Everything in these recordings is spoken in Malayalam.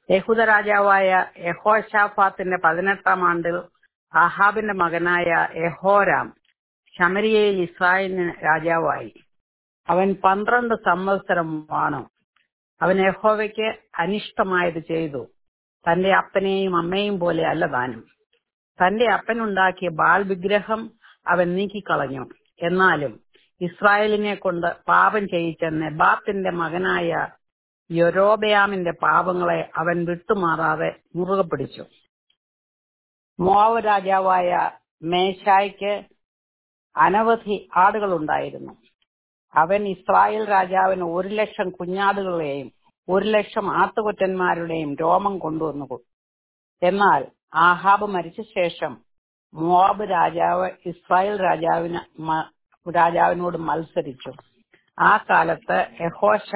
യഹൂദ രാജാവായ യഹോശാഫാത്തിന്റെ പതിനെട്ടാം ആണ്ടിൽ ആഹാബിന്റെ മകനായ യഹോരാം ശമരിയയിൽ ഇസ്രായേലിന് രാജാവായി അവൻ പന്ത്രണ്ട് സംവത്സരം വാണു അവൻ യഹോവയ്ക്ക് അനിഷ്ടമായത് ചെയ്തു തന്റെ അപ്പനെയും അമ്മയും പോലെ അല്ല താനും തന്റെ അപ്പനുണ്ടാക്കിയ ബാൽ വിഗ്രഹം അവൻ നീക്കിക്കളഞ്ഞു എന്നാലും ഇസ്രായേലിനെ കൊണ്ട് പാപം ചെയ്യിച്ച നെബാത്തിന്റെ മകനായ യൊരോബയാമിന്റെ പാപങ്ങളെ അവൻ വിട്ടുമാറാതെ മുറുകെ പിടിച്ചു മോവാബ് രാജാവായ മേശായ്ക്ക് അനവധി ആടുകളുണ്ടായിരുന്നു അവൻ ഇസ്രായേൽ രാജാവിന് ഒരു ലക്ഷം കുഞ്ഞാടുകളെയും ഒരു ലക്ഷം ആട്ടുകൊറ്റന്മാരുടെയും രോമം കൊണ്ടുവന്നു കൊടുത്തു. എന്നാൽ ആഹാബ് മരിച്ച ശേഷം മോവാബ് രാജാവ് ഇസ്രായേൽ രാജാവിന് മ- രാജാവിനോട് മത്സരിച്ചു ആ കാലത്ത് യഹോശ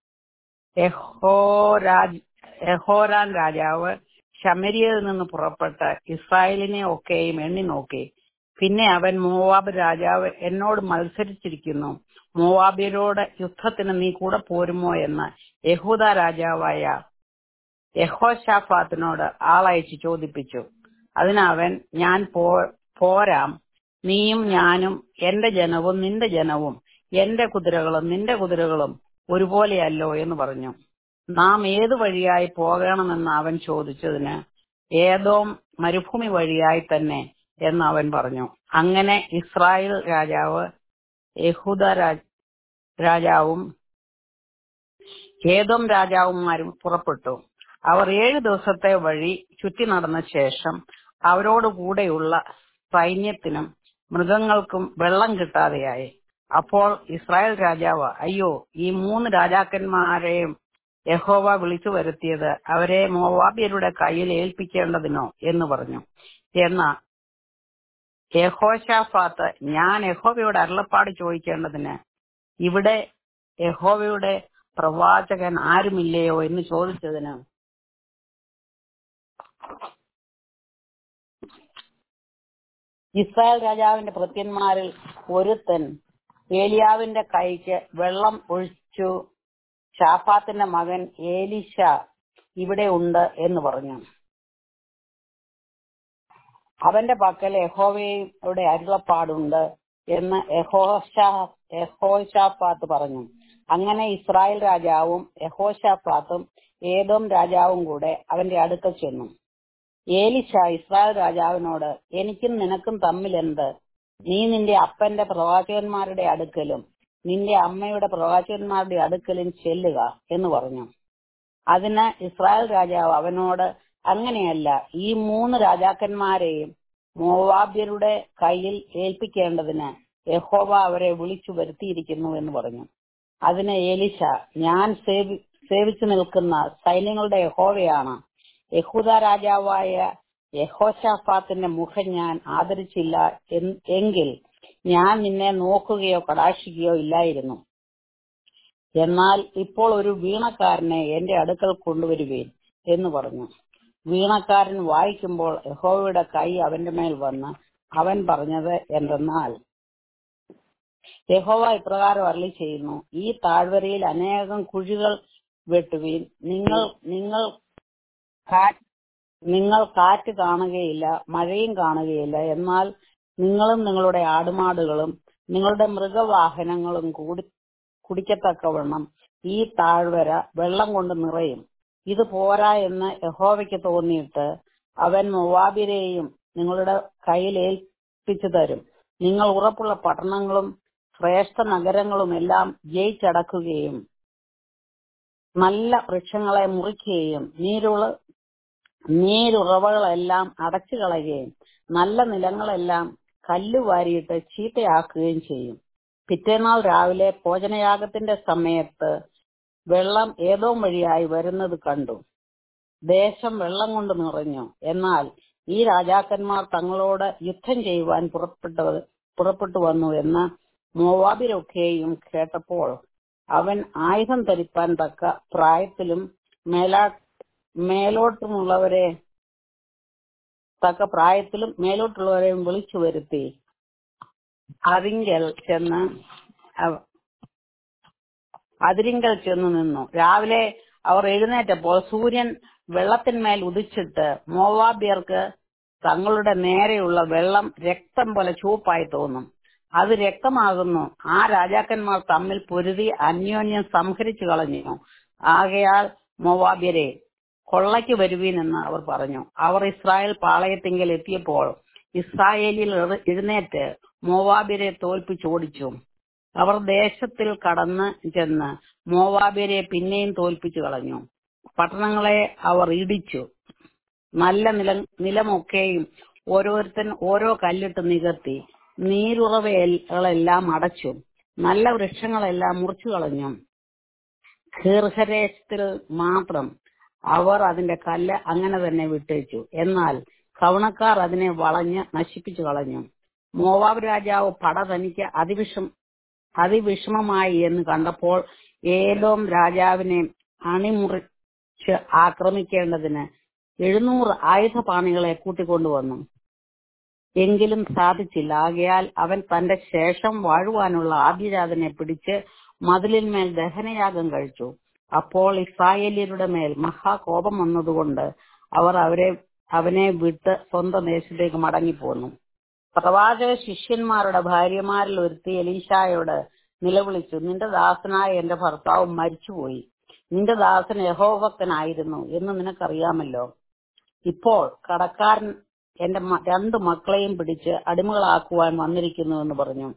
യഹോരാജ് യഹോരാൻ രാജാവ് ശമരിയയിൽ നിന്ന് പുറപ്പെട്ട് ഇസ്രായേലിനെ ഒക്കെയും എണ്ണി നോക്കി പിന്നെ അവൻ മോവാബ് രാജാവ് എന്നോട് മത്സരിച്ചിരിക്കുന്നു മോവാബിയരോട് യുദ്ധത്തിന് നീ കൂടെ പോരുമോ എന്ന് യഹൂദ രാജാവായ യഹോശാഫാത്തിനോട് ആളയച്ച് ചോദിപ്പിച്ചു അതിനവൻ ഞാൻ പോ- പോരാം നീയും ഞാനും എന്റെ ജനവും നിന്റെ ജനവും എന്റെ കുതിരകളും നിന്റെ കുതിരകളും ഒരുപോലെയല്ലോ എന്ന് പറഞ്ഞു നാം ഏതു വഴിയായി പോകണമെന്ന് അവൻ ചോദിച്ചതിന് ഏതോം മരുഭൂമി വഴിയായി തന്നെ എന്ന് അവൻ പറഞ്ഞു അങ്ങനെ ഇസ്രായേൽ രാജാവ് യഹൂദ രാജ- രാജാവും ഏതോം രാജാവുമാരും പുറപ്പെട്ടു അവർ ഏഴു ദിവസത്തെ വഴി ചുറ്റി നടന്ന ശേഷം അവരോട് കൂടെയുള്ള സൈന്യത്തിനും മൃഗങ്ങൾക്കും വെള്ളം കിട്ടാതെയായി അപ്പോൾ ഇസ്രായേൽ രാജാവ് അയ്യോ ഈ മൂന്ന് രാജാക്കന്മാരെയും യഹോവ വിളിച്ചു വരുത്തിയത് അവരെ മോവാബ്യരുടെ കയ്യിൽ ഏൽപ്പിക്കേണ്ടതിനോ എന്ന് പറഞ്ഞു എന്നാൽ യഹോശാഫാത്ത് ഞാൻ യഹോവയോട് അരുളപ്പാട് ചോദിക്കേണ്ടതിന് ഇവിടെ യഹോവയുടെ പ്രവാചകൻ ആരുമില്ലയോ എന്ന് ചോദിച്ചതിന് ഇസ്രായേൽ രാജാവിന്റെ ഭൃത്യന്മാരിൽ ഒരുത്തൻ ഏലിയാവിന്റെ കൈക്ക് വെള്ളം ഒഴിച്ചു ഷാഫാത്തിന്റെ മകൻ ഏലിശ ഇവിടെ ഉണ്ട് എന്ന് പറഞ്ഞു അവന്റെ പക്കൽ യഹോവയുടെ അരുളപ്പാടുണ്ട് എന്ന് യഹോശാ യഹോശാഫാത്ത് പറഞ്ഞു അങ്ങനെ ഇസ്രായേൽ രാജാവും യഹോശാഫാത്തും ഏതോം രാജാവും കൂടെ അവന്റെ അടുക്കൽ ചെന്നു ഏലിശ ഇസ്രായേൽ രാജാവിനോട് എനിക്കും നിനക്കും തമ്മിൽ എന്ത് നീ നിന്റെ അപ്പന്റെ പ്രവാചകന്മാരുടെ അടുക്കലും നിന്റെ അമ്മയുടെ പ്രവാചകന്മാരുടെ അടുക്കലും ചെല്ലുക എന്ന് പറഞ്ഞു അതിന് ഇസ്രായേൽ രാജാവ് അവനോട് അങ്ങനെയല്ല ഈ മൂന്ന് രാജാക്കന്മാരെയും മോവാബ്യരുടെ കയ്യിൽ ഏൽപ്പിക്കേണ്ടതിന് യഹോവ അവരെ വിളിച്ചു വരുത്തിയിരിക്കുന്നു എന്ന് പറഞ്ഞു അതിന് ഏലിശ ഞാൻ സേവി- സേവിച്ചു നിൽക്കുന്ന സൈന്യങ്ങളുടെ യഹോവയാണ് യഹൂദ രാജാവായ യഹോശാഫാത്തിന്റെ മുഖം ഞാൻ ആദരിച്ചില്ല എൻ- എങ്കിൽ ഞാൻ നിന്നെ നോക്കുകയോ കടാക്ഷിക്കുകയോ ഇല്ലായിരുന്നു എന്നാൽ ഇപ്പോൾ ഒരു വീണക്കാരനെ എന്റെ അടുക്കൽ കൊണ്ടുവരുവേൻ എന്ന് പറഞ്ഞു വീണക്കാരൻ വായിക്കുമ്പോൾ യഹോവയുടെ കൈ അവന്റെ മേൽ വന്ന് അവൻ പറഞ്ഞത് എന്തെന്നാൽ യഹോവ ഇപ്രകാരം അരളി ചെയ്യുന്നു ഈ താഴ്വരയിൽ അനേകം കുഴികൾ വെട്ടുവീൻ നിങ്ങൾ നിങ്ങൾ കാ- നിങ്ങൾ കാറ്റ് കാണുകയില്ല മഴയും കാണുകയില്ല എന്നാൽ നിങ്ങളും നിങ്ങളുടെ ആടുമാടുകളും നിങ്ങളുടെ മൃഗവാഹനങ്ങളും കൂടി കുടിക്കത്തക്കവണ്ണം ഈ താഴ്വര വെള്ളം കൊണ്ട് നിറയും ഇത് പോരാ എന്ന് യഹോവയ്ക്ക് തോന്നിയിട്ട് അവൻ മൊവാബിരെയും നിങ്ങളുടെ കയ്യിൽ ഏൽപ്പിച്ചു തരും നിങ്ങൾ ഉറപ്പുള്ള പട്ടണങ്ങളും ശ്രേഷ്ഠ നഗരങ്ങളും എല്ലാം ജയിച്ചടക്കുകയും നല്ല വൃക്ഷങ്ങളെ മുറിക്കുകയും നീരുള നീരുറവകളെല്ലാം അടച്ചു കളയുകയും നല്ല നിലങ്ങളെല്ലാം കല്ല് വാരിയിട്ട് ചീത്തയാക്കുകയും ചെയ്യും പിറ്റേന്നാൾ രാവിലെ ഭോജനയാഗത്തിന്റെ സമയത്ത് വെള്ളം ഏതോ വഴിയായി വരുന്നത് കണ്ടു ദേശം വെള്ളം കൊണ്ട് നിറഞ്ഞു എന്നാൽ ഈ രാജാക്കന്മാർ തങ്ങളോട് യുദ്ധം ചെയ്യുവാൻ പുറപ്പെട്ടത് പുറപ്പെട്ടു വന്നു എന്ന് മോവാബിരൊക്കെയും കേട്ടപ്പോൾ അവൻ ആയുധം ധരിപ്പാൻ തക്ക പ്രായത്തിലും മേലാ മേലോട്ടുമുള്ളവരെ തക്ക പ്രായത്തിലും മേലോട്ടുള്ളവരെയും വിളിച്ചു വരുത്തി അതിങ്കൽ ചെന്ന് അവ- അതിരിങ്കൽ ചെന്ന് നിന്നു രാവിലെ അവർ എഴുന്നേറ്റപ്പോൾ സൂര്യൻ വെള്ളത്തിന്മേൽ ഉദിച്ചിട്ട് മോവാബ്യർക്ക് തങ്ങളുടെ നേരെയുള്ള വെള്ളം രക്തം പോലെ ചുവപ്പായി തോന്നും അത് രക്തമാകുന്നു ആ രാജാക്കന്മാർ തമ്മിൽ പൊരുതി അന്യോന്യം സംഹരിച്ചു കളഞ്ഞു ആകയാൽ മോവാബ്യരെ കൊള്ളയ്ക്ക് വരുവീനെന്ന് അവർ പറഞ്ഞു അവർ ഇസ്രായേൽ പാളയത്തിങ്കൽ എത്തിയപ്പോൾ ഇസ്രായേലിൽ എഴു- എഴുന്നേറ്റ് മോവാബ്യരെ തോൽപ്പിച്ചോടിച്ചു അവർ ദേശത്തിൽ കടന്ന് ചെന്ന് മോവാബ്യരെ പിന്നെയും തോൽപ്പിച്ചു കളഞ്ഞു പട്ടണങ്ങളെ അവർ ഇടിച്ചു നല്ല നില നിലമൊക്കെയും ഓരോരുത്തൻ ഓരോ കല്ലിട്ട് നികത്തി നീരുറവകളെല്ലാം അടച്ചു നല്ല വൃക്ഷങ്ങളെല്ലാം മുറിച്ചു കളഞ്ഞു ദീർഘദേശത്തിൽ മാത്രം അവർ അതിന്റെ കല്ല് അങ്ങനെ തന്നെ വിട്ടേച്ചു എന്നാൽ കവണക്കാർ അതിനെ വളഞ്ഞ് നശിപ്പിച്ചു കളഞ്ഞു മോവാബ് രാജാവ് പട തനിക്ക് അതിവിഷം അതിവിഷമമായി എന്ന് കണ്ടപ്പോൾ ഏലോം രാജാവിനെ അണിമുറിച്ച് ആക്രമിക്കേണ്ടതിന് എഴുന്നൂറ് ആയുധപാണികളെ കൂട്ടിക്കൊണ്ടുവന്നു എങ്കിലും സാധിച്ചില്ല ആകയാൽ അവൻ തന്റെ ശേഷം വാഴുവാനുള്ള ആദ്യജാതനെ പിടിച്ച് മതിലിന്മേൽ ദഹനയാഗം കഴിച്ചു അപ്പോൾ ഇസ്രായേല്യരുടെ മേൽ മഹാകോപം വന്നതുകൊണ്ട് അവർ അവരെ അവനെ വിട്ട് സ്വന്തം ദേശത്തേക്ക് മടങ്ങിപ്പോന്നു പ്രവാചക ശിഷ്യന്മാരുടെ ഭാര്യമാരിൽ ഒരുത്തി എലീശായോട് നിലവിളിച്ചു നിന്റെ ദാസനായ എന്റെ ഭർത്താവ് മരിച്ചുപോയി നിന്റെ ദാസൻ യഹോഭക്തനായിരുന്നു എന്ന് നിനക്കറിയാമല്ലോ ഇപ്പോൾ കടക്കാരൻ എന്റെ മ- രണ്ട് മക്കളെയും പിടിച്ച് അടിമകളാക്കുവാൻ വന്നിരിക്കുന്നു എന്ന് പറഞ്ഞു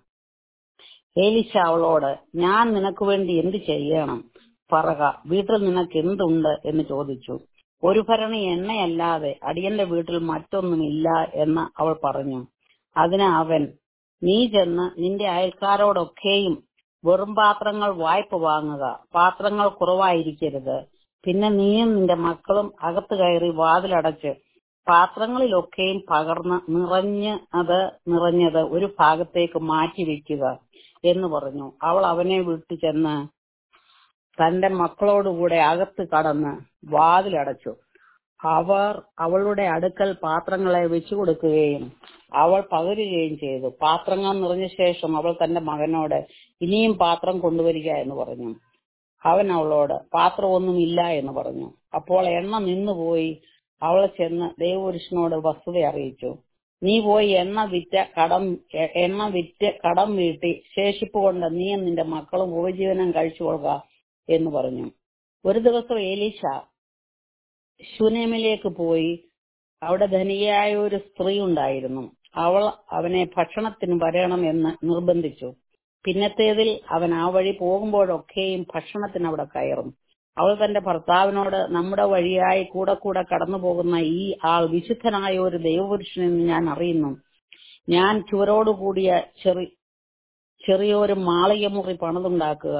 ഏലിശ അവളോട് ഞാൻ നിനക്ക് വേണ്ടി എന്ത് ചെയ്യണം പറക വീട്ടിൽ നിനക്ക് എന്തുണ്ട് എന്ന് ചോദിച്ചു ഒരു ഭരണി എണ്ണയല്ലാതെ അടിയന്റെ വീട്ടിൽ മറ്റൊന്നുമില്ല എന്ന് അവൾ പറഞ്ഞു അതിന് അവൻ നീ ചെന്ന് നിന്റെ അയൽക്കാരോടൊക്കെയും വെറും പാത്രങ്ങൾ വായ്പ വാങ്ങുക പാത്രങ്ങൾ കുറവായിരിക്കരുത് പിന്നെ നീയും നിന്റെ മക്കളും അകത്ത് കയറി വാതിലടച്ച് പാത്രങ്ങളിലൊക്കെയും പകർന്ന് നിറഞ്ഞ് അത് നിറഞ്ഞത് ഒരു ഭാഗത്തേക്ക് മാറ്റി വെക്കുക എന്ന് പറഞ്ഞു അവൾ അവനെ വിട്ടു ചെന്ന് തന്റെ മക്കളോടുകൂടെ അകത്ത് കടന്ന് വാതിലടച്ചു അവർ അവളുടെ അടുക്കൽ പാത്രങ്ങളെ വെച്ചു കൊടുക്കുകയും അവൾ പകരുകയും ചെയ്തു പാത്രങ്ങൾ നിറഞ്ഞ ശേഷം അവൾ തന്റെ മകനോട് ഇനിയും പാത്രം കൊണ്ടുവരിക എന്ന് പറഞ്ഞു അവൻ അവളോട് പാത്രമൊന്നുമില്ല എന്ന് പറഞ്ഞു അപ്പോൾ എണ്ണ നിന്നുപോയി അവൾ ചെന്ന് ദേവപുരുഷനോട് വസ്തുത അറിയിച്ചു നീ പോയി എണ്ണ വിറ്റ കടം എ- എണ്ണ വിറ്റ് കടം വീട്ടി ശേഷിപ്പ് കൊണ്ട് നീയും നിന്റെ മക്കളും ഉപജീവനം കഴിച്ചുകൊള്ളുക എന്ന് പറഞ്ഞു ഒരു ദിവസം ഏലീശ ശുനേമിലേക്ക് പോയി അവിടെ ധനികയായ ഒരു സ്ത്രീ ഉണ്ടായിരുന്നു അവൾ അവനെ ഭക്ഷണത്തിന് വരണം എന്ന് നിർബന്ധിച്ചു പിന്നത്തേതിൽ അവൻ ആ വഴി പോകുമ്പോഴൊക്കെയും ഭക്ഷണത്തിന് അവിടെ കയറും അവൾ തന്റെ ഭർത്താവിനോട് നമ്മുടെ വഴിയായി കൂടെ കൂടെ കടന്നു പോകുന്ന ഈ ആൾ വിശുദ്ധനായ ഒരു ദൈവപുരുഷനെന്ന് ഞാൻ അറിയുന്നു ഞാൻ ചുവരോടുകൂടിയ ചെറി ചെറിയൊരു മാളിക മുറി പണിതുണ്ടാക്കുക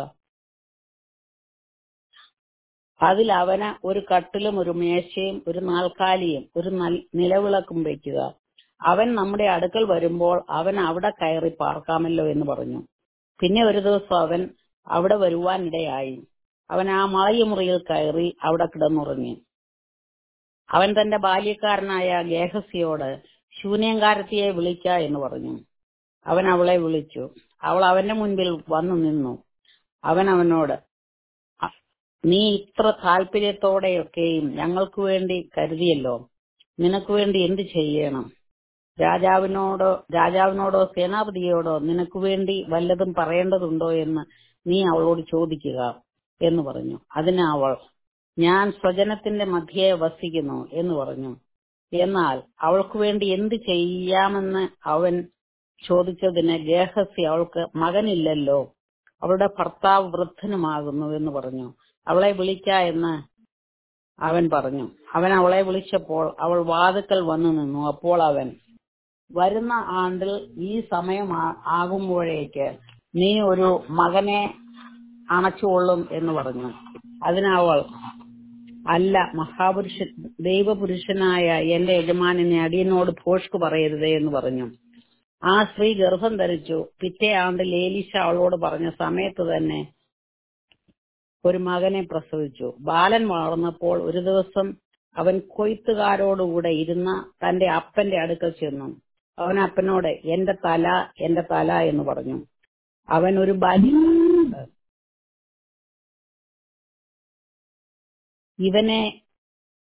അതിൽ അവന് ഒരു കട്ടിലും ഒരു മേശയും ഒരു നാൽക്കാലിയും ഒരു നൽ- നിലവിളക്കും വയ്ക്കുക അവൻ നമ്മുടെ അടുക്കൽ വരുമ്പോൾ അവൻ അവിടെ കയറി പാർക്കാമല്ലോ എന്ന് പറഞ്ഞു പിന്നെ ഒരു ദിവസം അവൻ അവിടെ വരുവാനിടയായി അവൻ ആ മളയുമുറിയിൽ കയറി അവിടെ കിടന്നുറങ്ങി അവൻ തന്റെ ബാല്യക്കാരനായ ഗേഹസിയോട് ശൂന്യങ്കാരത്തിയെ വിളിക്ക എന്ന് പറഞ്ഞു അവൻ അവളെ വിളിച്ചു അവൾ അവന്റെ മുൻപിൽ വന്നു നിന്നു അവൻ അവനോട് "അ- നീ ഇത്ര താല്പര്യത്തോടെയൊക്കെയും ഞങ്ങൾക്ക് വേണ്ടി കരുതിയല്ലോ നിനക്ക് വേണ്ടി എന്ത് ചെയ്യണം രാജാവിനോടോ രാജാവിനോടോ സേനാപതിയോടോ നിനക്ക് വേണ്ടി വല്ലതും പറയേണ്ടതുണ്ടോ എന്ന് നീ അവളോട് ചോദിക്കുക എന്ന് പറഞ്ഞു അതിന് അവൾ ഞാൻ സ്വജനത്തിന്റെ മധ്യേ വസിക്കുന്നു എന്ന് പറഞ്ഞു എന്നാൽ അവൾക്ക് വേണ്ടി എന്ത് ചെയ്യാമെന്ന് അവൻ ചോദിച്ചതിന് ഗേഹസി അവൾക്ക് മകനില്ലല്ലോ അവളുടെ ഭർത്താവ് വൃദ്ധനുമാകുന്നു എന്ന് പറഞ്ഞു അവളെ വിളിക്ക എന്ന് അവൻ പറഞ്ഞു അവൻ അവളെ വിളിച്ചപ്പോൾ അവൾ വാതുക്കൽ വന്നു നിന്നു അപ്പോൾ അവൻ വരുന്ന ആണ്ടിൽ ഈ സമയം ആ- ആകുമ്പോഴേക്ക് നീ ഒരു മകനെ അണച്ചുകൊള്ളും എന്ന് പറഞ്ഞു അതിനവൾ അല്ല മഹാപുരുഷ ദൈവപുരുഷനായ എന്റെ യജമാനനെ അടിയനോട് ഭോഷ്ക് പറയരുതേ എന്ന് പറഞ്ഞു ആ സ്ത്രീ ഗർഭം ധരിച്ചു പിറ്റേ ആണ്ടിൽ ഏലീശ അവളോട് പറഞ്ഞ സമയത്ത് തന്നെ ഒരു മകനെ പ്രസവിച്ചു ബാലൻ വളർന്നപ്പോൾ ഒരു ദിവസം അവൻ കൊയ്ത്തുകാരോടുകൂടെ ഇരുന്ന തന്റെ അപ്പന്റെ അടുക്കൽ ചെന്നു അവൻ അപ്പനോട് എന്റെ തല എന്റെ തല എന്ന് പറഞ്ഞു അവൻ ഒരു ബലി ഇവനെ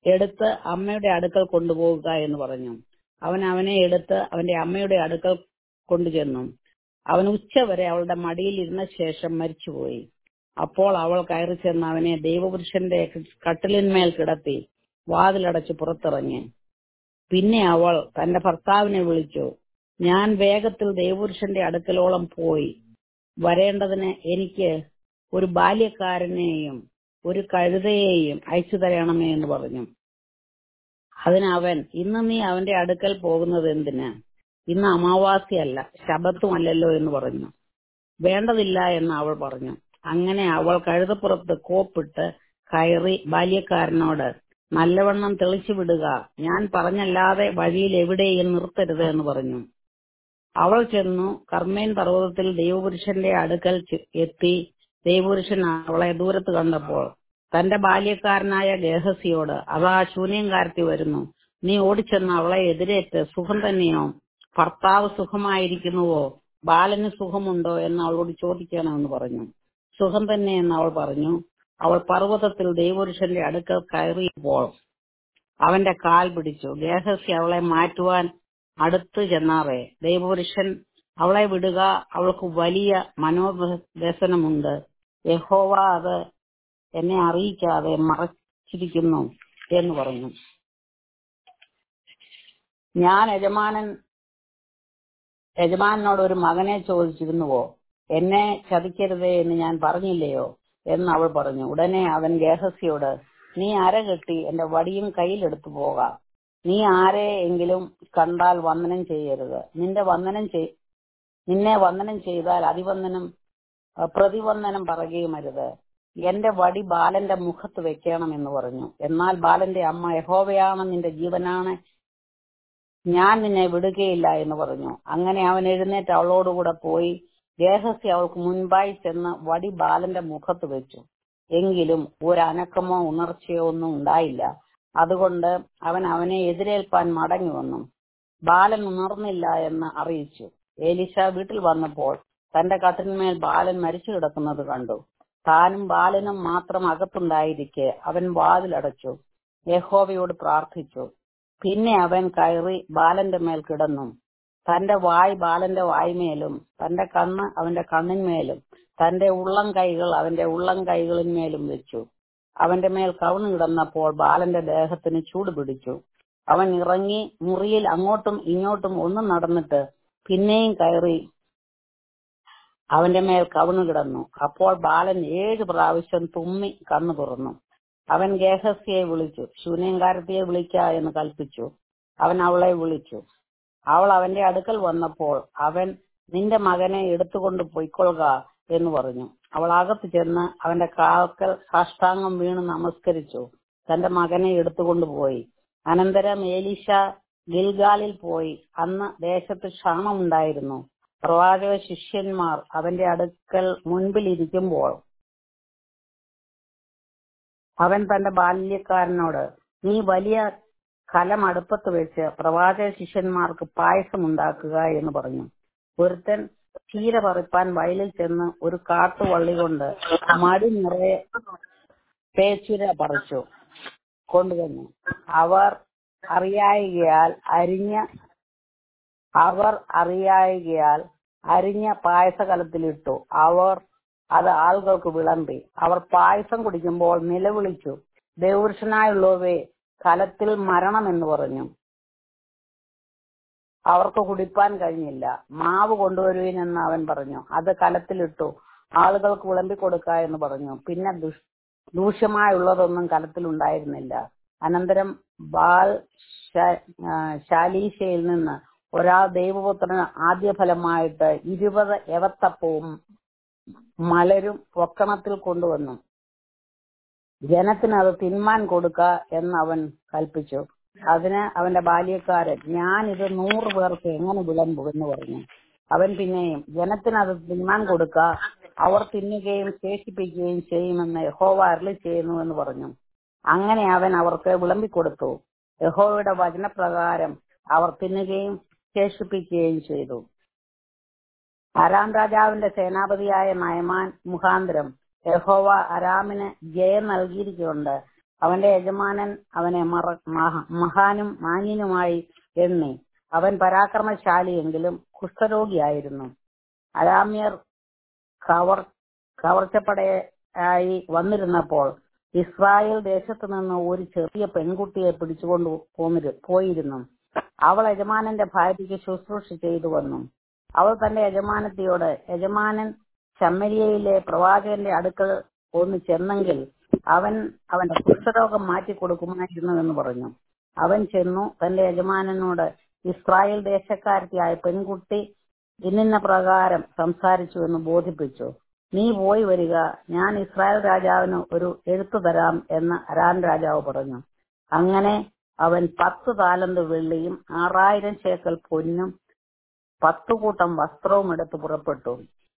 എടുത്ത് അമ്മയുടെ അടുക്കൽ കൊണ്ടുപോകുക എന്ന് പറഞ്ഞു അവൻ അവനെ എടുത്ത് അവന്റെ അമ്മയുടെ അടുക്കൽ കൊണ്ടുചെന്നു അവൻ ഉച്ചവരെ അവളുടെ മടിയിൽ ഇരുന്ന ശേഷം മരിച്ചുപോയി അപ്പോൾ അവൾ കയറി ചെന്ന് അവനെ ദൈവപുരുഷന്റെ കട്ടിലിന്മേൽ കിടത്തി വാതിലടച്ച് പുറത്തിറങ്ങി പിന്നെ അവൾ തന്റെ ഭർത്താവിനെ വിളിച്ചു ഞാൻ വേഗത്തിൽ ദൈവപുരുഷന്റെ അടുക്കലോളം പോയി വരേണ്ടതിന് എനിക്ക് ഒരു ബാല്യക്കാരനെയും ഒരു കഴുതയെയും അയച്ചു തരണമേ എന്ന് പറഞ്ഞു അതിന് അവൻ ഇന്ന് നീ അവന്റെ അടുക്കൽ പോകുന്നത് എന്തിന് ഇന്ന് അമാവാസിയല്ല ശബത്തുമല്ലല്ലോ എന്ന് പറഞ്ഞു വേണ്ടതില്ല എന്ന് അവൾ പറഞ്ഞു അങ്ങനെ അവൾ കഴുതപ്പുറത്ത് കോപ്പിട്ട് കയറി ബാല്യക്കാരനോട് നല്ലവണ്ണം തെളിച്ചു വിടുക ഞാൻ പറഞ്ഞല്ലാതെ വഴിയിൽ എവിടെയും നിർത്തരുത് എന്ന് പറഞ്ഞു അവൾ ചെന്നു കർമ്മേൻ പർവ്വതത്തിൽ ദൈവപുരുഷന്റെ അടുക്കൽ ചെ- എത്തി ദൈവപുരുഷൻ അവളെ ദൂരത്ത് കണ്ടപ്പോൾ തന്റെ ബാല്യക്കാരനായ ഗേഹസിയോട് അതാ ശൂന്യംകാരത്തി വരുന്നു നീ ഓടിച്ചെന്ന് അവളെ എതിരേറ്റ് സുഖം തന്നെയോ ഭർത്താവ് സുഖമായിരിക്കുന്നുവോ ബാലന് സുഖമുണ്ടോ എന്ന് അവളോട് ചോദിക്കണമെന്ന് പറഞ്ഞു സുഖം തന്നെ എന്ന് അവൾ പറഞ്ഞു അവൾ പർവ്വതത്തിൽ ദൈവപുരുഷന്റെ അടുക്കൽ കയറിയപ്പോൾ അവന്റെ കാൽ പിടിച്ചു ഗേഹസി അവളെ മാറ്റുവാൻ അടുത്ത് ചെന്നാറേ ദൈവപുരുഷൻ അവളെ വിടുക അവൾക്ക് വലിയ മനോവ്യസനമുണ്ട് യഹോവ അത് എന്നെ അറിയിക്കാതെ മറച്ചിരിക്കുന്നു എന്ന് പറഞ്ഞു ഞാൻ യജമാനൻ യജമാനോട് ഒരു മകനെ ചോദിച്ചിരുന്നുവോ എന്നെ ചതിക്കരുതേ എന്ന് ഞാൻ പറഞ്ഞില്ലയോ എന്ന് അവൾ പറഞ്ഞു ഉടനെ അവൻ ഗേഹസിയോട് നീ അര കെട്ടി എന്റെ വടിയും കയ്യിലെടുത്തു പോകാം നീ ആരെ എങ്കിലും കണ്ടാൽ വന്ദനം ചെയ്യരുത് നിന്റെ വന്ദനം ചെയ് നിന്നെ വന്ദനം ചെയ്താൽ അതിവന്ദനം അഹ് പ്രതിവന്ദനം പറയുകയുമരുത് എന്റെ വടി ബാലന്റെ മുഖത്ത് വെക്കണം എന്ന് പറഞ്ഞു എന്നാൽ ബാലന്റെ അമ്മ യഹോവയാണ് നിന്റെ ജീവനാണ് ഞാൻ നിന്നെ വിടുകയില്ല എന്ന് പറഞ്ഞു അങ്ങനെ അവൻ എഴുന്നേറ്റ് അവളോടുകൂടെ പോയി ഗേഹസി അവൾക്ക് മുൻപായി ചെന്ന് വടി ബാലന്റെ മുഖത്ത് വെച്ചു എങ്കിലും ഒരനക്കമോ ഉണർച്ചയോ ഒന്നും ഉണ്ടായില്ല അതുകൊണ്ട് അവൻ അവനെ എതിരേൽപ്പാൻ മടങ്ങി വന്നു ബാലൻ ഉണർന്നില്ല എന്ന് അറിയിച്ചു ഏലിശ വീട്ടിൽ വന്നപ്പോൾ തന്റെ കട്ടിന്മേൽ ബാലൻ മരിച്ചു കിടക്കുന്നത് കണ്ടു താനും ബാലനും മാത്രം അകത്തുണ്ടായിരിക്കെ അവൻ വാതിലടച്ചു യഹോവയോട് പ്രാർത്ഥിച്ചു പിന്നെ അവൻ കയറി ബാലന്റെ മേൽ കിടന്നു തന്റെ വായ് ബാലന്റെ വായ്മേലും തന്റെ കണ്ണ് അവന്റെ കണ്ണിന്മേലും തന്റെ ഉള്ളം കൈകൾ അവന്റെ ഉള്ളം കൈകളിന്മേലും വെച്ചു അവന്റെ മേൽ കവിണ് കിടന്നപ്പോൾ ബാലന്റെ ദേഹത്തിന് ചൂട് പിടിച്ചു അവൻ ഇറങ്ങി മുറിയിൽ അങ്ങോട്ടും ഇങ്ങോട്ടും ഒന്നും നടന്നിട്ട് പിന്നെയും കയറി അവന്റെ മേൽ കവിണ് കിടന്നു അപ്പോൾ ബാലൻ ഏഴ് പ്രാവശ്യം തുമ്മി കണ്ണു തുറന്നു അവൻ ഗേഹസ്യയെ വിളിച്ചു ശൂന്യങ്കാരത്തിയെ വിളിക്ക എന്ന് കൽപ്പിച്ചു അവൻ അവളെ വിളിച്ചു അവൾ അവന്റെ അടുക്കൽ വന്നപ്പോൾ അവൻ നിന്റെ മകനെ എടുത്തുകൊണ്ട് പൊയ്ക്കൊള്ളുക എന്ന് പറഞ്ഞു അവൾ അകത്ത് ചെന്ന് അവന്റെ കാൽക്കൽ സാഷ്ടാംഗം വീണ് നമസ്കരിച്ചു തന്റെ മകനെ എടുത്തുകൊണ്ട് പോയി അനന്തരം ഏലീശ ഗിൽഗാലിൽ പോയി അന്ന് ദേശത്ത് ക്ഷാമമുണ്ടായിരുന്നു പ്രവാചക ശിഷ്യന്മാർ അവന്റെ അടുക്കൽ മുൻപിൽ ഇരിക്കുമ്പോൾ അവൻ തന്റെ ബാല്യക്കാരനോട് നീ വലിയ കലം അടുപ്പത്ത് വെച്ച് പ്രവാചക ശിഷ്യന്മാർക്ക് പായസം ഉണ്ടാക്കുക എന്ന് പറഞ്ഞു ഒരുത്തൻ ചീര പറിപ്പാൻ വയലിൽ ചെന്ന് ഒരു കാട്ടുവള്ളി കൊണ്ട് മടി നിറയെ പേച്ചുര പറിച്ചു കൊണ്ടുവന്നു അവർ അറിയായികയാൽ അരിഞ്ഞ അവർ അറിയായികയാൽ അരിഞ്ഞ പായസകലത്തിലിട്ടു അവർ അത് ആളുകൾക്ക് വിളമ്പി അവർ പായസം കുടിക്കുമ്പോൾ നിലവിളിച്ചു ദേവപുരുഷനായുള്ളവേ കലത്തിൽ മരണം എന്ന് പറഞ്ഞു അവർക്ക് കുടിപ്പാൻ കഴിഞ്ഞില്ല മാവ് കൊണ്ടുവരുവിനെന്ന് അവൻ പറഞ്ഞു അത് കലത്തിലിട്ടു ആളുകൾക്ക് വിളമ്പി കൊടുക്ക എന്ന് പറഞ്ഞു പിന്നെ ദുഷ് ദൂഷ്യമായുള്ളതൊന്നും കലത്തിലുണ്ടായിരുന്നില്ല അനന്തരം ബാൽ ശ- ആ, ശാലീശയിൽ നിന്ന് ഒരാൾ ദൈവപുത്രന് ആദ്യ ഫലമായിട്ട് ഇരുപത് എവത്തപ്പവും മലരും പൊക്കണത്തിൽ കൊണ്ടുവന്നു ജനത്തിന് അത് തിന്മാൻ കൊടുക്ക എന്ന് അവൻ കൽപ്പിച്ചു അതിന് അവന്റെ ബാല്യക്കാരൻ ഞാൻ ഇത് നൂറ് പേർക്ക് എങ്ങനെ വിളമ്പും എന്ന് പറഞ്ഞു അവൻ പിന്നെയും ജനത്തിന് അത് തിന്മാൻ കൊടുക്ക അവർ തിന്നുകയും ശേഷിപ്പിക്കുകയും ചെയ്യുമെന്ന് യഹോവ അരളി ചെയ്യുന്നു എന്ന് പറഞ്ഞു അങ്ങനെ അവൻ അവർക്ക് വിളമ്പിക്കൊടുത്തു യഹോവയുടെ വചനപ്രകാരം അവർ തിന്നുകയും ശേഷിപ്പിക്കുകയും ചെയ്തു അരാം രാജാവിന്റെ സേനാപതിയായ നയമാൻ മുഖാന്തരം യഹോവ അരാമിന് ജയം നൽകിയിരിക്കൊണ്ട് അവന്റെ യജമാനൻ അവനെ മറ- മഹ- മഹാനും മാന്യനുമായി എണ്ണി അവൻ പരാക്രമശാലിയെങ്കിലും കുഷ്ഠരോഗിയായിരുന്നു അരാമ്യർ കവർ കവർച്ചപ്പടയായി വന്നിരുന്നപ്പോൾ ഇസ്രായേൽ ദേശത്തു നിന്ന് ഒരു ചെറിയ പെൺകുട്ടിയെ പിടിച്ചുകൊണ്ട് പോന്നിരു- പോയിരുന്നു അവൾ യജമാനന്റെ ഭാര്യയ്ക്ക് ശുശ്രൂഷ ചെയ്തു വന്നു അവൾ തന്റെ യജമാനത്തിയോട് യജമാനൻ ശമ്മരിയയിലെ പ്രവാചകന്റെ അടുക്കൽ ഒന്ന് ചെന്നെങ്കിൽ അവൻ അവന്റെ കുഷ്ഠരോഗം മാറ്റി കൊടുക്കുമായിരുന്നു എന്ന് പറഞ്ഞു അവൻ ചെന്നു തന്റെ യജമാനനോട് ഇസ്രായേൽ ദേശക്കാരത്തിയായ പെൺകുട്ടി ഇന്നിന്ന പ്രകാരം സംസാരിച്ചു എന്ന് ബോധിപ്പിച്ചു നീ പോയി വരിക ഞാൻ ഇസ്രായേൽ രാജാവിന് ഒരു എഴുത്തു തരാം എന്ന് അരാൻ രാജാവ് പറഞ്ഞു അങ്ങനെ അവൻ പത്ത് താലന്ത് വെള്ളിയും ആറായിരം ശേക്കൽ പൊന്നും പത്തു കൂട്ടം വസ്ത്രവും എടുത്ത് പുറപ്പെട്ടു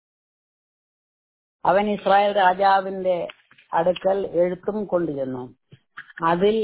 അവൻ ഇസ്രായേൽ രാജാവിന്റെ അടുക്കൽ എഴുത്തും കൊണ്ടുചെന്നു അതിൽ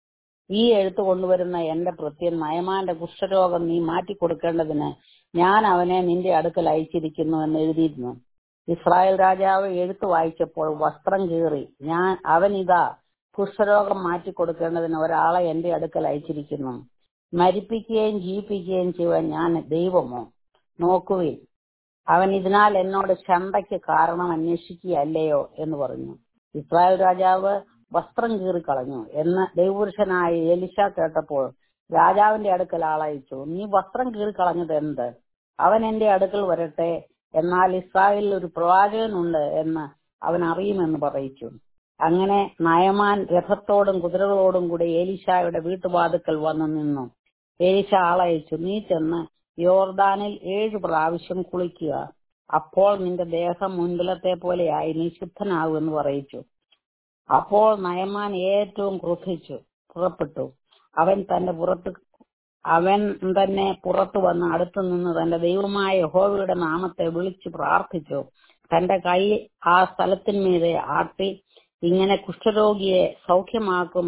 ഈ എഴുത്ത് കൊണ്ടുവരുന്ന എന്റെ പ്രത്യൻ നയമാന്റെ കുഷ്ഠരോഗം നീ മാറ്റിക്കൊടുക്കേണ്ടതിന് ഞാൻ അവനെ നിന്റെ അടുക്കൽ അയച്ചിരിക്കുന്നു എന്ന് എഴുതിയിരുന്നു ഇസ്രായേൽ രാജാവ് എഴുത്ത് വായിച്ചപ്പോൾ വസ്ത്രം കീറി ഞാൻ അവൻ ഇതാ കുഷ്ഠരോഗം മാറ്റിക്കൊടുക്കേണ്ടതിന് ഒരാളെ എന്റെ അടുക്കൽ അയച്ചിരിക്കുന്നു മരിപ്പിക്കുകയും ജീവിപ്പിക്കുകയും ചെയ്യുവാൻ ഞാൻ ദൈവമോ നോക്കുവിൻ അവൻ ഇതിനാൽ എന്നോട് ശണ്ടയ്ക്ക് കാരണം അന്വേഷിക്കുകയല്ലയോ എന്ന് പറഞ്ഞു ഇസ്രായേൽ രാജാവ് വസ്ത്രം കീറിക്കളഞ്ഞു എന്ന് ദൈവപുരുഷനായ എലിശ കേട്ടപ്പോൾ രാജാവിന്റെ അടുക്കൽ ആളയച്ചു നീ വസ്ത്രം കീറിക്കളഞ്ഞത് എന്ത് അവൻ എന്റെ അടുക്കൽ വരട്ടെ എന്നാൽ ഇസ്രായേലിൽ ഒരു പ്രവാചകനുണ്ട് എന്ന് അവൻ അറിയുമെന്ന് പറയിച്ചു അങ്ങനെ നയമാൻ രഥത്തോടും കുതിരകളോടും കൂടി ഏലിശായുടെ വീട്ടുവാതുക്കൽ വന്നു നിന്നു ഏലിശ ആളയച്ചു നീ ചെന്ന് യോർദാനിൽ ഏഴ് പ്രാവശ്യം കുളിക്കുക അപ്പോൾ നിന്റെ ദേഹം മുൻപിലത്തെ പോലെയായി നീ ശുദ്ധനാകുമെന്ന് പറയിച്ചു അപ്പോൾ നയമാൻ ഏറ്റവും ക്രുദ്ധിച്ചു പുറപ്പെട്ടു അവൻ തന്റെ പുറത്ത് അവൻ തന്നെ പുറത്തു വന്ന് അടുത്തു നിന്ന് തന്റെ ദൈവമായ യഹോവയുടെ നാമത്തെ വിളിച്ചു പ്രാർത്ഥിച്ചു തന്റെ കൈ ആ സ്ഥലത്തിന്മീതെ ആട്ടി ഇങ്ങനെ കുഷ്ഠരോഗിയെ സൗഖ്യമാക്കും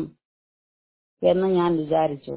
എന്ന് ഞാൻ വിചാരിച്ചു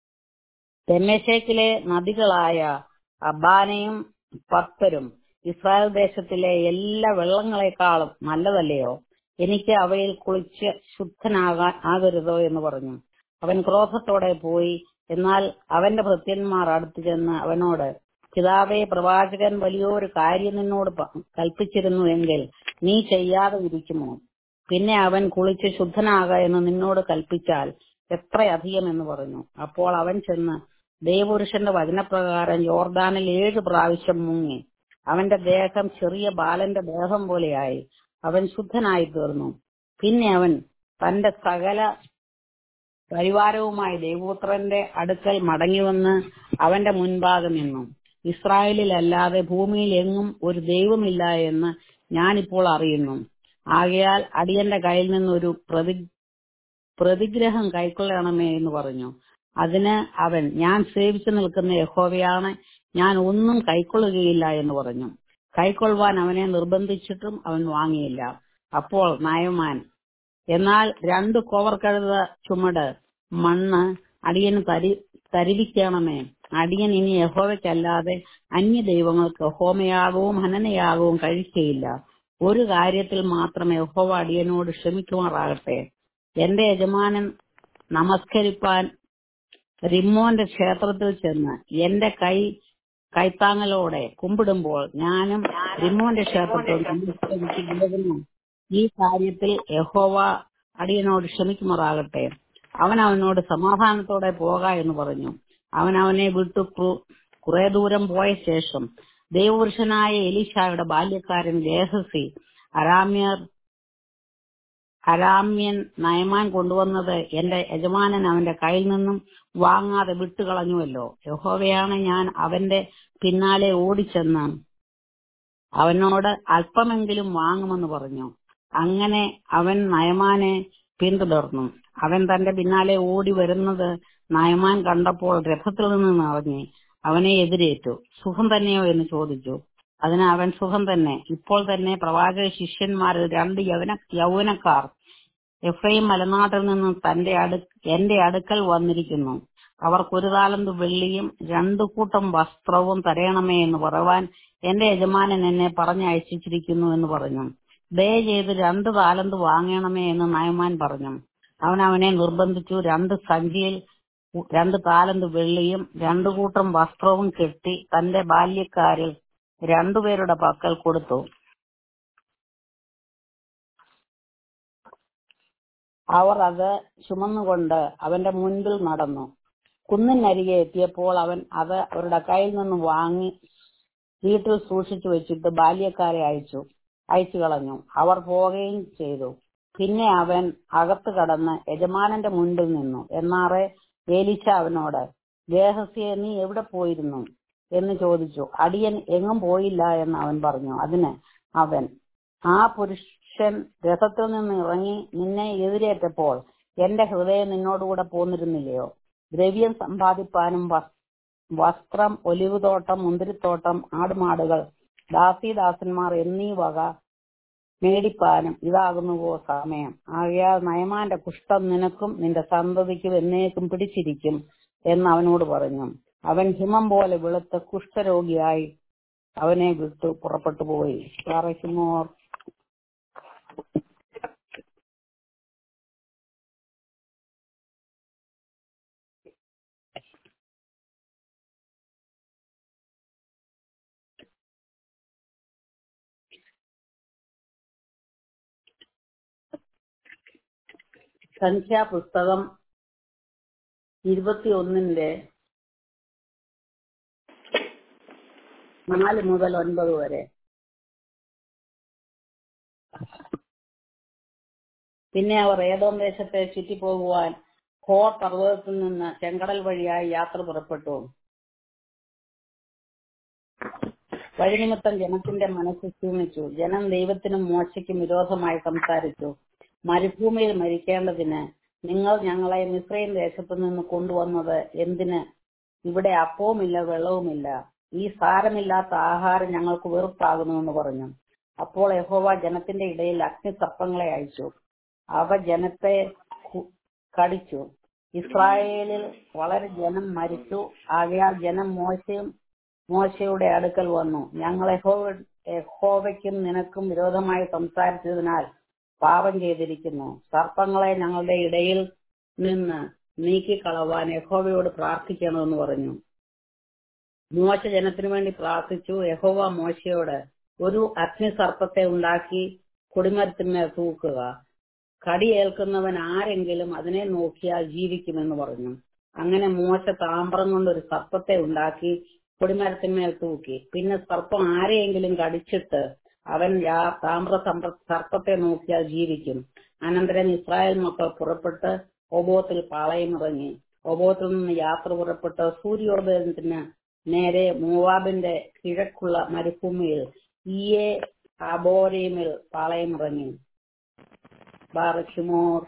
തെമ്മേശേക്കിലെ നദികളായ അബാനയും പത്തരും ഇസ്രായേൽ ദേശത്തിലെ എല്ലാ വെള്ളങ്ങളെക്കാളും നല്ലതല്ലയോ എനിക്ക് അവയിൽ കുളിച്ച് ശുദ്ധനാകാൻ ആകരുതോ എന്ന് പറഞ്ഞു അവൻ ക്രോധത്തോടെ പോയി എന്നാൽ അവന്റെ ഭൃത്യന്മാർ അടുത്തു ചെന്ന് അവനോട് പിതാവേ പ്രവാചകൻ വലിയൊരു കാര്യം നിന്നോട് പ- കൽപ്പിച്ചിരുന്നു എങ്കിൽ നീ ചെയ്യാതെ ഇരിക്കുമോ പിന്നെ അവൻ കുളിച്ച് ശുദ്ധനാക എന്ന് നിന്നോട് കൽപ്പിച്ചാൽ എത്രയധികം എന്ന് പറഞ്ഞു അപ്പോൾ അവൻ ചെന്ന് ദേവപുരുഷന്റെ വചനപ്രകാരം യോർദാനിൽ ഏഴ് പ്രാവശ്യം മുങ്ങി അവന്റെ ദേഹം ചെറിയ ബാലന്റെ ദേഹം പോലെയായി അവൻ ശുദ്ധനായി തീർന്നു പിന്നെ അവൻ തന്റെ സകല പരിവാരവുമായി ദൈവപുത്രന്റെ അടുക്കൽ മടങ്ങിവന്ന് അവന്റെ മുൻപാകെ നിന്നു ഇസ്രായേലിലല്ലാതെ ഭൂമിയിൽ എങ്ങും ഒരു ദൈവമില്ല എന്ന് ഞാനിപ്പോൾ അറിയുന്നു ആകയാൽ അടിയന്റെ കയ്യിൽ നിന്ന് ഒരു പ്രതി പ്രതിഗ്രഹം കൈക്കൊള്ളണമേ എന്ന് പറഞ്ഞു അതിന് അവൻ ഞാൻ സേവിച്ചു നിൽക്കുന്ന യഹോവയാണ് ഞാൻ ഒന്നും കൈക്കൊള്ളുകയില്ല എന്ന് പറഞ്ഞു കൈക്കൊള്ളുവാൻ അവനെ നിർബന്ധിച്ചിട്ടും അവൻ വാങ്ങിയില്ല അപ്പോൾ നയമാൻ എന്നാൽ രണ്ട് കോവർ കഴുത ചുമട് മണ്ണ് അടിയന് തരി തരിവിക്കണമേ അടിയൻ ഇനി യഹോവയ്ക്കല്ലാതെ അന്യ ദൈവങ്ങൾക്ക് ഹോമയാഗവും ഹനനയാഗവും കഴിക്കുകയില്ല ഒരു കാര്യത്തിൽ മാത്രം യഹോവ അടിയനോട് ക്ഷമിക്കുമാറാകട്ടെ എന്റെ യജമാനൻ നമസ്കരിപ്പാൻ റിമ്മോന്റെ ക്ഷേത്രത്തിൽ ചെന്ന് എന്റെ കൈ കൈത്താങ്ങലോടെ കുമ്പിടുമ്പോൾ ഞാനും റിമ്മോന്റെ ക്ഷേത്രത്തിൽ നമസ്കരിച്ചിരുന്നു ഈ കാര്യത്തിൽ യഹോവ അടിയനോട് ക്ഷമിക്കുമാറാകട്ടെ അവൻ അവനോട് സമാധാനത്തോടെ പോക എന്ന് പറഞ്ഞു അവൻ അവനെ വിട്ടു കു- കുറെ ദൂരം പോയ ശേഷം ദൈവപുരുഷനായ എലീഷായുടെ ബാല്യക്കാരൻ ഗേഹസി അരാമ്യർ അരാമ്യൻ നയമാൻ കൊണ്ടുവന്നത് എന്റെ യജമാനൻ അവന്റെ കയ്യിൽ നിന്നും വാങ്ങാതെ വിട്ടുകളഞ്ഞുവല്ലോ യഹോവയാണ് ഞാൻ അവന്റെ പിന്നാലെ ഓടിച്ചെന്ന് അവനോട് അല്പമെങ്കിലും വാങ്ങുമെന്ന് പറഞ്ഞു അങ്ങനെ അവൻ നയമാനെ പിന്തുടർന്നു അവൻ തന്റെ പിന്നാലെ ഓടി വരുന്നത് നയമാൻ കണ്ടപ്പോൾ രഥത്തിൽ നിന്ന് ഇറങ്ങി അവനെ എതിരേറ്റു സുഖം തന്നെയോ എന്ന് ചോദിച്ചു അതിന് അവൻ സുഖം തന്നെ ഇപ്പോൾ തന്നെ പ്രവാചക ശിഷ്യന്മാരിൽ രണ്ട് യൗവന യൗവനക്കാർ എഫ്രൈം മലനാട്ടിൽ നിന്ന് തന്റെ അടു എന്റെ അടുക്കൽ വന്നിരിക്കുന്നു അവർക്ക് ഒരു താലന്ത് വെള്ളിയും രണ്ടു കൂട്ടം വസ്ത്രവും തരയണമേ എന്ന് പറവാൻ എന്റെ യജമാനൻ എന്നെ പറഞ്ഞയച്ചിരിക്കുന്നു എന്ന് പറഞ്ഞു ദയ ചെയ്ത് രണ്ട് താലന്ത് വാങ്ങണമേ എന്ന് നയമാൻ പറഞ്ഞു അവൻ അവനെ നിർബന്ധിച്ചു രണ്ട് സഞ്ചിയിൽ ഉ- രണ്ട് താലന്ത് വെള്ളിയും രണ്ടു കൂട്ടം വസ്ത്രവും കെട്ടി തന്റെ ബാല്യക്കാരിൽ രണ്ടുപേരുടെ പക്കൽ കൊടുത്തു അവർ അത് ചുമന്നുകൊണ്ട് അവന്റെ മുൻപിൽ നടന്നു കുന്നിനരികെ എത്തിയപ്പോൾ അവൻ അത് അവരുടെ കയ്യിൽ നിന്ന് വാങ്ങി വീട്ടിൽ സൂക്ഷിച്ചു വെച്ചിട്ട് ബാല്യക്കാരെ അയച്ചു അയച്ചു കളഞ്ഞു അവർ പോവുകയും ചെയ്തു പിന്നെ അവൻ അകത്ത് കടന്ന് യജമാനന്റെ മുൻപിൽ നിന്നു എന്നാറെ ഏലീശ അവനോട് ഗേഹസ്യെ നീ എവിടെ പോയിരുന്നു എന്ന് ചോദിച്ചു അടിയൻ എങ്ങും പോയില്ല എന്ന് അവൻ പറഞ്ഞു അതിന് അവൻ ആ പുരുഷൻ രഥത്തിൽ നിന്ന് ഇറങ്ങി നിന്നെ എതിരേറ്റപ്പോൾ എന്റെ ഹൃദയം നിന്നോടുകൂടെ പോന്നിരുന്നില്ലയോ ദ്രവ്യം സമ്പാദിപ്പാനും വസ്- വസ്ത്രം ഒലിവുതോട്ടം മുന്തിരിത്തോട്ടം ആടുമാടുകൾ ദാസീദാസന്മാർ എന്നീ വക മേടിപ്പാനും ഇതാകുന്നുവോ സമയം ആകയാൽ നയമാന്റെ കുഷ്ഠം നിനക്കും നിന്റെ സന്തതിക്കും എന്നേക്കും പിടിച്ചിരിക്കും എന്ന് അവനോട് പറഞ്ഞു അവൻ ഹിമം പോലെ വെളുത്ത കുഷ്ഠരോഗിയായി അവനെ വിട്ടു പുറപ്പെട്ടു പോയി പാറയ്ക്കുമോർ സംഖ്യാപുസ്തകം ഇരുപത്തിയൊന്നിന്റെ നാല് മുതൽ ഒൻപത് വരെ പിന്നെ അവർ ഏതോം ദേശത്തെ ചുറ്റിപ്പോകുവാൻ ഹോർ പർവ്വതത്തിൽ നിന്ന് ചെങ്കടൽ വഴിയായി യാത്ര പുറപ്പെട്ടു വഴിനിമിത്തം ജനത്തിന്റെ മനസ്സ് ക്ഷീണിച്ചു ജനം ദൈവത്തിനും മോശയ്ക്കും വിരോധമായി സംസാരിച്ചു മരുഭൂമിയിൽ മരിക്കേണ്ടതിന് നിങ്ങൾ ഞങ്ങളെ മിശ്രയും ദേശത്തു നിന്ന് കൊണ്ടുവന്നത് എന്തിന് ഇവിടെ അപ്പവുമില്ല വെള്ളവുമില്ല ഈ സാരമില്ലാത്ത ആഹാരം ഞങ്ങൾക്ക് വെറുപ്പാകുന്നുവെന്ന് പറഞ്ഞു അപ്പോൾ യഹോവ ജനത്തിന്റെ ഇടയിൽ അഗ്നിസർപ്പങ്ങളെ അയച്ചു അവ ജനത്തെ കു- കടിച്ചു ഇസ്രായേലിൽ വളരെ ജനം മരിച്ചു ആകയാൽ ജനം മോശയും മോശയുടെ അടുക്കൽ വന്നു ഞങ്ങൾ യഹോവ യഹോവയ്ക്കും നിനക്കും വിരോധമായി സംസാരിച്ചതിനാൽ പാപം ചെയ്തിരിക്കുന്നു സർപ്പങ്ങളെ ഞങ്ങളുടെ ഇടയിൽ നിന്ന് നീക്കിക്കളവാൻ യഹോവയോട് പ്രാർത്ഥിക്കണമെന്ന് പറഞ്ഞു മോശ ജനത്തിനു വേണ്ടി പ്രാർത്ഥിച്ചു യഹോവ മോശയോട് ഒരു അഗ്നിസർപ്പത്തെ ഉണ്ടാക്കി കൊടിമരത്തിന്മേൽ തൂക്കുക കടിയേൽക്കുന്നവൻ ആരെങ്കിലും അതിനെ നോക്കിയാൽ ജീവിക്കുമെന്ന് പറഞ്ഞു അങ്ങനെ മോശ താമ്രം കൊണ്ട് ഒരു സർപ്പത്തെ ഉണ്ടാക്കി കൊടിമരത്തിന്മേൽ തൂക്കി പിന്നെ സർപ്പം ആരെയെങ്കിലും കടിച്ചിട്ട് അവൻ യാ- താമ്ര സമ്പ- സർപ്പത്തെ നോക്കിയാൽ ജീവിക്കും അനന്തരം ഇസ്രായേൽ മക്കൾ പുറപ്പെട്ട് ഒബോത്തിൽ പാളയമിറങ്ങി ഒബോത്തിൽ നിന്ന് യാത്ര പുറപ്പെട്ട് സൂര്യോദയത്തിന് നേരെ മൂവാബിന്റെ കിഴക്കുള്ള മരുഭൂമിയിൽ ഈയെ അബോരയിമിൽ പാളയമിറങ്ങി ബാറച്ചുമോർ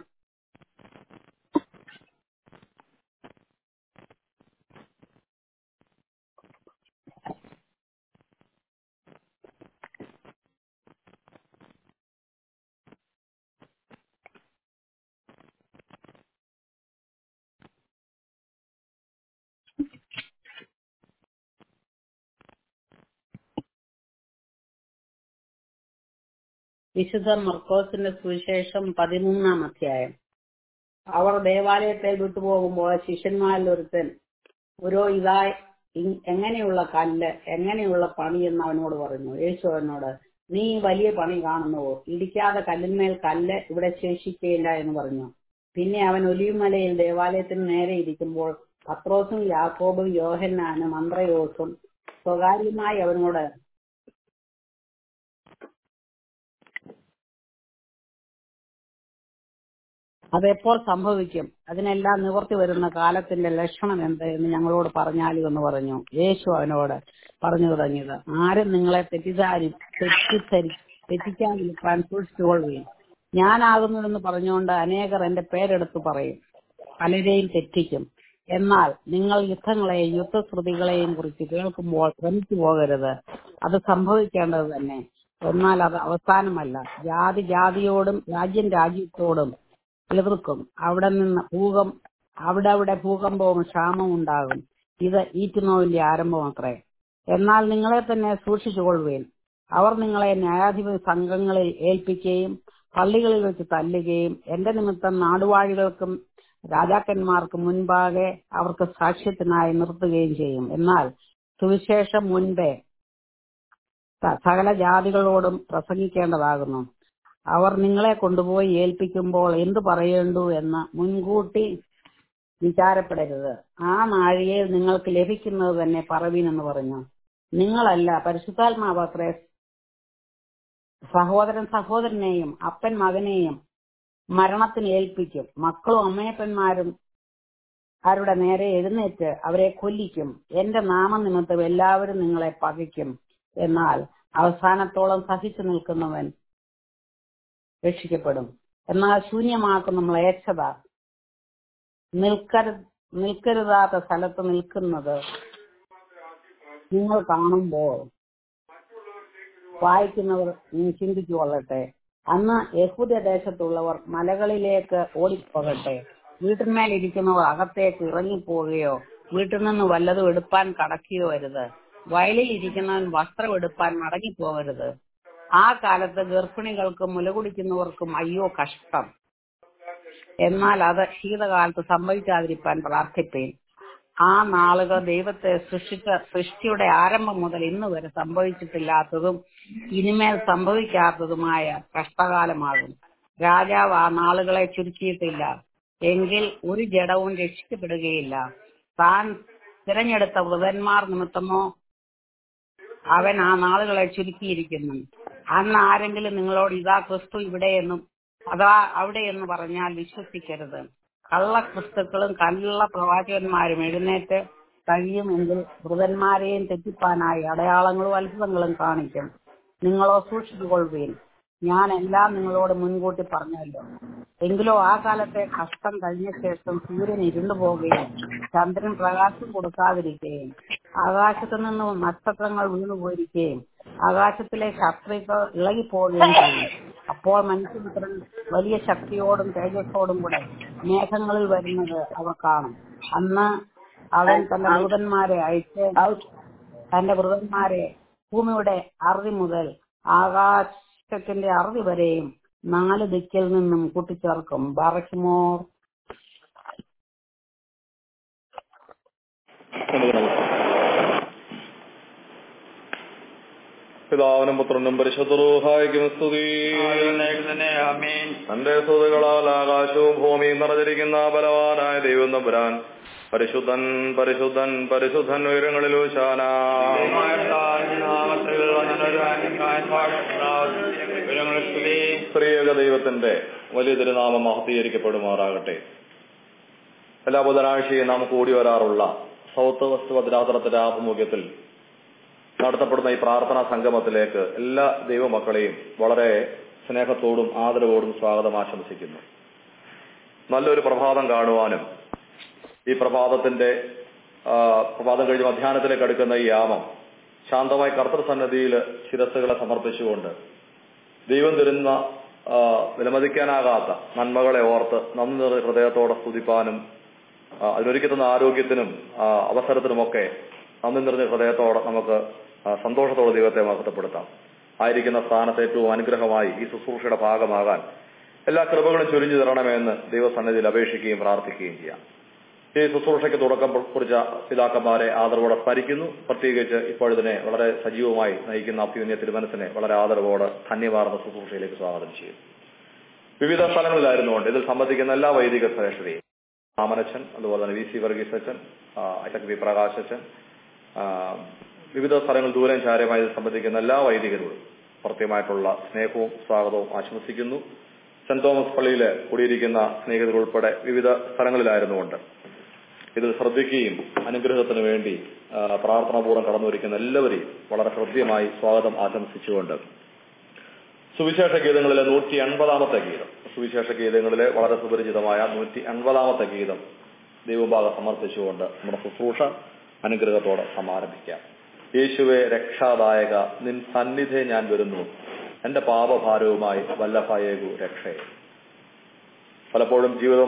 വിശുദ്ധ മർക്കോസിന്റെ സുവിശേഷം പതിമൂന്നാം അധ്യായം അവർ ദേവാലയത്തെ വിട്ടുപോകുമ്പോൾ ശിഷ്യന്മാരിൽ ഒരുത്തൻ ഒരു ഇതാ ഇ- എങ്ങനെയുള്ള കല്ല് എങ്ങനെയുള്ള പണി എന്ന് അവനോട് പറഞ്ഞു യേശു അവനോട് നീ ഈ വലിയ പണി കാണുന്നുവോ ഇടിക്കാതെ കല്ലിന്മേൽ കല്ല് ഇവിടെ ശേഷിക്കുകയില്ല എന്ന് പറഞ്ഞു പിന്നെ അവൻ ഒലിയുമലയിൽ ദേവാലയത്തിന് നേരെ ഇരിക്കുമ്പോൾ പത്രോസും യാക്കോബും യോഹന്നാനും മന്ത്രയോസും സ്വകാര്യമായി അവനോട് അതെപ്പോൾ സംഭവിക്കും അതിനെല്ലാം നിവർത്തി വരുന്ന കാലത്തിന്റെ ലക്ഷണം എന്ത് എന്ന് ഞങ്ങളോട് പറഞ്ഞാലും എന്ന് പറഞ്ഞു യേശു അവനോട് പറഞ്ഞു തുടങ്ങിയത് ആരും നിങ്ങളെ തെറ്റിദ്ധാരി തെറ്റിദ്ധരി തെറ്റിക്കാതിരിക്കാൻ സൂക്ഷിച്ചുകൊള്ളുകയും ഞാനാകുന്നുവെന്ന് പറഞ്ഞുകൊണ്ട് അനേകർ എന്റെ പേരെടുത്ത് പറയും പലരെയും തെറ്റിക്കും എന്നാൽ നിങ്ങൾ യുദ്ധങ്ങളെയും യുദ്ധശ്രുതികളെയും കുറിച്ച് കേൾക്കുമ്പോൾ ഭ്രമിച്ചു പോകരുത് അത് സംഭവിക്കേണ്ടത് തന്നെ എന്നാൽ അത് അവസാനമല്ല ജാതി ജാതിയോടും രാജ്യം രാജ്യത്തോടും എതിർക്കും അവിടെ നിന്ന് ഭൂകം അവിടെ അവിടെ ഭൂകമ്പവും ക്ഷാമവും ഉണ്ടാകും ഇത് ഈറ്റുനോവിന്റെ ആരംഭം അത്രേ എന്നാൽ നിങ്ങളെ തന്നെ സൂക്ഷിച്ചുകൊള്ളുവേൻ അവർ നിങ്ങളെ ന്യായാധിപ സംഘങ്ങളിൽ ഏൽപ്പിക്കുകയും പള്ളികളിൽ വെച്ച് തല്ലുകയും എന്റെ നിമിത്തം നാടുവാഴികൾക്കും രാജാക്കന്മാർക്കും മുൻപാകെ അവർക്ക് സാക്ഷ്യത്തിനായി നിർത്തുകയും ചെയ്യും എന്നാൽ സുവിശേഷം മുൻപേ സ- സകല ജാതികളോടും പ്രസംഗിക്കേണ്ടതാകുന്നു അവർ നിങ്ങളെ കൊണ്ടുപോയി ഏൽപ്പിക്കുമ്പോൾ എന്തു പറയേണ്ടു എന്ന് മുൻകൂട്ടി വിചാരപ്പെടരുത് ആ നാഴികയിൽ നിങ്ങൾക്ക് ലഭിക്കുന്നത് തന്നെ പറവീനെന്ന് പറഞ്ഞു നിങ്ങളല്ല പരിശുദ്ധാത്മാവത്രേ സഹോദരൻ സഹോദരനെയും അപ്പൻ മകനെയും മരണത്തിന് ഏൽപ്പിക്കും മക്കളും അമ്മയപ്പന്മാരും അവരുടെ നേരെ എഴുന്നേറ്റ് അവരെ കൊല്ലിക്കും എന്റെ നാമനിമിത്തം എല്ലാവരും നിങ്ങളെ പകയ്ക്കും എന്നാൽ അവസാനത്തോളം സഹിച്ചു നിൽക്കുന്നവൻ രക്ഷിക്കപ്പെടും എന്നാൽ ശൂന്യമാക്കുന്ന മ്ലേച്ഛത നിൽക്കരു നിൽക്കരുതാത്ത സ്ഥലത്ത് നിൽക്കുന്നത് നിങ്ങൾ കാണുമ്പോൾ വായിക്കുന്നവർ ഇനി ചിന്തിച്ചു കൊള്ളട്ടെ അന്ന് യഹൂദ ദേശത്തുള്ളവർ മലകളിലേക്ക് ഓടിപ്പോകട്ടെ വീട്ടിന്മേലിരിക്കുന്നവർ അകത്തേക്ക് ഇറങ്ങിപ്പോവുകയോ വീട്ടിൽ നിന്ന് വല്ലതും എടുപ്പാൻ കടക്കുകയോ അരുത് വയലിൽ ഇരിക്കുന്നവൻ വസ്ത്രം എടുപ്പാൻ മടങ്ങിപ്പോകരുത് ആ കാലത്ത് ഗർഭിണികൾക്കും മുലകുടിക്കുന്നവർക്കും അയ്യോ കഷ്ടം എന്നാൽ അത് ശീതകാലത്ത് സംഭവിക്കാതിരിക്കാൻ പ്രാർത്ഥിപ്പേൻ ആ നാളുകൾ ദൈവത്തെ സൃഷ്ടിച്ച സൃഷ്ടിയുടെ ആരംഭം മുതൽ ഇന്ന് വരെ സംഭവിച്ചിട്ടില്ലാത്തതും ഇനിമേൽ സംഭവിക്കാത്തതുമായ കഷ്ടകാലമാകും രാജാവ് ആ നാളുകളെ ചുരുക്കിയിട്ടില്ല എങ്കിൽ ഒരു ജഡവും രക്ഷിക്കപ്പെടുകയില്ല താൻ തിരഞ്ഞെടുത്ത വൃതന്മാർ നിമിത്തമോ അവൻ ആ നാളുകളെ ചുരുക്കിയിരിക്കുന്നു അന്ന് ആരെങ്കിലും നിങ്ങളോട് ഇതാ ക്രിസ്തു ഇവിടെയെന്നും അതാ അവിടെയെന്ന് പറഞ്ഞാൽ വിശ്വസിക്കരുത് കള്ള ക്രിസ്തുക്കളും കള്ള പ്രവാചകന്മാരും എഴുന്നേറ്റ് കഴിയുമെങ്കിൽ മൃതന്മാരെയും തെറ്റിപ്പാനായി അടയാളങ്ങളും അത്ഭുതങ്ങളും കാണിക്കും നിങ്ങളോ സൂക്ഷിച്ചുകൊള്ളുവീൻ ഞാൻ എല്ലാം നിങ്ങളോട് മുൻകൂട്ടി പറഞ്ഞല്ലോ എങ്കിലോ ആ കാലത്തെ കഷ്ടം കഴിഞ്ഞ ശേഷം സൂര്യൻ ഇരുണ്ടു പോവുകയും ചന്ദ്രൻ പ്രകാശം കൊടുക്കാതിരിക്കുകയും ആകാശത്തു നിന്ന് നക്ഷത്രങ്ങൾ വീണു പോയിരിക്കുകയും ആകാശത്തിലെ ശത്രുക്കൾ ഇളകിപ്പോവുകയും ചെയ്യും അപ്പോൾ മനുഷ്യപുത്രൻ വലിയ ശക്തിയോടും തേജസ്സോടും കൂടെ മേഘങ്ങളിൽ വരുന്നത് അവ കാണും അന്ന് അവൻ തന്റെ ദൂതന്മാരെ അയച്ച് തന്റെ മൃതന്മാരെ ഭൂമിയുടെ അറുതി മുതൽ ആകാശത്തിന്റെ അറുതി വരെയും നാല് ദിക്കിൽ നിന്നും കൂട്ടിച്ചേർക്കും ബാറയ്ക്കുമോർ നമുക്ക് നമസ്കാരം പിതാവിനും പുത്രനും പരിശുദ്ധറൂഹായിക്കും സ്തുതി തന്റെ സ്തുതികളാൽ ആകാശവും ഭൂമിയും നിറഞ്ഞിരിക്കുന്ന ബലവാനായ ദൈവം തമ്പുരാൻ പരിശുദ്ധൻ പരിശുദ്ധൻ പരിശുദ്ധൻ ഉയരങ്ങളിൽ ഊശാന സ്ത്രീയക ദൈവത്തിന്റെ വലിയ തിരുനാമം മഹത്തീകരിക്കപ്പെടുമാറാകട്ടെ എല്ലാ ബുധനാഴ്ചയും നാം കൂടി വരാറുള്ള സൗത്ത് വെസ്റ്റ് ഭദ്രാസനത്തിന്റെ ആഭിമുഖ്യത്തിൽ നടത്തപ്പെടുന്ന ഈ പ്രാർത്ഥനാ സംഗമത്തിലേക്ക് എല്ലാ ദൈവമക്കളെയും വളരെ സ്നേഹത്തോടും ആദരവോടും സ്വാഗതം ആശംസിക്കുന്നു നല്ലൊരു പ്രഭാതം കാണുവാനും ഈ പ്രഭാതത്തിന്റെ ആ, പ്രഭാതം കഴിഞ്ഞ് മധ്യാഹ്നത്തിലേക്ക് അടുക്കുന്ന ഈ യാമം ശാന്തമായി കർത്തൃസന്നദ്ധിയിൽ ശിരസ്സുകളെ സമർപ്പിച്ചുകൊണ്ട് ദൈവം തരുന്ന ആ, വിലമതിക്കാനാകാത്ത നന്മകളെ ഓർത്ത് നന്ദി നിറഞ്ഞ ഹൃദയത്തോടെ സ്തുതിപ്പാനും ആ, അതിനൊരുക്കുന്ന ആരോഗ്യത്തിനും ആ, അവസരത്തിനുമൊക്കെ നന്ദി നിറഞ്ഞ ഹൃദയത്തോടെ നമുക്ക് ആ, സന്തോഷത്തോടെ ദൈവത്തെ മഹത്വപ്പെടുത്താം ആയിരിക്കുന്ന സ്ഥാനത്ത് ഏറ്റവും അനുഗ്രഹമായി ഈ ശുശ്രൂഷയുടെ ഭാഗമാകാൻ എല്ലാ കൃപകളും ചൊരിഞ്ഞു തരണമെന്ന് ദൈവസന്നിധിയിൽ അപേക്ഷിക്കുകയും പ്രാർത്ഥിക്കുകയും ചെയ്യാം ഈ ശുശ്രൂഷയ്ക്ക് തുടക്കം കുറിച്ച പിതാക്കന്മാരെ ആദരവോടെ സ്മരിക്കുന്നു പ്രത്യേകിച്ച് ഇപ്പോഴിതിനെ വളരെ സജീവമായി നയിക്കുന്ന അഭ്യുന്യ തിരുമനസിനെ വളരെ ആദരവോടെ ധന്യവാർന്ന ശുശ്രൂഷയിലേക്ക് സ്വാഗതം ചെയ്യും വിവിധ സ്ഥലങ്ങളിലായിരുന്നുകൊണ്ട് ഇതിൽ സംബന്ധിക്കുന്ന എല്ലാ വൈദിക ശ്രേഷ്ഠരെയും രാമനച്ഛൻ അതുപോലെ തന്നെ വി സി വർഗീസ് അച്ഛൻ അശക് വി പ്രകാശ് അച്ഛൻ ആ, വിവിധ സ്ഥലങ്ങൾ ദൂരം ചാരമായി ഇതിൽ സംബന്ധിക്കുന്ന എല്ലാ വൈദികരോടും പ്രത്യേകമായിട്ടുള്ള സ്നേഹവും സ്വാഗതവും ആശംസിക്കുന്നു സെന്റ് തോമസ് പള്ളിയിൽ കൂടിയിരിക്കുന്ന സ്നേഹിതരുൾപ്പെടെ വിവിധ സ്ഥലങ്ങളിലായിരുന്നുകൊണ്ട് ഇതിൽ ശ്രദ്ധിക്കുകയും അനുഗ്രഹത്തിന് വേണ്ടി ആ, പ്രാർത്ഥനാപൂർവ്വം കടന്നുവരിക്കുന്ന എല്ലാവരെയും വളരെ ഹൃദ്യമായി സ്വാഗതം ആശംസിച്ചുകൊണ്ട് സുവിശേഷ ഗീതങ്ങളിലെ നൂറ്റി അൻപതാമത്തെ ഗീതം സുവിശേഷ ഗീതങ്ങളിലെ വളരെ സുപരിചിതമായ നൂറ്റി അൻപതാമത്തെ ഗീതം ദൈവഭാഗം സമർപ്പിച്ചുകൊണ്ട് നമ്മുടെ ശുശ്രൂഷ അനുഗ്രഹത്തോടെ സമാരംഭിക്കാം യേശുവെ രക്ഷാദായക നിൻ സന്നിധി ഞാൻ വരുന്നു എന്റെ പാപഭാരവുമായി വല്ലഭയേകു രക്ഷയെ പലപ്പോഴും ജീവിതം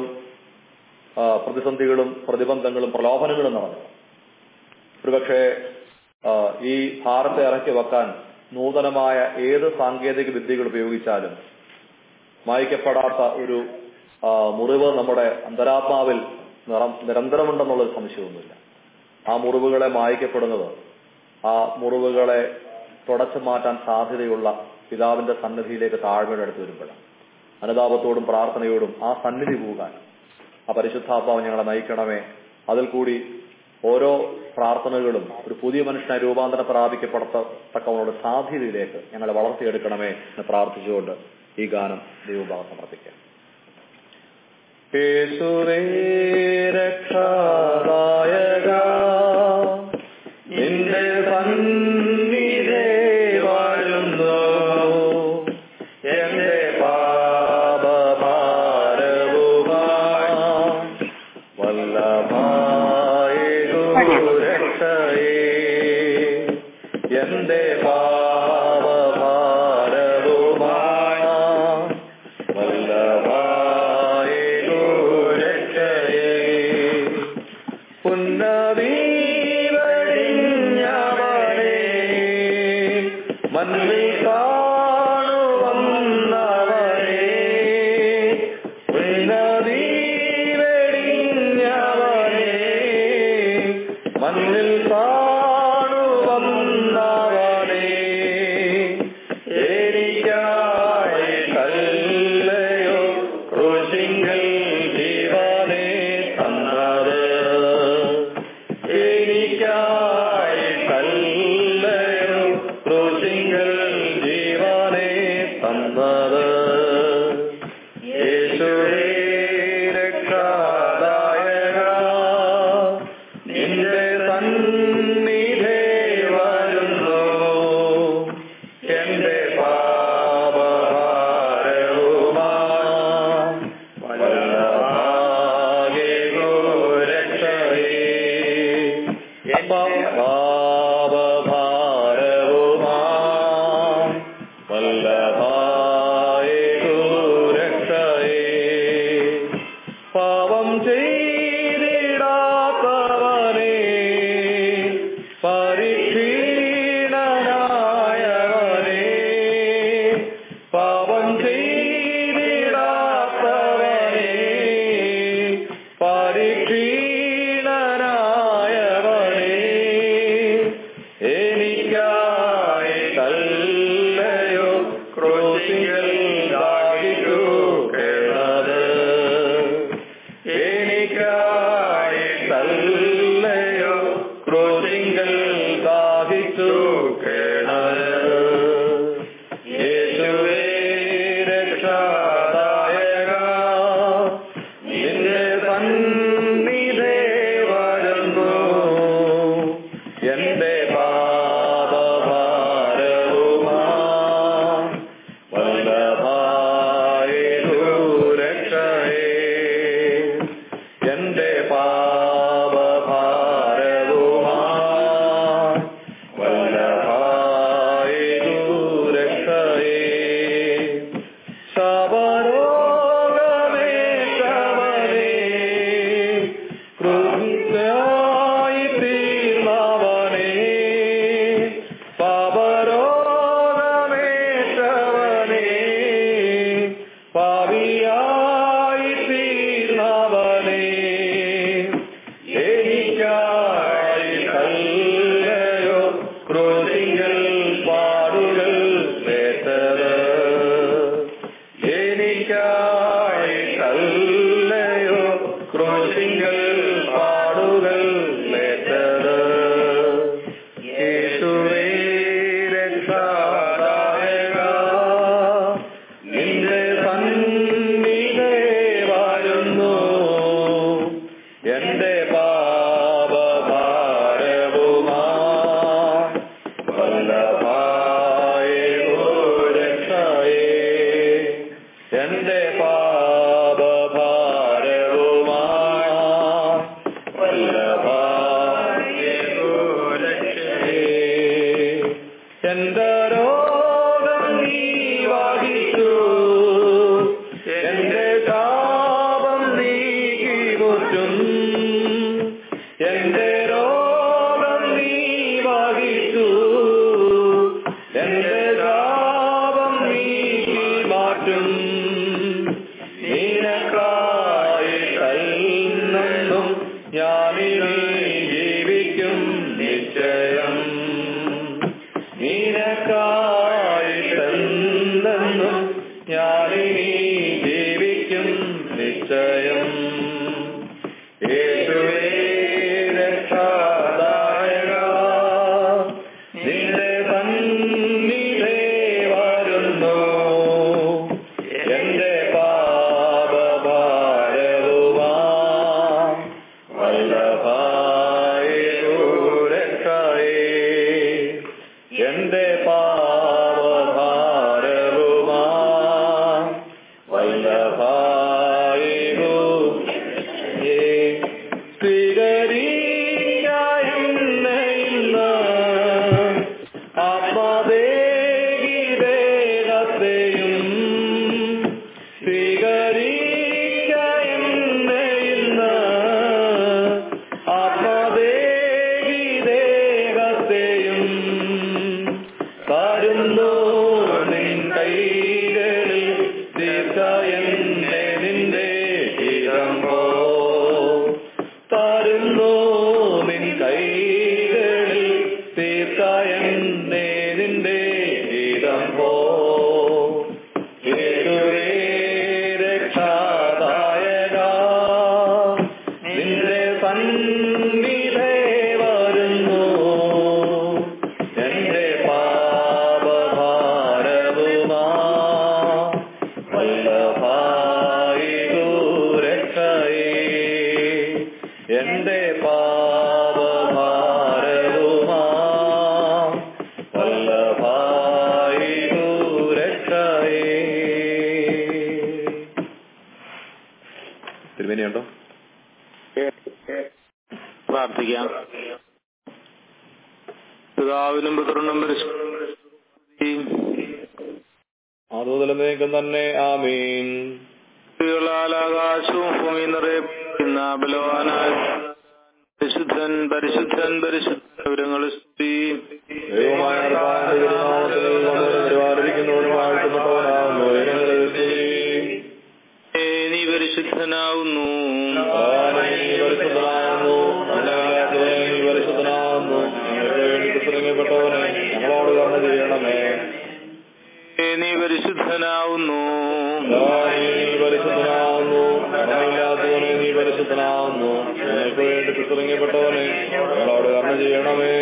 ആ, പ്രതിസന്ധികളും പ്രതിബന്ധങ്ങളും പ്രലോഭനങ്ങളും നിറഞ്ഞു ഒരുപക്ഷെ ആ, ഈ ഭാരത്തെ ഇറക്കി വെക്കാൻ നൂതനമായ ഏത് സാങ്കേതിക വിദ്യകൾ ഉപയോഗിച്ചാലും മായ്ക്കപ്പെടാത്ത ഒരു ആ, മുറിവ് നമ്മുടെ അന്തരാത്മാവിൽ നിറം നിരന്തരമുണ്ടെന്നുള്ളൊരു സംശയമൊന്നുമില്ല ആ മുറിവുകളെ മായ്ക്കപ്പെടുന്നത് ആ മുറിവുകളെ തുടച്ചു മാറ്റാൻ സാധ്യതയുള്ള പിതാവിന്റെ സന്നിധിയിലേക്ക് താഴ്മയുടെ അടുത്ത് വരുമ്പോഴാണ് അനുതാപത്തോടും പ്രാർത്ഥനയോടും ആ സന്നിധി പോകാൻ ആ പരിശുദ്ധാത്മാവ് ഞങ്ങളെ നയിക്കണമേ അതിൽ കൂടി ഓരോ പ്രാർത്ഥനകളും ഒരു പുതിയ മനുഷ്യനെ രൂപാന്തരം പ്രാപിക്കപ്പെടത്തക്കവനോട് സാധ്യതയിലേക്ക് ഞങ്ങളെ വളർത്തിയെടുക്കണമേ എന്ന് പ്രാർത്ഥിച്ചുകൊണ്ട് ഈ ഗാനം ദൈവഭാഗം സമർപ്പിക്കാം യേശുവേ രക്ഷാദായക നിന്റെ സന്നിധേ വരുന്നു എന്റെ പാപഭാരവുമായി വല്ലഭായ രക്ഷയേ എന്റെ പാപഭാരവുമായി വല്ലഭായ രക്ഷയേ പുന്നവീവഴിഞ്ഞവനെ മണ്ണിൽ കാണുവന്നവനെ പുന്നവീവഴിഞ്ഞവനെ മണ്ണിൽ കാണുവന്നവനെ എനിക്കായി കല്ലയോ ക്രൂശിങ്കൽ ജീവനെ തന്നത് എനിക്കായി കല്ലയോ ക്രൂശിങ്കൽ ജീവനെ തന്നത് യേശുവേ രക്ഷാദായക നിന്റെ സന്നിധേ വരുന്നു എന്റെ പാപഭാരവുമായി വല്ലഭാഗ്യ രക്ഷയേ പാപഭാരവുമായി വല്ലഭായ രക്ഷയേ പാപം ചെയ്തിടാത്തവനെ പരിക്ഷീണനായവനെ പാപം ചെയ്തിടാത്തവനെ പരിക്ഷീണനായവനെ എനിക്കായി തല്ലയോ ക്രോശികൾ ദാഹിച്ചു കേണത് എനിക്കായി തല്ലയോ ക്രോശിങ്ങൾ ദാഹിച്ചു കേണത് യേശുവേ രക്ഷാദായക നിന്റെ സന്നിധേ വരുന്നു എന്റെ പാപഭാരവുമായി വല്ലഭായ രക്ഷയേ എന്റെ പാപഭാരവുമായി വല്ലഭായ രക്ഷയേ ശബരോഗമേറ്റവനെ ക്രുദ്ധായി തീർന്നവനെ പാപരോഗമേറ്റവനെ പാവിയായി തീർന്നവനെ എനിക്കായി കല്ലയോ ക്രോധികൾ പാടുകൾ വേട്ടത് എനിക്കായി കല്ലയോ ക്രോശിങ്ങൾ പാടുകൾ നേട്ടത് യേശുവേ രക്ഷാദായക നിന്റെ സന്നിധേ വരുന്നു എന്റെ പാപഭാരവുമായി വല്ലഭായ രക്ഷയേ എന്റെ പാപഭാരവുമായി വല്ലഭായ രക്ഷയേ എന്റെ രോഗം നീ വഹിച്ചു എന്റെ താപം നീക്കി മുറ്റും എന്റെ രോഗം നീ വഹിച്ചു എന്റെ താപം നീക്കി മാറ്റും ഞാനിനി ജീവിക്കും നിശ്ചയം യേശുവേ രക്ഷാദായക നിന്റെ സന്നിധേ വരുന്നു എന്റെ പാപഭാരവുമാ വല്ലഭായൂരക്ഷയേ എന്റെ പാപഭാരവുമാ വല്ലഭായൂ സ്വീകരിക്കായെന്ന ആത്മദേഹിദേഹത്തെയും സ്വീകരിക്കായെന്ന ആത്മദേഹിദേഹത്തെയും തരുന്നു നിൻ കൈകളിൽ ദീർഘയെന്നെ നിന്റെ ഹിതമ്പോ തരുന്നു നിൻ കൈകളിൽ തീർക്കായെന്നെ നിന്റെ ഹിതമ്പോ യേശുവേ രക്ഷാദായക നിന്റെ സന്നിധേ വരുന്നു എന്റെ പാപഭാരവുമാ വല്ലഭായൂരക്ഷയേ എന്റെ പാപഭാരവുമാ വല്ലഭായൂരക്ഷയേ തിരുമേനിയുണ്ടോ പ്രാർത്ഥിക്കാം പിതാവിനും പുത്രനും ആദോതലമേക്കും തന്നെ ആമീൻ പരിശുദ്ധികളാൽ ആകാശവും ഭൂമി നിറയപ്പെടുന്ന ബലവാനായ പരിശുദ്ധൻ പരിശുദ്ധൻ പരിശുദ്ധങ്ങൾ സ്ത്രീ ദൈവമായ കർത്താവിന്റെ തിരുനാമത്തിൽ വന്നവരും പരിപാലിക്കുന്നവരും വാഴ്ത്തപ്പെട്ടവനാകുന്നു ഞങ്ങളെ സ്തുതി. നീ പരിശുദ്ധനാവുന്നു കർത്താവേ, നീ പരിശുദ്ധനാകുന്നു അല്ലാത്തവനെ നീ പരിശുദ്ധനാകുന്നു ഞങ്ങൾക്ക് വേണ്ടി കുത്തിറങ്ങപ്പെട്ടവനെ ഞങ്ങളോട് കർമ്മ ചെയ്യണമേ നീ പരിശുദ്ധനാവുന്നു കർത്താവേ, നീ പരിശുദ്ധനാകുന്നു കർമ്മയില്ലാത്തവനെ നീ പരിശുദ്ധനാകുന്നു ഞങ്ങൾക്ക് വേണ്ടി കുത്തിറങ്ങപ്പെട്ടവനെ ഞങ്ങളോട് കർമ്മ ചെയ്യണമേ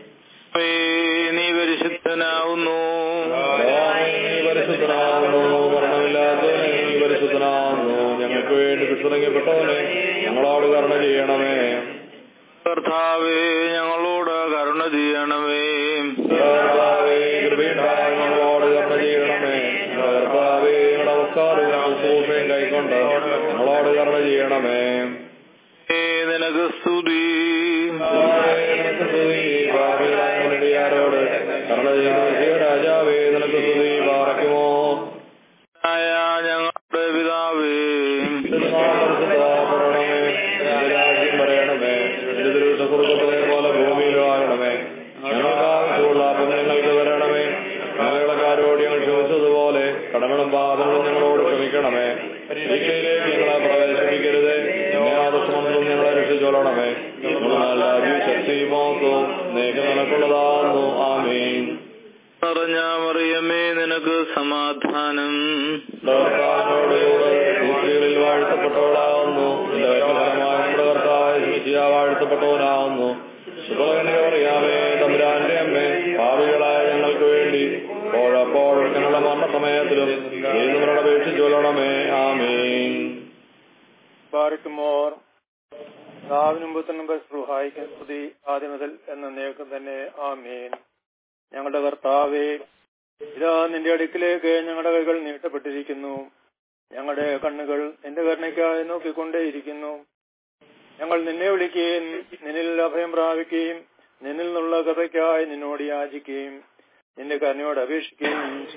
നീ പരിശുദ്ധനാവുന്നു കർത്താവേ, നീ പരിശുദ്ധനാകുന്നു മരണമില്ലാത്തവനെ നീ പരിശുദ്ധനാകുന്നു ഞങ്ങൾക്ക് വേണ്ടി വിശ്രമിക്കപ്പെട്ടവനെ ഞങ്ങളോട് കരുണ ചെയ്യണമേ കർത്താവേ ഞങ്ങളോട് കരുണ ചെയ്യണമേ കർത്താവേ, കൃപയുണ്ടായി ഞങ്ങളോട് കരുണ ചെയ്യണമേ കർത്താവേ ഞങ്ങളുടെ അവസ്കാരവും ശുശ്രൂഷയും കൈക്കൊണ്ട് ഞങ്ങളോട് കരുണ ചെയ്യണമേ ഏ, നിനക്ക് സ്തുതി കർത്താവേ, നിനക്ക് സ്തുതി പാപികളായ മുന്നടിയാരോട് കരുണ ചെയ്യുന്ന രാജാവേ നിനക്ക് സ്തുതി പാറയ്ക്കുമോ ആയ ഞങ്ങളുടെ പിതാവേ പരിശുദ്ധമാകണമേ നിന്റെ രാജ്യം പറയണമേ നിന്റെ തിരുവിട്ട സ്വർഗത്തിലെ പോലെ ഭൂമിയിലും ആകണമേ ഞങ്ങൾക്ക് ആവശ്യമുള്ള അപ്പം ഞങ്ങൾക്ക് തരണമേ ഞങ്ങളക്കാരോട് ഞങ്ങൾ ക്ഷമിച്ചതുപോലെ കടങ്ങളും പാപങ്ങളും ഞങ്ങളോട് ക്ഷമിക്കണമേ പരീക്ഷയിലേക്ക് ഞങ്ങളെ പ്രവേശിപ്പിക്കരുത് ആദർശമന്ത്രം ഞങ്ങളെ രക്ഷിച്ചോളണമേ ഞങ്ങൾ രാജ്യം ശക്തിയും മോക്കവും നേക്ക് നിനക്കുള്ളതാകുന്നു ആമീൻ പറഞ്ഞ മറിയമേ നിനക്ക് സമാധാനം കർത്താവിനോടുകൂടെ സ്ത്രീകളിൽ വാഴ്ത്തപ്പെട്ടവളാവുന്നു നിന്റെ ഫലമായ നമ്മുടെ കർത്താവ് ശിശിയ വാഴ്ത്തപ്പെട്ടവനാവുന്നു ശുഭകന്യ അറിയാമേ തമ്പുരാന്റെ അമ്മേ ഭാവികളായ ഞങ്ങൾക്ക് വേണ്ടി ഓഴപ്പോഴും ഞങ്ങളുടെ മരണസമയത്തിലും ചെയ്യുന്നവരുടെ അപേക്ഷിച്ചൊല്ലണമേ ആമീൻ ബാറിക്കുമോർ രാവിനും പുത്രനും സ്പൃഹായിക്കും സ്തുതി ആദ്യം മുതൽ എന്ന നേക്കും തന്നെ ആമീൻ ഞങ്ങളുടെ കർത്താവേ ഇതാ നിന്റെ അടുക്കിലേക്ക് ഞങ്ങളുടെ കൈകൾ നീട്ടപ്പെട്ടിരിക്കുന്നു ഞങ്ങളുടെ കണ്ണുകൾ നിന്റെ കരുണയ്ക്കായി നോക്കിക്കൊണ്ടേയിരിക്കുന്നു ഞങ്ങൾ നിന്നെ വിളിക്കുകയും നിന്നിൽ അഭയം പ്രാപിക്കുകയും നിന്നിൽ നിന്നുള്ള കൃപയ്ക്കായി നിന്നോട് യാചിക്കുകയും നിന്റെ കരുണയോട് അപേക്ഷിക്കുകയും ചെയ്യും.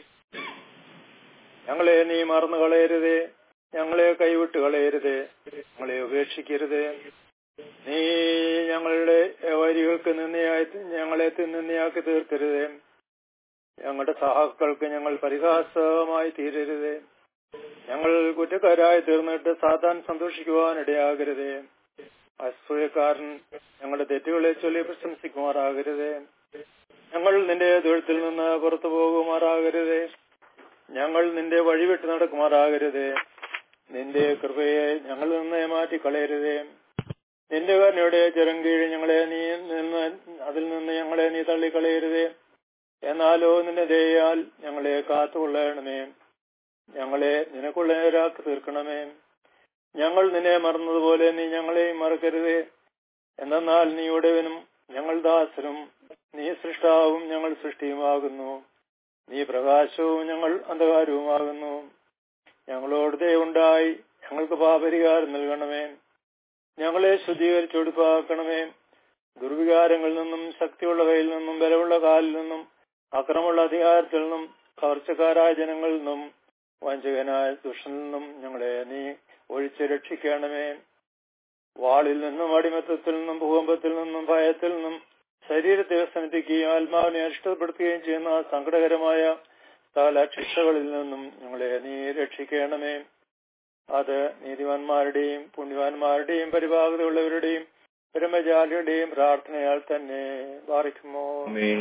ഞങ്ങളെ നീ മറന്നു കളയരുതേ ഞങ്ങളെ കൈവിട്ട് കളയരുതേ ഞങ്ങളെ ഉപേക്ഷിക്കരുതേ നീ ഞങ്ങളുടെ വരികൾക്ക് നിന്നയായി ഞങ്ങളെ നിന്നയാക്കി തീർക്കരുതേ ഞങ്ങളുടെ സഹാക്കൾക്ക് ഞങ്ങൾ പരിഹാസമായി തീരരുതേ ഞങ്ങൾ കുറ്റക്കാരായി തീർന്നിട്ട് സാധാൻ സന്തോഷിക്കുവാൻ ഇടയാകരുതേ അസൂയക്കാരൻ ഞങ്ങളുടെ തെറ്റുകളെ ചൊല്ലി പ്രശംസിക്കുമാറാകരുതേ ഞങ്ങൾ നിന്റെ തൊഴുത്തിൽ നിന്ന് പുറത്തു പോകുമാറാകരുതേ ഞങ്ങൾ നിന്റെ വഴിവിട്ട് നടക്കുമാറാകരുതേ നിന്റെ കൃപയെ ഞങ്ങളിൽ നിന്ന് മാറ്റിക്കളയരുതേ നിന്റെ കരുണയുടെ ചെറുങ്കീഴ് ഞങ്ങളെ നീ നിന്ന് അതിൽ നിന്ന് ഞങ്ങളെ നീ തള്ളിക്കളയരുതേ എന്നാലോ നിന്റെ ദയാൽ ഞങ്ങളെ കാത്തുകൊള്ളണമേ ഞങ്ങളെ നിനക്കുള്ളവരാക്കി തീർക്കണമേ ഞങ്ങൾ നിന്നെ മറന്നതുപോലെ നീ ഞങ്ങളെയും മറക്കരുതേ എന്നാൽ നീ ഉടവനും ഞങ്ങൾ ദാസരും നീ സൃഷ്ടാവും ഞങ്ങൾ സൃഷ്ടിയുമാകുന്നു നീ പ്രകാശവും ഞങ്ങൾ അന്ധകാരവുമാകുന്നു ഞങ്ങളോട് ദയുണ്ടായി ഞങ്ങൾക്ക് പാപരിഹാരം നൽകണമേ ഞങ്ങളെ ശുദ്ധീകരിച്ചൊടുപ്പാക്കണമേ ദുർവികാരങ്ങളിൽ നിന്നും ശക്തിയുള്ള കയ്യിൽ നിന്നും ബലമുള്ള കാലിൽ നിന്നും അക്രമമുള്ള അധികാരത്തിൽ നിന്നും കവർച്ചക്കാരായ ജനങ്ങളിൽ നിന്നും വഞ്ചകനായ ദുഷ്ടനിൽ നിന്നും ഞങ്ങളെ നീ ഒഴിച്ച് രക്ഷിക്കണമേ വാളിൽ നിന്നും അടിമത്തത്തിൽ നിന്നും ഭൂകമ്പത്തിൽ നിന്നും ഭയത്തിൽ നിന്നും ശരീരത്തെ വ്യസനിപ്പിക്കുകയും ആത്മാവിനെ അരിഷ്ടപ്പെടുത്തുകയും ചെയ്യുന്ന സങ്കടകരമായ സകല ശിക്ഷകളിൽ നിന്നും ഞങ്ങളെ നീ രക്ഷിക്കണമേ അത് നീതിമാന്മാരുടെയും പുണ്യവാന്മാരുടെയും പരിഭാഗതയുള്ളവരുടെയും ബ്രഹ്മചാരിയുടെയും പ്രാർത്ഥനയാൽ തന്നെ ബാധിക്കുമോ ആമീൻ.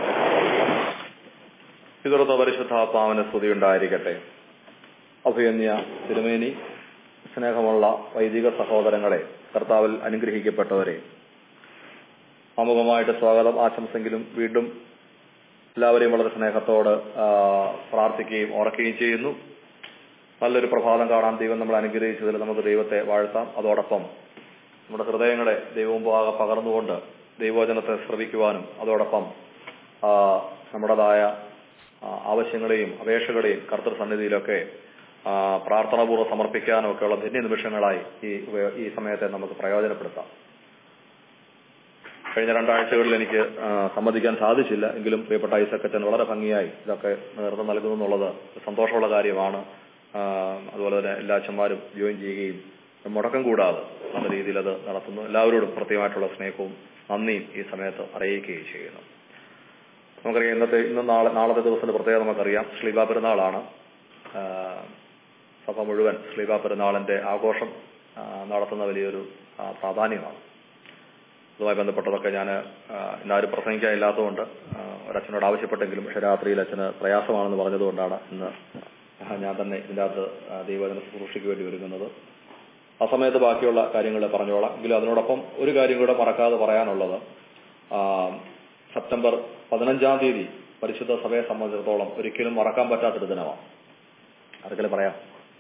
പിതൃത്വ പരിശുദ്ധാത്മാവിന് സ്തുതി ഉണ്ടായിരിക്കട്ടെ അഭിയന്യ തിരുമേനി സ്നേഹമുള്ള വൈദിക സഹോദരങ്ങളെ കർത്താവിൽ അനുഗ്രഹിക്കപ്പെട്ടവരെ ആമുഖമായിട്ട് സ്വാഗതം ആശംസെങ്കിലും വീണ്ടും എല്ലാവരെയും വളരെ സ്നേഹത്തോട് ആ, പ്രാർത്ഥിക്കുകയും ഓർക്കുകയും ചെയ്യുന്നു നല്ലൊരു പ്രഭാതം കാണാൻ ദൈവം നമ്മളെ അനുഗ്രഹിച്ചതിൽ നമുക്ക് ദൈവത്തെ വാഴ്ത്താം അതോടൊപ്പം നമ്മുടെ ഹൃദയങ്ങളെ ദൈവമുമ്പാകെ പകർന്നുകൊണ്ട് ദൈവവചനത്തെ ശ്രവിക്കുവാനും അതോടൊപ്പം ആ, നമ്മുടേതായ ആ, ആവശ്യങ്ങളെയും അപേക്ഷകളെയും കർത്തൃ സന്നിധിയിലൊക്കെ ആ, പ്രാർത്ഥനാപൂർവ്വം സമർപ്പിക്കാനും ഒക്കെയുള്ള ധന്യ നിമിഷങ്ങളായി ഈ ഉപയോ- ഈ സമയത്തെ നമുക്ക് പ്രയോജനപ്പെടുത്താം കഴിഞ്ഞ രണ്ടാഴ്ചകളിൽ എനിക്ക് ആ, സംബന്ധിക്കാൻ സാധിച്ചില്ല എങ്കിലും പ്രിയപ്പെട്ട ഐസക്കച്ചൻ വളരെ ഭംഗിയായി ഇതൊക്കെ നേതൃത്വം നൽകുന്നു എന്നുള്ളത് സന്തോഷമുള്ള കാര്യമാണ് ആ, അതുപോലെ തന്നെ എല്ലാ അച്ഛന്മാരും ജോയിൻ ചെയ്യുകയും മുടക്കം കൂടാതെ നല്ല രീതിയിൽ അത് നടത്തുന്നു എല്ലാവരോടും പ്രത്യേകമായിട്ടുള്ള സ്നേഹവും നന്ദിയും ഈ സമയത്ത് അറിയിക്കുകയും ചെയ്യുന്നു നമുക്കറിയാം ഇന്നത്തെ ഇന്ന് നാളെ നാളത്തെ ദിവസത്തിന്റെ പ്രത്യേകത നമുക്കറിയാം ശ്ലീബ പെരുന്നാളാണ് ആ, സഭ മുഴുവൻ ശ്ലീബ പെരുന്നാളിന്റെ ആഘോഷം ആ, നടത്തുന്ന വലിയൊരു ആ, പ്രാധാന്യമാണ് അതുമായി ബന്ധപ്പെട്ടതൊക്കെ ഞാൻ ഇന്നാരും പ്രസംഗിക്കാനില്ലാത്തതുകൊണ്ട് ആ, ഒരച്ഛനോട് ആവശ്യപ്പെട്ടെങ്കിലും പക്ഷെ രാത്രിയിൽ അച്ഛന് പ്രയാസമാണെന്ന് പറഞ്ഞതുകൊണ്ടാണ് ഇന്ന് ഞാൻ തന്നെ ഇതിൻ്റെ അകത്ത് ആ, ദൈവജന ശുശ്രൂഷയ്ക്ക് വേണ്ടി ഒരുങ്ങുന്നത് ആ സമയത്ത് ബാക്കിയുള്ള കാര്യങ്ങൾ പറഞ്ഞോളാം എങ്കിലും അതിനോടൊപ്പം ഒരു കാര്യം കൂടെ മറക്കാതെ പറയാനുള്ളത് ആ, സെപ്റ്റംബർ പതിനഞ്ചാം തീയതി പരിശുദ്ധ സഭയെ സംബന്ധിച്ചിടത്തോളം ഒരിക്കലും മറക്കാൻ പറ്റാത്തൊരു ദിനമാണ് ആർക്കെങ്കിലും പറയാം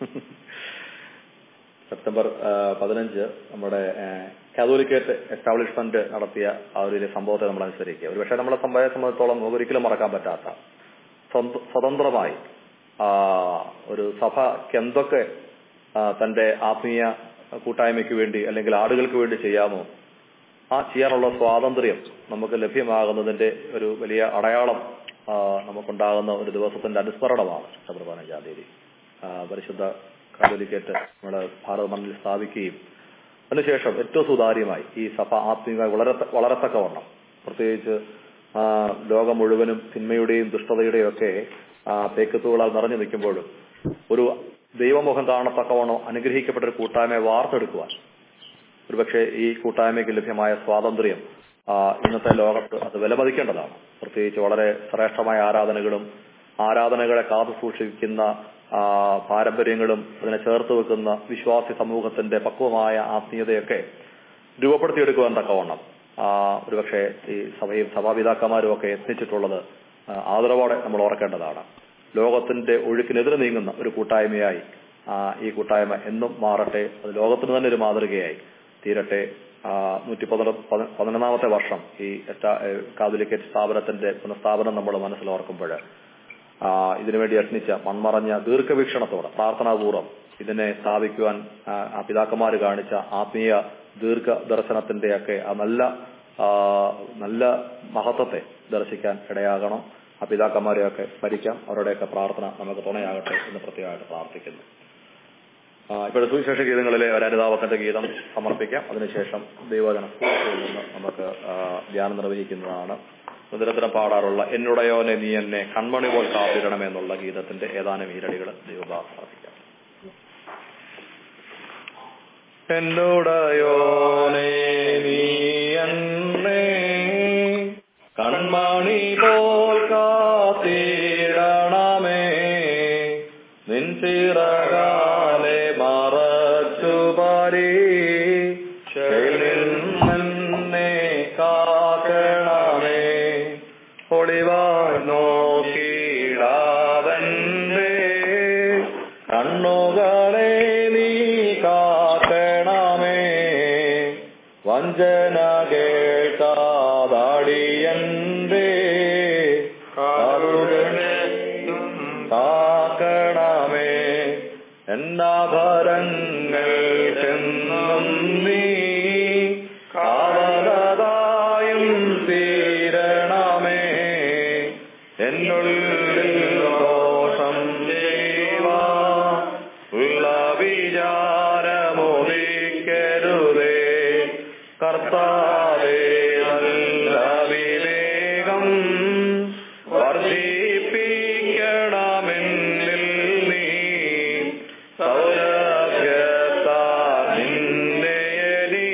സെപ്റ്റംബർ ആ, പതിനഞ്ച് നമ്മുടെ ആ, കാതോലിക്കേറ്റ് എസ്റ്റാബ്ലിഷ്മെന്റ് നടത്തിയ ആ ഒരു വലിയ സംഭവത്തെ നമ്മൾ അനുസരിക്കുക ഒരുപക്ഷെ നമ്മുടെ സഭയെ സംബന്ധിച്ചിടത്തോളം നമുക്ക് ഒരിക്കലും മറക്കാൻ പറ്റാത്ത സ്വന്ത- സ്വതന്ത്രമായി ആ, ഒരു സഭയ്ക്ക് എന്തൊക്കെ ആ, തന്റെ ആത്മീയ കൂട്ടായ്മയ്ക്ക് വേണ്ടി അല്ലെങ്കിൽ ആളുകൾക്ക് വേണ്ടി ചെയ്യാമോ ആ ചെയ്യാനുള്ള സ്വാതന്ത്ര്യം നമുക്ക് ലഭ്യമാകുന്നതിന്റെ ഒരു വലിയ അടയാളം ആ, നമുക്കുണ്ടാകുന്ന ഒരു ദിവസത്തിന്റെ അനുസ്മരണമാണ് സെപ്റ്റംബർ പതിനഞ്ചാം തീയതി ആ, പരിശുദ്ധ കാതോലിക്കേറ്റ് നമ്മുടെ ഭാരത മണ്ണിൽ സ്ഥാപിക്കുകയും അതിനുശേഷം ഏറ്റവും സുതാര്യമായി ഈ സഭ ആത്മീയമായി വളരെ വളരത്തക്കവണ്ണം പ്രത്യേകിച്ച് ആ, ലോകം മുഴുവനും തിന്മയുടെയും ദുഷ്ടതയുടെയും ഒക്കെ തേക്കത്തുകളാൽ നിറഞ്ഞു നിൽക്കുമ്പോഴും ഒരു ദൈവമുഖം കാണത്തക്കവണ്ണം അനുഗ്രഹിക്കപ്പെട്ട ഒരു കൂട്ടായ്മയെ വാർത്തെടുക്കുവാൻ ഒരുപക്ഷെ ഈ കൂട്ടായ്മയ്ക്ക് ലഭ്യമായ സ്വാതന്ത്ര്യം ആ, ഇന്നത്തെ ലോകത്ത് അത് വിലമതിക്കേണ്ടതാണ് പ്രത്യേകിച്ച് വളരെ ശ്രേഷ്ഠമായ ആരാധനകളും ആരാധനകളെ കാത്തു സൂക്ഷിക്കുന്ന ആ, പാരമ്പര്യങ്ങളും അതിനെ ചേർത്ത് വെക്കുന്ന വിശ്വാസി സമൂഹത്തിന്റെ പക്വമായ ആത്മീയതയൊക്കെ രൂപപ്പെടുത്തിയെടുക്കുവാൻ തക്കവണ്ണം ആ, ഒരുപക്ഷെ ഈ സഭയും സഭാപിതാക്കന്മാരും ഒക്കെ യത്നിച്ചിട്ടുള്ളത് ആ, ആദരവോടെ നമ്മൾ ഓർക്കേണ്ടതാണ് ലോകത്തിന്റെ ഒഴുക്കിനെതിരെ നീങ്ങുന്ന ഒരു കൂട്ടായ്മയായി ആ, ഈ കൂട്ടായ്മ എന്നും മാറട്ടെ അത് ലോകത്തിന് തന്നെ ഒരു മാതൃകയായി തീരട്ടെ നൂറ്റി പതിനൊന്നാമത്തെ വർഷം ഈ എറ്റാ- ഏ, കാതോലിക്കേറ്റ് സ്ഥാപനത്തിന്റെ പുനഃസ്ഥാപനം നമ്മൾ മനസ്സിലോർക്കുമ്പോൾ ആ, ഇതിനുവേണ്ടി യത്നിച്ച മൺമറഞ്ഞ ദീർഘവീക്ഷണത്തോടെ പ്രാർത്ഥനാപൂർവ്വം ഇതിനെ സ്ഥാപിക്കുവാൻ ആ, ആ പിതാക്കന്മാർ കാണിച്ച ആത്മീയ ദീർഘ ദർശനത്തിന്റെയൊക്കെ ആ നല്ല ആ, നല്ല മഹത്വത്തെ ദർശിക്കാൻ ഇടയാകണം ആ പിതാക്കന്മാരെയൊക്കെ സ്മരിക്കാം അവരുടെയൊക്കെ പ്രാർത്ഥന നമുക്ക് തുണയാകട്ടെ എന്ന് പ്രത്യേകമായിട്ട് പ്രാർത്ഥിക്കുന്നു ആ, ഇപ്പോൾ സുവിശേഷ ഗീതങ്ങളിലെ ഒരനുതാപത്തിന്റെ ഗീതം സമർപ്പിക്കാം അതിനുശേഷം ദൈവജന സ്കൂളിൽ നിന്ന് നമുക്ക് ആ, ധ്യാനം നിർവഹിക്കുന്നതാണ് നിരന്തരം പാടാറുള്ള എന്നുടയോനെ നീ എന്നെ കൺമണി പോൽ കാത്തിടണമെന്നുള്ള ഗീതത്തിന്റെ ഏതാനും ഈരടികൾ ദൈവഭാഗം പ്രാർത്ഥിക്കാം എന്നുടയോനെ നീ എന്നെ കൺമണി പോൽ കാത്തിടണമേ ചിറകാലെ മറച്ചു പാരി നിന്നെ കാക്കണമേ ഒളിവായി നോക്കിടാതന്റെ കണ്ണുകളെ നീ കാക്കണമേ വഞ്ചന കേൾക്കാതാടിയന്റെ കാക്കണമേ എന്നാഭരങ്ങൾ ചെന്നും നീ കാവലതായും തീരണമേ എന്നുള്ളിൽ ദോഷം ചെയ്യുവാ ഉള്ള വിചാരമോദിക്കരുതേ കർത്താവേ നല്ല വിവേകം വർദ്ധിപ്പിക്കണമെന്നിൽ നീ സൗരഭ്യത്താ നിന്നെ നീ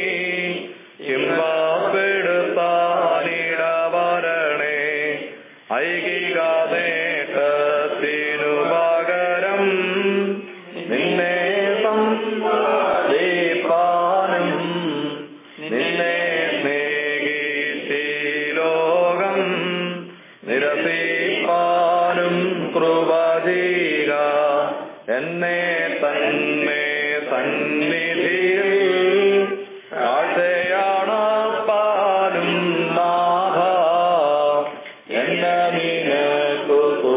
ചിമ്പപ്പെടുത്താനിടവരണേ ഐകിക നേട്ടത്തിനു പകരം നിന്നെ സംസാരിപ്പാനും നിന്നെ സ്നേഹിച്ചി ലോകം നിരസിപ്പാനും കൃപ ചെയ്യുക എന്നെ തന്നെ സന്നിധിയിൽ കാഴ്ചയാണപ്പാനും നാഥ എന്നെ നിനക്കു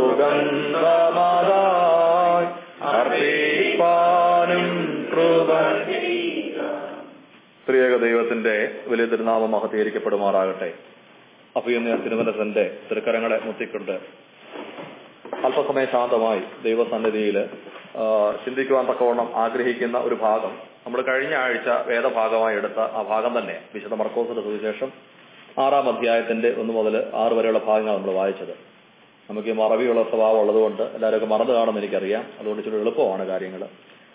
സുഗന്ധമതായി അർപ്പിപ്പാനും കൃപ സ്ത്രീയക ദൈവത്തിന്റെ വലിയ തിരുനാമം മഹത്തീകരിക്കപ്പെടുമാറാകട്ടെ അഭിയുന്ന തിരുവനന്തന്റെ തൃക്കരങ്ങളെ മുത്തിക്കൊണ്ട് അല്പസമയം ശാന്തമായി ദൈവസന്നിധിയിൽ ചിന്തിക്കുവാൻ തക്കവണ്ണം ആഗ്രഹിക്കുന്ന ഒരു ഭാഗം നമ്മൾ കഴിഞ്ഞ ആഴ്ച വേദഭാഗമായി എടുത്ത ആ ഭാഗം തന്നെ വിശുദ്ധ മർക്കോസിന്റെ സുവിശേഷം ആറാം അധ്യായത്തിന്റെ ഒന്ന് മുതൽ ആറ് വരെയുള്ള ഭാഗങ്ങൾ നമ്മൾ വായിച്ചത് നമുക്ക് ഈ മറവിയുള്ള സ്വഭാവം ഉള്ളതുകൊണ്ട് എല്ലാവരും മറന്നു കാണുമെന്ന് എനിക്കറിയാം അതുകൊണ്ട് ഇച്ചിരി എളുപ്പമാണ് കാര്യങ്ങൾ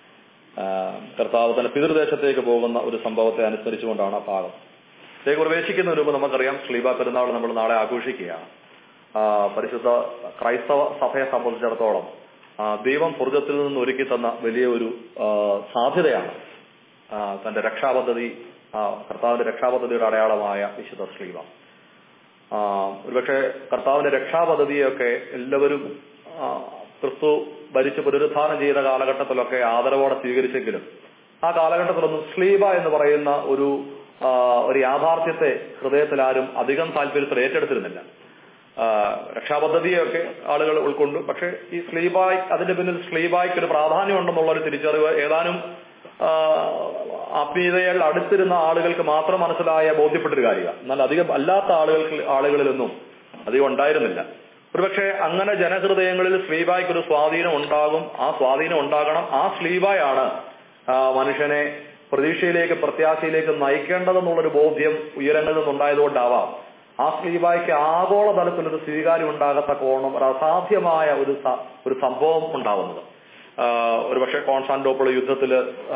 കർത്താവ് തന്നെ പിതൃദേശത്തേക്ക് പോകുന്ന ഒരു സംഭവത്തെ അനുസ്മരിച്ചുകൊണ്ടാണ് ആ ഭാഗം ഇതിലേക്ക് പ്രവേശിക്കുന്നതിന് മുമ്പ് നമുക്കറിയാം ശ്ലീബ പെരുന്നാൾ നമ്മൾ നാളെ ആഘോഷിക്കുകയാണ് ആ, പരിശുദ്ധ ക്രൈസ്തവ സഭയെ സംബന്ധിച്ചിടത്തോളം ആ, ദൈവം സ്വർഗത്തിൽ നിന്ന് ഒരുക്കി തന്ന വലിയ ഒരു ആ, സാധ്യതയാണ് ആ, തന്റെ രക്ഷാപദ്ധതി ആ, കർത്താവിന്റെ രക്ഷാപദ്ധതിയുടെ അടയാളമായ വിശുദ്ധ ശ്ലീബ ആ, ഒരുപക്ഷെ കർത്താവിന്റെ രക്ഷാപദ്ധതിയൊക്കെ എല്ലാവരും ആ, ക്രിസ്തു ഭരിച്ച് പുനരുദ്ധാനം ചെയ്ത കാലഘട്ടത്തിലൊക്കെ ആദരവോടെ സ്വീകരിച്ചെങ്കിലും ആ കാലഘട്ടത്തിലൊന്നും സ്ലീബ എന്ന് പറയുന്ന ഒരു ആ, ഒരു യാഥാർത്ഥ്യത്തെ ഹൃദയത്തിൽ ആരും അധികം താല്പര്യത്തിൽ ഏറ്റെടുത്തിരുന്നില്ല ആ, രക്ഷാപദ്ധതിയൊക്കെ ആളുകൾ ഉൾക്കൊണ്ടു പക്ഷെ ഈ സ്ലീബായ് അതിന്റെ പിന്നിൽ സ്ലീബായ്ക്ക് ഒരു പ്രാധാന്യം ഉണ്ടെന്നുള്ള ഒരു തിരിച്ചറിവ് ഏതാനും ആ, ആത്മീയതയിൽ അടുത്തിരുന്ന ആളുകൾക്ക് മാത്രം മനസ്സിലായ ബോധ്യപ്പെട്ടൊരു കാര്യമാണ് എന്നാൽ അധികം അല്ലാത്ത ആളുകൾക്ക് ആളുകളിലൊന്നും അധികം ഉണ്ടായിരുന്നില്ല ഒരുപക്ഷെ അങ്ങനെ ജനഹൃദയങ്ങളിൽ സ്ലീബായ്ക്ക് ഒരു സ്വാധീനം ഉണ്ടാകും ആ സ്വാധീനം ഉണ്ടാകണം ആ സ്ലീബായാണ് ആ, മനുഷ്യനെ പ്രതീക്ഷയിലേക്ക് പ്രത്യാശയിലേക്ക് നയിക്കേണ്ടതെന്നുള്ളൊരു ബോധ്യം ഉയരങ്ങളിൽ നിന്നുണ്ടായതുകൊണ്ടാവാം ആ സ്ലീബായ്ക്ക് ആഗോള തലത്തിലൊരു സ്വീകാര്യം ഉണ്ടാകത്തക്കോണം ഒരു അസാധ്യമായ ഒരു സ- ഒരു സംഭവം ഉണ്ടാവുന്നത് ആഹ് ഒരുപക്ഷെ കോൺസ്റ്റാന്റോപ്പിൾ യുദ്ധത്തിൽ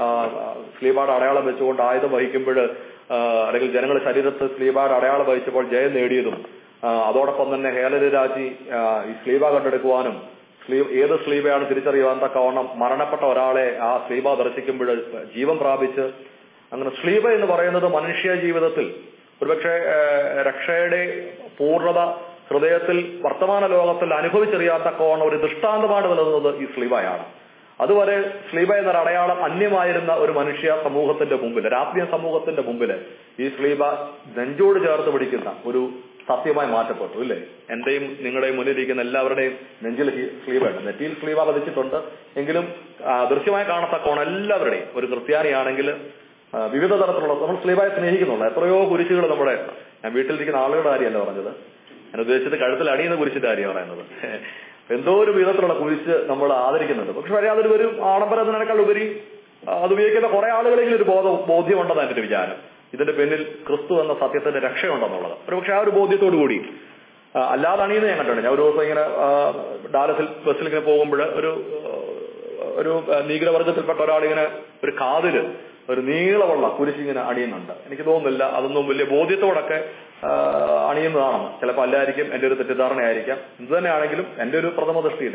സ്ലീബാഡ് അടയാളം വെച്ചുകൊണ്ട് ആയുധം വഹിക്കുമ്പോൾ അല്ലെങ്കിൽ ജനങ്ങൾ ശരീരത്തിൽ സ്ലീബാഡ് അടയാളം വഹിച്ചപ്പോൾ ജയം നേടിയതും ആഹ് അതോടൊപ്പം തന്നെ ഹേലര് രാജി ആഹ് ഈ സ്ലീബ കണ്ടെടുക്കുവാനും സ്ലീവ് ഏത് സ്ലീബയാണ് തിരിച്ചറിയുവാൻ തക്കവണ്ണം മരണപ്പെട്ട ഒരാളെ ആ സ്ലീബ ദർശിക്കുമ്പോൾ ജീവൻ പ്രാപിച്ച് അങ്ങനെ സ്ലീബ എന്ന് പറയുന്നത് മനുഷ്യ ജീവിതത്തിൽ ഒരുപക്ഷെ ആഹ് രക്ഷയുടെ പൂർണ്ണത ഹൃദയത്തിൽ വർത്തമാന ലോകത്തിൽ അനുഭവിച്ചറിയാത്തക്കോണം ഒരു ദൃഷ്ടാന്തമാണ് നിലനിന്നത് ഈ സ്ലീബയാണ് അതുവരെ സ്ലീബ എന്നൊരു അടയാളം അന്യമായിരുന്ന ഒരു മനുഷ്യ സമൂഹത്തിന്റെ മുമ്പിൽ രാത്രീയ സമൂഹത്തിന്റെ മുമ്പിൽ ഈ സ്ലീബ നെഞ്ചോട് ചേർത്ത് പിടിക്കുന്ന ഒരു സത്യമായി മാറ്റപ്പെട്ടു ഇല്ലേ എന്റെയും നിങ്ങളുടെയും മുന്നിലിരിക്കുന്ന എല്ലാവരുടെയും നെഞ്ചിൽ ഈ സ്ലീബ ഉണ്ട് നെറ്റിയിൽ സ്ലീബ പതിച്ചിട്ടുണ്ട് എങ്കിലും ആ, ദൃശ്യമായി കാണത്തക്കോണം എല്ലാവരുടെയും ഒരു ക്രിസ്ത്യാനിയാണെങ്കിൽ ആ, വിവിധ തരത്തിലുള്ള നമ്മൾ സ്ലീബായി സ്നേഹിക്കുന്നുള്ളൂ എത്രയോ കുരിശുകൾ നമ്മുടെ ഞാൻ വീട്ടിലിരിക്കുന്ന ആളുകളുടെ കാര്യമല്ല പറഞ്ഞത് ഞാൻ ഉദ്ദേശിച്ചത് കഴുത്തിൽ അണിയുന്ന കുരിശിന്റെ കാര്യമാണ് പറയുന്നത് എന്തോ ഒരു വിധത്തിലുള്ള കുരിശ് നമ്മൾ ആദരിക്കുന്നുണ്ട് പക്ഷെ വരെ അതൊരു ഒരു ആഡംബരത്തിനേക്കാൾ ഉപരി ആ, അത് ഉപയോഗിക്കുന്ന കുറെ ആളുകളെങ്കിലും ഒരു ബോധം ബോധ്യമുണ്ടെന്ന് എന്റെ ഒരു വിചാരം ഇതിന്റെ പിന്നിൽ ക്രിസ്തു എന്ന സത്യത്തിന്റെ രക്ഷയുണ്ടെന്നുള്ളത് ഒരു പക്ഷെ ആ ഒരു ബോധ്യത്തോടു കൂടി ആ, അല്ലാതെ അണിയുന്നത് ഞാൻ കണ്ടിട്ടുണ്ട് ഞാൻ ഒരു ദിവസം ഇങ്ങനെ ആ, ഡാലസിൽ ബസ്സിൽ ഇങ്ങനെ പോകുമ്പോൾ ഒരു ആ, ഒരു ആ, നീഗ്രവർഗത്തിൽപ്പെട്ട ഒരാളിങ്ങനെ ഒരു കാതില് ഒരു നീളമുള്ള കുരിശിങ്ങനെ അണിയുന്നുണ്ട് എനിക്ക് തോന്നുന്നില്ല അതൊന്നും വലിയ ബോധ്യത്തോടൊക്കെ ആ, അണിയുന്നതാണെന്ന് ചിലപ്പോൾ അല്ലായിരിക്കും എന്റെ ഒരു തെറ്റിദ്ധാരണയായിരിക്കാം എന്ത് തന്നെയാണെങ്കിലും എന്റെ ഒരു പ്രഥമ ദൃഷ്ടിയിൽ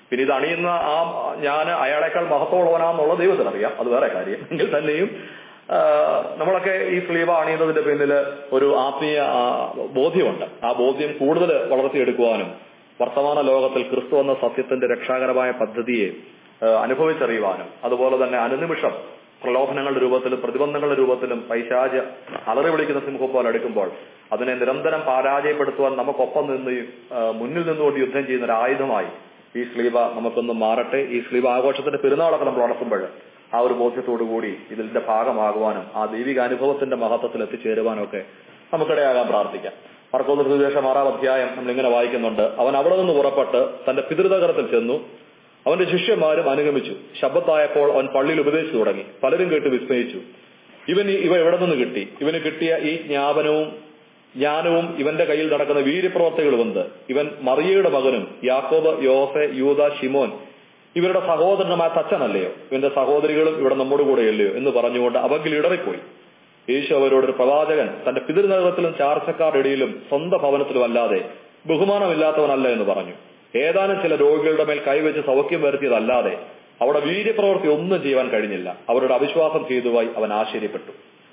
പിന്നെ ഇത് അണിയുന്ന ആ ഞാൻ അയാളെക്കാൾ മഹത്വമുള്ളവനാന്നുള്ള ദൈവത്തിനറിയാം അത് വേറെ കാര്യം എങ്കിൽ തന്നെയും ആ, നമ്മളൊക്കെ ഈ സ്ലീവ അണിയുന്നതിന്റെ പിന്നിൽ ഒരു ആത്മീയ ആ, ബോധ്യമുണ്ട് ആ ബോധ്യം കൂടുതൽ വളർത്തിയെടുക്കുവാനും വർത്തമാന ലോകത്തിൽ ക്രിസ്തു എന്ന സത്യത്തിന്റെ രക്ഷാകരമായ പദ്ധതിയെ ആ, അനുഭവിച്ചറിയുവാനും അതുപോലെ തന്നെ അനുനിമിഷം പ്രലോഭനങ്ങളുടെ രൂപത്തിലും പ്രതിബന്ധങ്ങളുടെ രൂപത്തിലും പൈശാച അലറി വിളിക്കുന്ന സിംഹം പോലെ എടുക്കുമ്പോൾ അതിനെ നിരന്തരം പരാജയപ്പെടുത്തുവാൻ നമുക്കൊപ്പം നിന്ന് ആ, മുന്നിൽ നിന്നുകൊണ്ട് യുദ്ധം ചെയ്യുന്ന ഒരു ആയുധമായി ഈ സ്ലീവ നമുക്കൊന്ന് മാറട്ടെ ഈ സ്ലീവ ആഘോഷത്തിന്റെ പെരുന്നാളൊക്കെ നമ്മൾ നടത്തുമ്പോൾ ആ ഒരു ബോധ്യത്തോടുകൂടി ഇതിന്റെ ഭാഗമാകുവാനും ആ ദൈവിക അനുഭവത്തിന്റെ മഹത്വത്തിൽ എത്തിച്ചേരുവാനും ഒക്കെ നമുക്കിടയാകാൻ പ്രാർത്ഥിക്കാം മർക്കോന്ന് സുവിശേഷം ആറാം അധ്യായം നമ്മൾ ഇങ്ങനെ വായിക്കുന്നുണ്ട് അവൻ അവിടെ നിന്ന് പുറപ്പെട്ട് തന്റെ പിതൃതകരത്തിൽ ചെന്നു അവന്റെ ശിഷ്യന്മാരും അനുഗമിച്ചു ശബ്ദത്തായപ്പോൾ അവൻ പള്ളിയിൽ ഉപദേശിച്ചു തുടങ്ങി പലരും കേട്ട് വിസ്മയിച്ചു ഇവൻ ഇവ എവിടെ നിന്ന് കിട്ടി ഇവന് കിട്ടിയ ഈ ജ്ഞാപനവും ജ്ഞാനവും ഇവന്റെ കയ്യിൽ നടക്കുന്ന വീര്യപ്രവർത്തികളും എന്ത് ഇവൻ മറിയയുടെ മകനും യാക്കോബ് യോസെ യൂത ഷിമോൻ ഇവരുടെ സഹോദരനുമായ തച്ചനല്ലയോ ഇവന്റെ സഹോദരികളും ഇവിടെ നമ്മുടെ കൂടെ അല്ലയോ എന്ന് പറഞ്ഞുകൊണ്ട് അവങ്കിൽ ഇടറിപ്പോയി യേശു അവരോട് ഒരു പ്രവാചകൻ തന്റെ പിതൃനഗരത്തിലും ചാർച്ചക്കാരുടെ ഇടയിലും സ്വന്തം ഭവനത്തിലും അല്ലാതെ ബഹുമാനമില്ലാത്തവനല്ല എന്ന് പറഞ്ഞു ഏതാനും ചില രോഗികളുടെ മേൽ കൈവച്ച് സൗഖ്യം വരുത്തിയതല്ലാതെ അവിടെ വീര്യപ്രവൃത്തി ഒന്നും ചെയ്യുവാൻ കഴിഞ്ഞില്ല അവരുടെ അവിശ്വാസം ചെയ്തുവായി അവൻ ആശ്ചര്യപ്പെട്ടു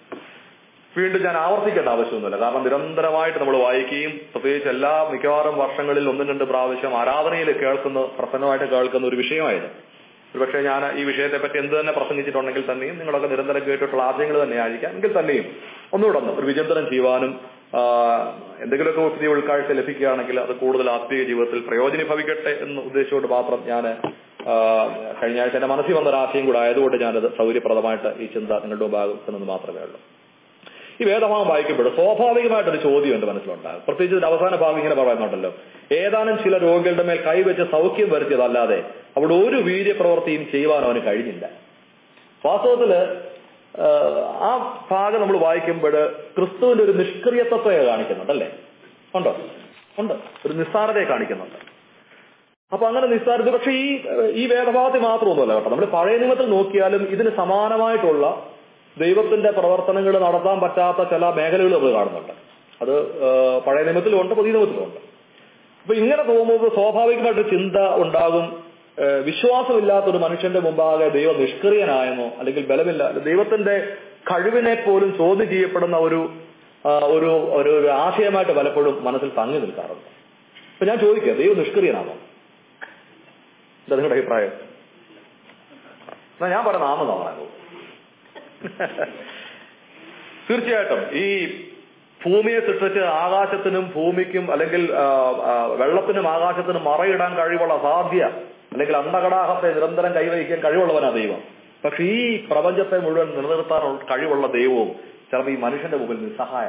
വീണ്ടും ഞാൻ ആവർത്തിക്കേണ്ട ആവശ്യമൊന്നുമില്ല കാരണം നിരന്തരമായിട്ട് നമ്മൾ വായിക്കുകയും പ്രത്യേകിച്ച് എല്ലാ മിക്കവാറും വർഷങ്ങളിൽ ഒന്നും രണ്ട് പ്രാവശ്യം ആരാധനയിൽ കേൾക്കുന്ന പ്രസന്നമായിട്ട് കേൾക്കുന്ന ഒരു വിഷയമായത് ഒരുപക്ഷെ ഞാൻ ഈ വിഷയത്തെ പറ്റി എന്ത് തന്നെ പ്രസംഗിച്ചിട്ടുണ്ടെങ്കിൽ തന്നെയും നിങ്ങളൊക്കെ നിരന്തരം കേട്ടിട്ടുള്ള ആശയങ്ങൾ തന്നെ ആയിരിക്കാം എങ്കിൽ തന്നെയും ഒന്നുകൂടെ ഒന്ന് ഒരു വിചിന്തനം ചെയ്യുവാനും ആ, എന്തെങ്കിലുമൊക്കെ പുതിയ ഉൾക്കാഴ്ച ലഭിക്കുകയാണെങ്കിൽ അത് കൂടുതൽ ആത്മീയ ജീവിതത്തിൽ പ്രയോജനീഭവിക്കട്ടെ എന്ന് ഉദ്ദേശിച്ചുകൊണ്ട് മാത്രം ഞാൻ കഴിഞ്ഞ ആഴ്ച എന്റെ മനസ്സിൽ വന്ന ഒരു ആശയം കൂടെ ആയതുകൊണ്ട് ഞാനത് സൗകര്യപ്രദമായിട്ട് ഈ ചിന്ത നിങ്ങളുടെ മുമ്പാകുന്നത് മാത്രമേ ഉള്ളൂ ഈ വേദഭാഗം വായിക്കുമ്പോൾ സ്വാഭാവികമായിട്ടൊരു ചോദ്യം എന്റെ മനസ്സിലുണ്ടാകും പ്രത്യേകിച്ച് ഇതിന്റെ അവസാന ഭാഗം ഇങ്ങനെ പറയുന്നുണ്ടല്ലോ ഏതാനും ചില രോഗികളുടെ മേൽ കൈവച്ച് സൗഖ്യം വരുത്തിയതല്ലാതെ അവിടെ ഒരു വീര്യപ്രവൃത്തിയും ചെയ്യുവാൻ അവന് കഴിഞ്ഞില്ല വാസ്തവത്തില് ആ, ആ ഭാഗം നമ്മൾ വായിക്കുമ്പോൾ ക്രിസ്തുവിന്റെ ഒരു നിഷ്ക്രിയത്വത്തെ കാണിക്കുന്നുണ്ടല്ലേ ഉണ്ടോ ഉണ്ട് ഒരു നിസ്സാരതയെ കാണിക്കുന്നുണ്ട് അപ്പൊ അങ്ങനെ നിസ്സാരത പക്ഷെ ഈ ഈ വേദഭാഗത്തിൽ മാത്രമൊന്നുമല്ല കേട്ടോ നമ്മൾ പഴയ നിയമത്തിൽ നോക്കിയാലും ഇതിന് സമാനമായിട്ടുള്ള ദൈവത്തിന്റെ പ്രവർത്തനങ്ങൾ നടത്താൻ പറ്റാത്ത ചില മേഖലകൾ നമ്മൾ കാണുന്നുണ്ട് അത് ആ, പഴയ നിയമത്തിലും ഉണ്ട് പുതിയ നിയമത്തിലും ഉണ്ട് അപ്പൊ ഇങ്ങനെ തോന്നുമ്പോൾ സ്വാഭാവികമായിട്ട് ചിന്ത ഉണ്ടാകും ആ, വിശ്വാസമില്ലാത്ത ഒരു മനുഷ്യന്റെ മുമ്പാകെ ദൈവം നിഷ്ക്രിയനായെന്നോ അല്ലെങ്കിൽ ബലമില്ല ദൈവത്തിന്റെ കഴിവിനെ പോലും ചോദ്യം ചെയ്യപ്പെടുന്ന ഒരു ആ, ഒരു ഒരു ഒരു ആശയമായിട്ട് പലപ്പോഴും മനസ്സിൽ തങ്ങി നിൽക്കാറുണ്ട് അപ്പൊ ഞാൻ ചോദിക്കുക ദൈവം നിഷ്ക്രിയനാണോ എന്താ നിങ്ങളുടെ അഭിപ്രായം എന്നാ ഞാൻ പറയുന്ന ആമെന്നാ പറയാൻ തീർച്ചയായിട്ടും ഈ ഭൂമിയെ സൃഷ്ടിച്ച് ആകാശത്തിനും ഭൂമിക്കും അല്ലെങ്കിൽ ആ, ആ, വെള്ളത്തിനും ആകാശത്തിനും മറയിടാൻ കഴിവുള്ള അസാധ്യ അല്ലെങ്കിൽ അണ്ടകടാഹത്തെ നിരന്തരം കൈവഹിക്കാൻ കഴിവുള്ളവനാ ദൈവം പക്ഷെ ഈ പ്രപഞ്ചത്തെ മുഴുവൻ നിലനിർത്താനുള്ള കഴിവുള്ള ദൈവവും ചിലപ്പോൾ ഈ മനുഷ്യന്റെ മുമ്പിൽ നിസ്സഹായ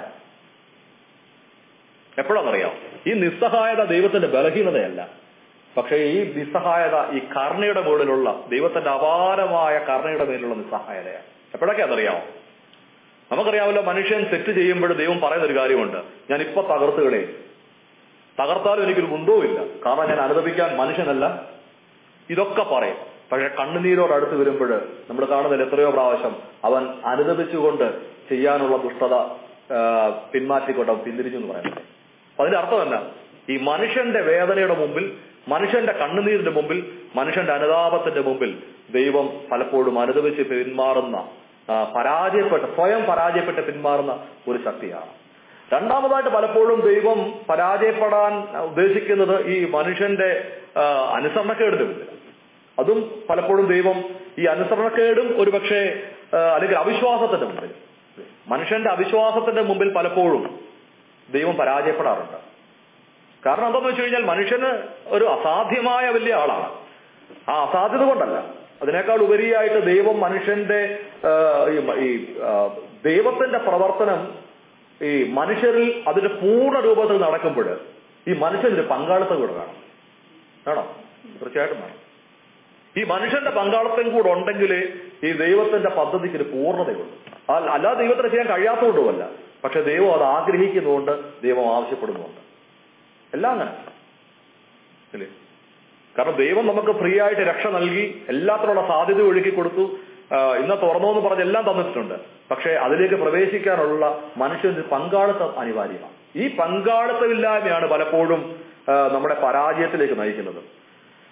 എപ്പോഴാണെന്നറിയാം ഈ നിസ്സഹായത ദൈവത്തിന്റെ ബലഹീനതയല്ല പക്ഷേ ഈ നിസ്സഹായത ഈ കരുണയുടെ മുകളിലുള്ള ദൈവത്തിന്റെ അപാരമായ കരുണയുടെ മേലുള്ള നിസ്സഹായതയാണ് എപ്പോഴൊക്കെ അതറിയാമോ നമുക്കറിയാമല്ലോ മനുഷ്യൻ തെറ്റ് ചെയ്യുമ്പോൾ ദൈവം പറയുന്ന ഒരു കാര്യമുണ്ട് ഞാൻ ഇപ്പൊ തകർത്തുകളെ തകർത്താലും എനിക്കൊരു കുന്തവുമില്ല കാരണം ഞാൻ അനുദപിക്കാൻ മനുഷ്യനല്ല ഇതൊക്കെ പറയും പക്ഷെ കണ്ണുനീരോട് അടുത്ത് വരുമ്പോൾ നമ്മൾ കാണുന്നതിൽ എത്രയോ പ്രാവശ്യം അവൻ അനുദപിച്ചുകൊണ്ട് ചെയ്യാനുള്ള ദുഷ്ടത ആ, പിന്മാറ്റിക്കൊണ്ട് അവൻ പിന്തിരിച്ചു എന്ന് പറയുന്നത് അപ്പൊ അതിന്റെ അർത്ഥം എന്നാ ഈ മനുഷ്യന്റെ വേദനയുടെ മുമ്പിൽ മനുഷ്യന്റെ കണ്ണുനീരിന്റെ മുമ്പിൽ മനുഷ്യന്റെ അനുതാപത്തിന്റെ മുമ്പിൽ ദൈവം പലപ്പോഴും അനുദപിച്ച് പിന്മാറുന്ന ആ, പരാജയപ്പെട്ട് സ്വയം പരാജയപ്പെട്ട് പിന്മാറുന്ന ഒരു ശക്തിയാണ് രണ്ടാമതായിട്ട് പലപ്പോഴും ദൈവം പരാജയപ്പെടാൻ ഉദ്ദേശിക്കുന്നത് ഈ മനുഷ്യന്റെ ആ, അനുസരണക്കേടിന്റെ മുമ്പിൽ അതും പലപ്പോഴും ദൈവം ഈ അനുസരണക്കേടും ഒരുപക്ഷെ ആ, അല്ലെങ്കിൽ അവിശ്വാസത്തിന്റെ മുമ്പിൽ മനുഷ്യന്റെ അവിശ്വാസത്തിന്റെ മുമ്പിൽ പലപ്പോഴും ദൈവം പരാജയപ്പെടാറുണ്ട് കാരണം എന്താണെന്ന് വെച്ച് കഴിഞ്ഞാൽ മനുഷ്യന് ഒരു അസാധ്യമായ വലിയ ആളാണ് ആ അസാധ്യത കൊണ്ടല്ല അതിനേക്കാൾ ഉപരിയായിട്ട് ദൈവം മനുഷ്യന്റെ ആ, ഈ മ- ഈ ആ, ദൈവത്തിന്റെ പ്രവർത്തനം ഈ മനുഷ്യരിൽ അതിന്റെ പൂർണ്ണ രൂപത്തിൽ നടക്കുമ്പോൾ ഈ മനുഷ്യനൊരു പങ്കാളിത്തം കൂടെ വേണം വേണോ തീർച്ചയായിട്ടും വേണം ഈ മനുഷ്യന്റെ പങ്കാളിത്തം കൂടെ ഉണ്ടെങ്കിൽ ഈ ദൈവത്തിന്റെ പദ്ധതിക്ക് ഒരു പൂർണ്ണതയുള്ളൂ അല്ല- അല്ലാതെ ദൈവത്തിന് ചെയ്യാൻ കഴിയാത്തതുകൊണ്ടുമല്ല പക്ഷെ ദൈവം അത് ആഗ്രഹിക്കുന്നുകൊണ്ട് ദൈവം ആവശ്യപ്പെടുന്നുണ്ട് എല്ലാം അങ്ങനെ ഇല്ലേ കാരണം ദൈവം നമുക്ക് ഫ്രീ ആയിട്ട് രക്ഷ നൽകി എല്ലാത്തിനുള്ള സാധ്യത ഒഴുക്കി കൊടുത്തു ആ, ഇന്ന് തുറന്നു എന്ന് പറഞ്ഞ് എല്ലാം തന്നിട്ടുണ്ട് പക്ഷെ അതിലേക്ക് പ്രവേശിക്കാനുള്ള മനുഷ്യന് പങ്കാളിത്തം അനിവാര്യമാണ് ഈ പങ്കാളിത്തമില്ലായ്മയാണ് പലപ്പോഴും ആ, നമ്മുടെ പരാജയത്തിലേക്ക് നയിക്കുന്നത് അപ്പൊ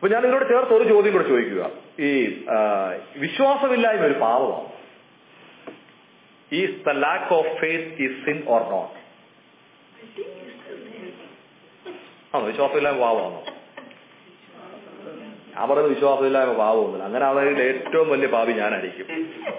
ഇപ്പൊ ഞാൻ നിങ്ങളോട് ചേർത്ത് ഒരു ചോദ്യം കൂടെ ചോദിക്കുക ഈ ആ, വിശ്വാസമില്ലായ്മ ഒരു പാപമാണ് is the lack of faith is sin or not ആണോ വിശ്വാസമില്ലായ്മ പാവമാണോ ഞാൻ പറയുന്നത് വിശ്വാസമില്ലായ്മ പാവമൊന്നുമില്ല അങ്ങനെ ആണെങ്കിൽ ഏറ്റവും വലിയ പാപി ഞാനായിരിക്കും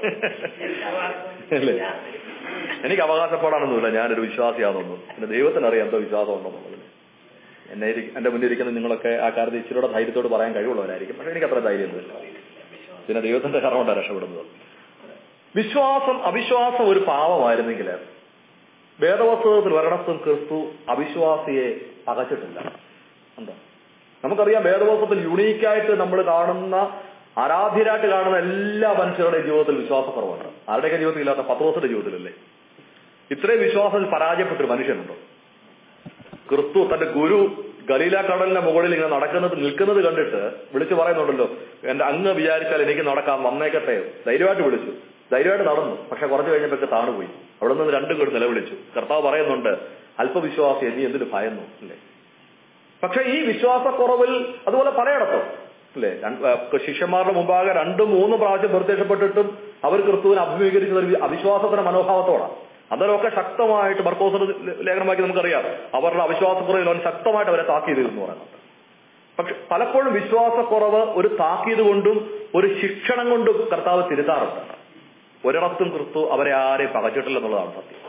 അല്ലേ എനിക്ക് അവകാശപ്പെടാനൊന്നുമില്ല ഞാനൊരു വിശ്വാസിയാണെന്നൊന്നും പിന്നെ ദൈവത്തിന് അറിയാം എന്തോ വിശ്വാസം ഉണ്ടെന്നുള്ളത് എന്നെ ഇരി- എന്റെ മുന്നിൽ ഇരിക്കുന്ന നിങ്ങളൊക്കെ ആ കാര്യത്തിൽ ഇച്ചിരിയുടെ ധൈര്യത്തോട് പറയാൻ കഴിവുള്ളവരായിരിക്കും പക്ഷെ എനിക്ക് അത്ര ധൈര്യമൊന്നുമില്ല പിന്നെ ദൈവത്തിന്റെ കറ കൊണ്ടാണ് രക്ഷപ്പെടുന്നത് വിശ്വാസം അവിശ്വാസം ഒരു പാവമായിരുന്നെങ്കിൽ വേദവസ്തുതത്തിൽ ഒരിടത്തും ക്രിസ്തു അവിശ്വാസിയെ പകച്ചിട്ടില്ല എന്താ നമുക്കറിയാം വേദവസ്തുത്തിൽ യുണീക്കായിട്ട് നമ്മൾ കാണുന്ന ആരാധ്യരായിട്ട് കാണുന്ന എല്ലാ മനുഷ്യരുടെയും ജീവിതത്തിൽ വിശ്വാസക്കുറവുണ്ട് ആരുടെയൊക്കെ ജീവിതത്തിൽ ഇല്ലാത്ത പത്ത് ദിവസത്തിന്റെ ജീവിതത്തിലല്ലേ ഇത്രയും വിശ്വാസത്തിൽ പരാജയപ്പെട്ടൊരു മനുഷ്യനുണ്ടോ ക്രിസ്തു തന്റെ ഗുരു ഗലീല കടലിന്റെ മുകളിൽ ഇങ്ങനെ നടക്കുന്നത് നിൽക്കുന്നത് കണ്ടിട്ട് വിളിച്ചു പറയുന്നുണ്ടല്ലോ എന്റെ അങ്ങ് വിചാരിച്ചാൽ എനിക്ക് നടക്കാം വന്നേക്കട്ടെ ധൈര്യമായിട്ട് വിളിച്ചു ധൈര്യമായിട്ട് നടന്നു പക്ഷെ കുറച്ചു കഴിഞ്ഞപ്പോഴേക്ക് താണുപോയി അവിടെ നിന്ന് രണ്ടും കൂടി നിലവിളിച്ചു കർത്താവ് പറയുന്നുണ്ട് അല്പവിശ്വാസി നീ എന്തിനു ഭയന്നു അല്ലേ പക്ഷെ ഈ വിശ്വാസക്കുറവിൽ അതുപോലെ പലയിടത്തും അല്ലേ രണ്ട്- ഏഹ് ശിഷ്യന്മാരുടെ മുമ്പാകെ രണ്ടും മൂന്നും പ്രാവശ്യം പ്രത്യക്ഷപ്പെട്ടിട്ടും അവർ ക്രിസ്തുവിനെ അഭിമുഖീകരിച്ചത് ഒരു അവിശ്വാസത്തിന്റെ മനോഭാവത്തോടാണ് അതിലൊക്കെ ശക്തമായിട്ട് മർക്കോസിന്റെ ലേഖനമാക്കി നമുക്കറിയാം അവരുടെ അവിശ്വാസക്കുറവിൽ അവൻ ശക്തമായിട്ട് അവരെ താക്കീത് എന്ന് പറയുന്നുണ്ട് പക്ഷെ പലപ്പോഴും വിശ്വാസക്കുറവ് ഒരു താക്കീത് കൊണ്ടും ഒരു ശിക്ഷണം കൊണ്ടും കർത്താവ് തിരുത്താറുണ്ട് ഒരിടത്തും ക്രിസ്തു അവരെ ആരെയും പകച്ചിട്ടില്ലെന്നുള്ളതാണ് സത്യം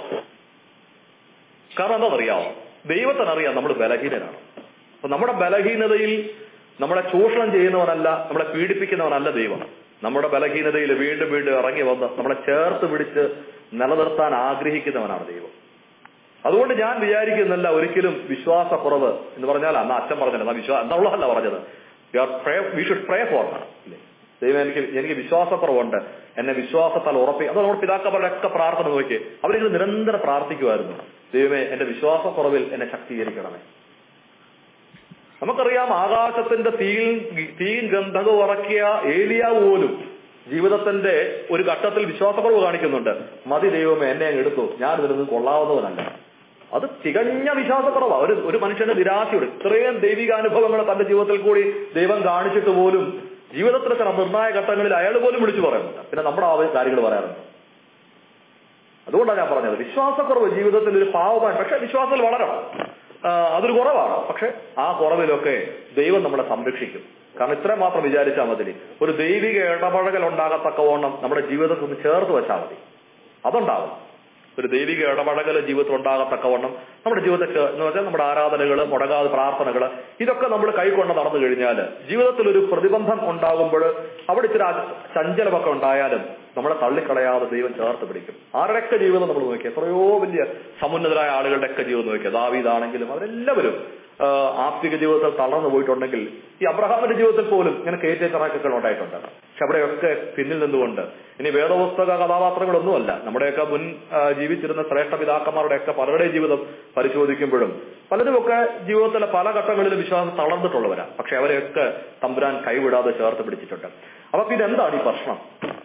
കാരണം എന്താണെന്നറിയാമോ ദൈവത്തിനറിയാം നമ്മൾ ബലഹീനരാണ് അപ്പൊ നമ്മുടെ ബലഹീനതയിൽ നമ്മളെ ചൂഷണം ചെയ്യുന്നവനല്ല നമ്മളെ പീഡിപ്പിക്കുന്നവനല്ല ദൈവം നമ്മുടെ ബലഹീനതയിൽ വീണ്ടും വീണ്ടും ഇറങ്ങി വന്ന് നമ്മളെ ചേർത്ത് പിടിച്ച് നിലനിർത്താൻ ആഗ്രഹിക്കുന്നവനാണ് ദൈവം അതുകൊണ്ട് ഞാൻ വിചാരിക്കുന്നില്ല ഒരിക്കലും വിശ്വാസക്കുറവ് എന്ന് പറഞ്ഞാൽ അന്ന് അച്ഛൻ പറഞ്ഞില്ല എന്നാ വിശ്വാസം എന്നുള്ളതല്ല പറഞ്ഞത് വി ഷുഡ് പ്രേ ഫോർ അല്ലേ ദൈവം എനിക്ക് എനിക്ക് വിശ്വാസക്കുറവുണ്ട് എന്നെ വിശ്വാസത്താൽ ഉറപ്പി അത് നമ്മുടെ പിതാക്കന്മാരുടെ ഒക്കെ പ്രാർത്ഥന നോക്കി അവരിങ്ങനെ നിരന്തരം പ്രാർത്ഥിക്കുമായിരുന്നു ദൈവമേ എന്റെ വിശ്വാസക്കുറവിൽ എന്നെ ശക്തീകരിക്കണമേ നമുക്കറിയാം ആകാശത്തിന്റെ തീയിൽ തീയും ഗന്ധകവും ഇറക്കിയ ഏലിയാവ് പോലും ജീവിതത്തിന്റെ ഒരു ഘട്ടത്തിൽ വിശ്വാസക്കുറവ് കാണിക്കുന്നുണ്ട് മതി ദൈവമേ എന്നെ അങ്ങ് എടുത്തു ഞാൻ ഇതിൽ നിന്ന് കൊള്ളാവുന്നവനല്ല അത് തികഞ്ഞ വിശ്വാസക്കുറവാണ് ഒരു ഒരു മനുഷ്യന്റെ നിരാശയോട് ഇത്രയും ദൈവിക അനുഭവങ്ങൾ തന്റെ ജീവിതത്തിൽ കൂടി ദൈവം കാണിച്ചിട്ട് പോലും ജീവിതത്തിലെ ചില നിർണായക ഘട്ടങ്ങളിൽ അയാൾ പോലും വിളിച്ചു പറയുന്നുണ്ട് പിന്നെ നമ്മുടെ ആ കാര്യങ്ങൾ പറയാറുണ്ട് അതുകൊണ്ടാണ് ഞാൻ പറഞ്ഞത് വിശ്വാസക്കുറവ് ജീവിതത്തിൽ ഒരു പാവമാണ് പക്ഷെ വിശ്വാസത്തിൽ വളരണം ആ, അതൊരു കുറവാണ് പക്ഷെ ആ കുറവിലൊക്കെ ദൈവം നമ്മളെ സംരക്ഷിക്കും കാരണം ഇത്രയും മാത്രം വിചാരിച്ചാൽ മതി ഒരു ദൈവിക ഇടപഴകൽ ഉണ്ടാകത്തക്കവണ്ണം നമ്മുടെ ജീവിതത്തിൽ ഒന്ന് ചേർത്ത് വെച്ചാൽ മതി അതുണ്ടാവും ഒരു ദൈവിക ഇടപഴകൽ ജീവിതത്തിൽ ഉണ്ടാകത്തക്കവണ്ണം നമ്മുടെ ജീവിതത്തിൽ എന്ന് വെച്ചാൽ നമ്മുടെ ആരാധനകൾ മുടങ്ങാതെ പ്രാർത്ഥനകൾ ഇതൊക്കെ നമ്മൾ കൈകൊണ്ട് നടന്നു കഴിഞ്ഞാൽ ജീവിതത്തിൽ ഒരു പ്രതിബന്ധം ഉണ്ടാകുമ്പോൾ അവിടെ ഇച്ചിരി ആ ചഞ്ചലമൊക്കെ ഉണ്ടായാലും നമ്മളെ തള്ളിക്കളയാതെ ദൈവം ചേർത്ത് പിടിക്കും ആരുടെയൊക്കെ ജീവിതം നമ്മൾ നോക്കിയാൽ എത്രയോ വലിയ സമുന്നതരായ ആളുകളുടെയൊക്കെ ജീവിതം നോക്കിയാൽ ദാവീദാണെങ്കിലും അവരെല്ലാവരും ആ, ആത്മിക ജീവിതത്തിൽ തളർന്നു പോയിട്ടുണ്ടെങ്കിൽ ഈ അബ്രഹാമിന്റെ ജീവിതത്തിൽ പോലും ഇങ്ങനെ കയറ്റേറ്ററാക്കൊക്കെ ഉണ്ടായിട്ടുണ്ട് പക്ഷെ അവിടെയൊക്കെ പിന്നിൽ നിന്നുകൊണ്ട് ഇനി വേദപുസ്തക കഥാപാത്രങ്ങളൊന്നുമല്ല നമ്മുടെയൊക്കെ മുൻ ആ, ജീവിച്ചിരുന്ന ശ്രേഷ്ഠ പിതാക്കന്മാരുടെയൊക്കെ പലരുടെയും ജീവിതം പരിശോധിക്കുമ്പോഴും പലരുമൊക്കെ ജീവിതത്തിലെ പല ഘട്ടങ്ങളിലും വിശ്വാസം തളർന്നിട്ടുള്ളവരാ പക്ഷെ അവരെയൊക്കെ തമ്പുരാൻ കൈവിടാതെ ചേർത്ത് പിടിച്ചിട്ടുണ്ട് അപ്പൊ പിന്നെ എന്താണ് ഈ പ്രശ്നം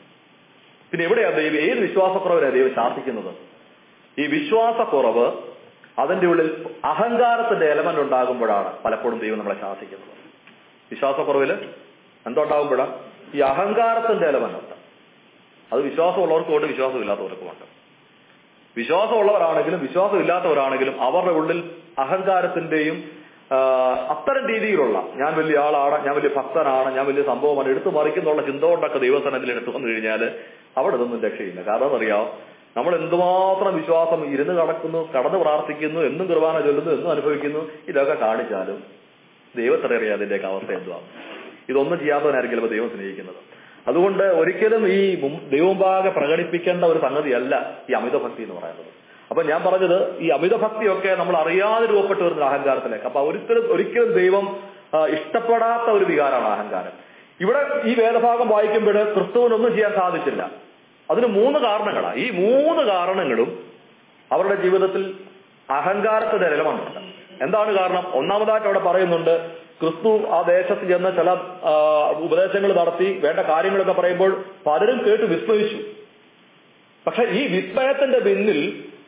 പിന്നെ എവിടെയാ ദൈവം ഏത് വിശ്വാസക്കുറവിലാണ് ദൈവം ശാസിക്കുന്നത് ഈ വിശ്വാസക്കുറവ് അതിന്റെ ഉള്ളിൽ അഹങ്കാരത്തിന്റെ എലമെന്റ് ഉണ്ടാകുമ്പോഴാണ് പലപ്പോഴും ദൈവം നമ്മളെ ശാസിക്കുന്നത് വിശ്വാസക്കുറവില് എന്തുണ്ടാകുമ്പോഴാണ് ഈ അഹങ്കാരത്തിന്റെ എലമെന്റ് ഉണ്ട് അത് വിശ്വാസമുള്ളവർക്കും ഉണ്ട് വിശ്വാസമില്ലാത്തവർക്കും ഉണ്ട് വിശ്വാസമുള്ളവരാണെങ്കിലും വിശ്വാസമില്ലാത്തവരാണെങ്കിലും അവരുടെ ഉള്ളിൽ അഹങ്കാരത്തിന്റെയും ആ, അത്തരം രീതിയിലുള്ള ഞാൻ വലിയ ആളാണ് ഞാൻ വലിയ ഭക്തനാണ് ഞാൻ വലിയ സംഭവമാണ് എടുത്തു മറിക്കുന്നുള്ള ചിന്ത കൊണ്ടൊക്കെ ദൈവസനത്തിൽ എടുത്തു വന്നു കഴിഞ്ഞാൽ അവിടെ ഇതൊന്നും രക്ഷയില്ല കാരണം അറിയാം നമ്മൾ എന്തുമാത്രം വിശ്വാസം ഇരുന്ന് കടക്കുന്നു കടന്ന് പ്രാർത്ഥിക്കുന്നു എന്നും കുർബാന ചൊല്ലുന്നു എന്നും അനുഭവിക്കുന്നു ഇതൊക്കെ കാണിച്ചാലും ദൈവത്തിന് അറിയാം അതിന്റെയൊക്കെ അവസ്ഥ എന്തുവാണ് ഇതൊന്നും ചെയ്യാത്തവനായിരിക്കും ചിലപ്പോൾ ദൈവം സ്നേഹിക്കുന്നത് അതുകൊണ്ട് ഒരിക്കലും ഈ മും- ദൈവമുമ്പാകെ പ്രകടിപ്പിക്കേണ്ട ഒരു സംഗതിയല്ല ഈ അമിതഭക്തി എന്ന് പറയുന്നത് അപ്പൊ ഞാൻ പറഞ്ഞത് ഈ അമിതഭക്തിയൊക്കെ നമ്മൾ അറിയാതെ രൂപപ്പെട്ടു വരുന്ന അഹങ്കാരത്തിലേക്ക് അപ്പൊ ഒരിക്കലും ഒരിക്കലും ദൈവം ആ, ഇഷ്ടപ്പെടാത്ത ഒരു വികാരമാണ് അഹങ്കാരം ഇവിടെ ഈ വേദഭാഗം വായിക്കുമ്പോൾ ക്രിസ്തുവിനൊന്നും ചെയ്യാൻ സാധിച്ചില്ല അതിന് മൂന്ന് കാരണങ്ങളാണ് ഈ മൂന്ന് കാരണങ്ങളും അവരുടെ ജീവിതത്തിൽ അഹങ്കാരത്തിന്റെ എലമെന്റ് എന്താണ് കാരണം ഒന്നാമതായിട്ട് അവിടെ പറയുന്നുണ്ട് ക്രിസ്തു ആ ദേശത്ത് ചെന്ന് ചില ആ, ഉപദേശങ്ങൾ നടത്തി വേണ്ട കാര്യങ്ങളൊക്കെ പറയുമ്പോൾ പലരും കേട്ട് വിസ്മയിച്ചു പക്ഷെ ഈ വിസ്മയത്തിന്റെ പിന്നിൽ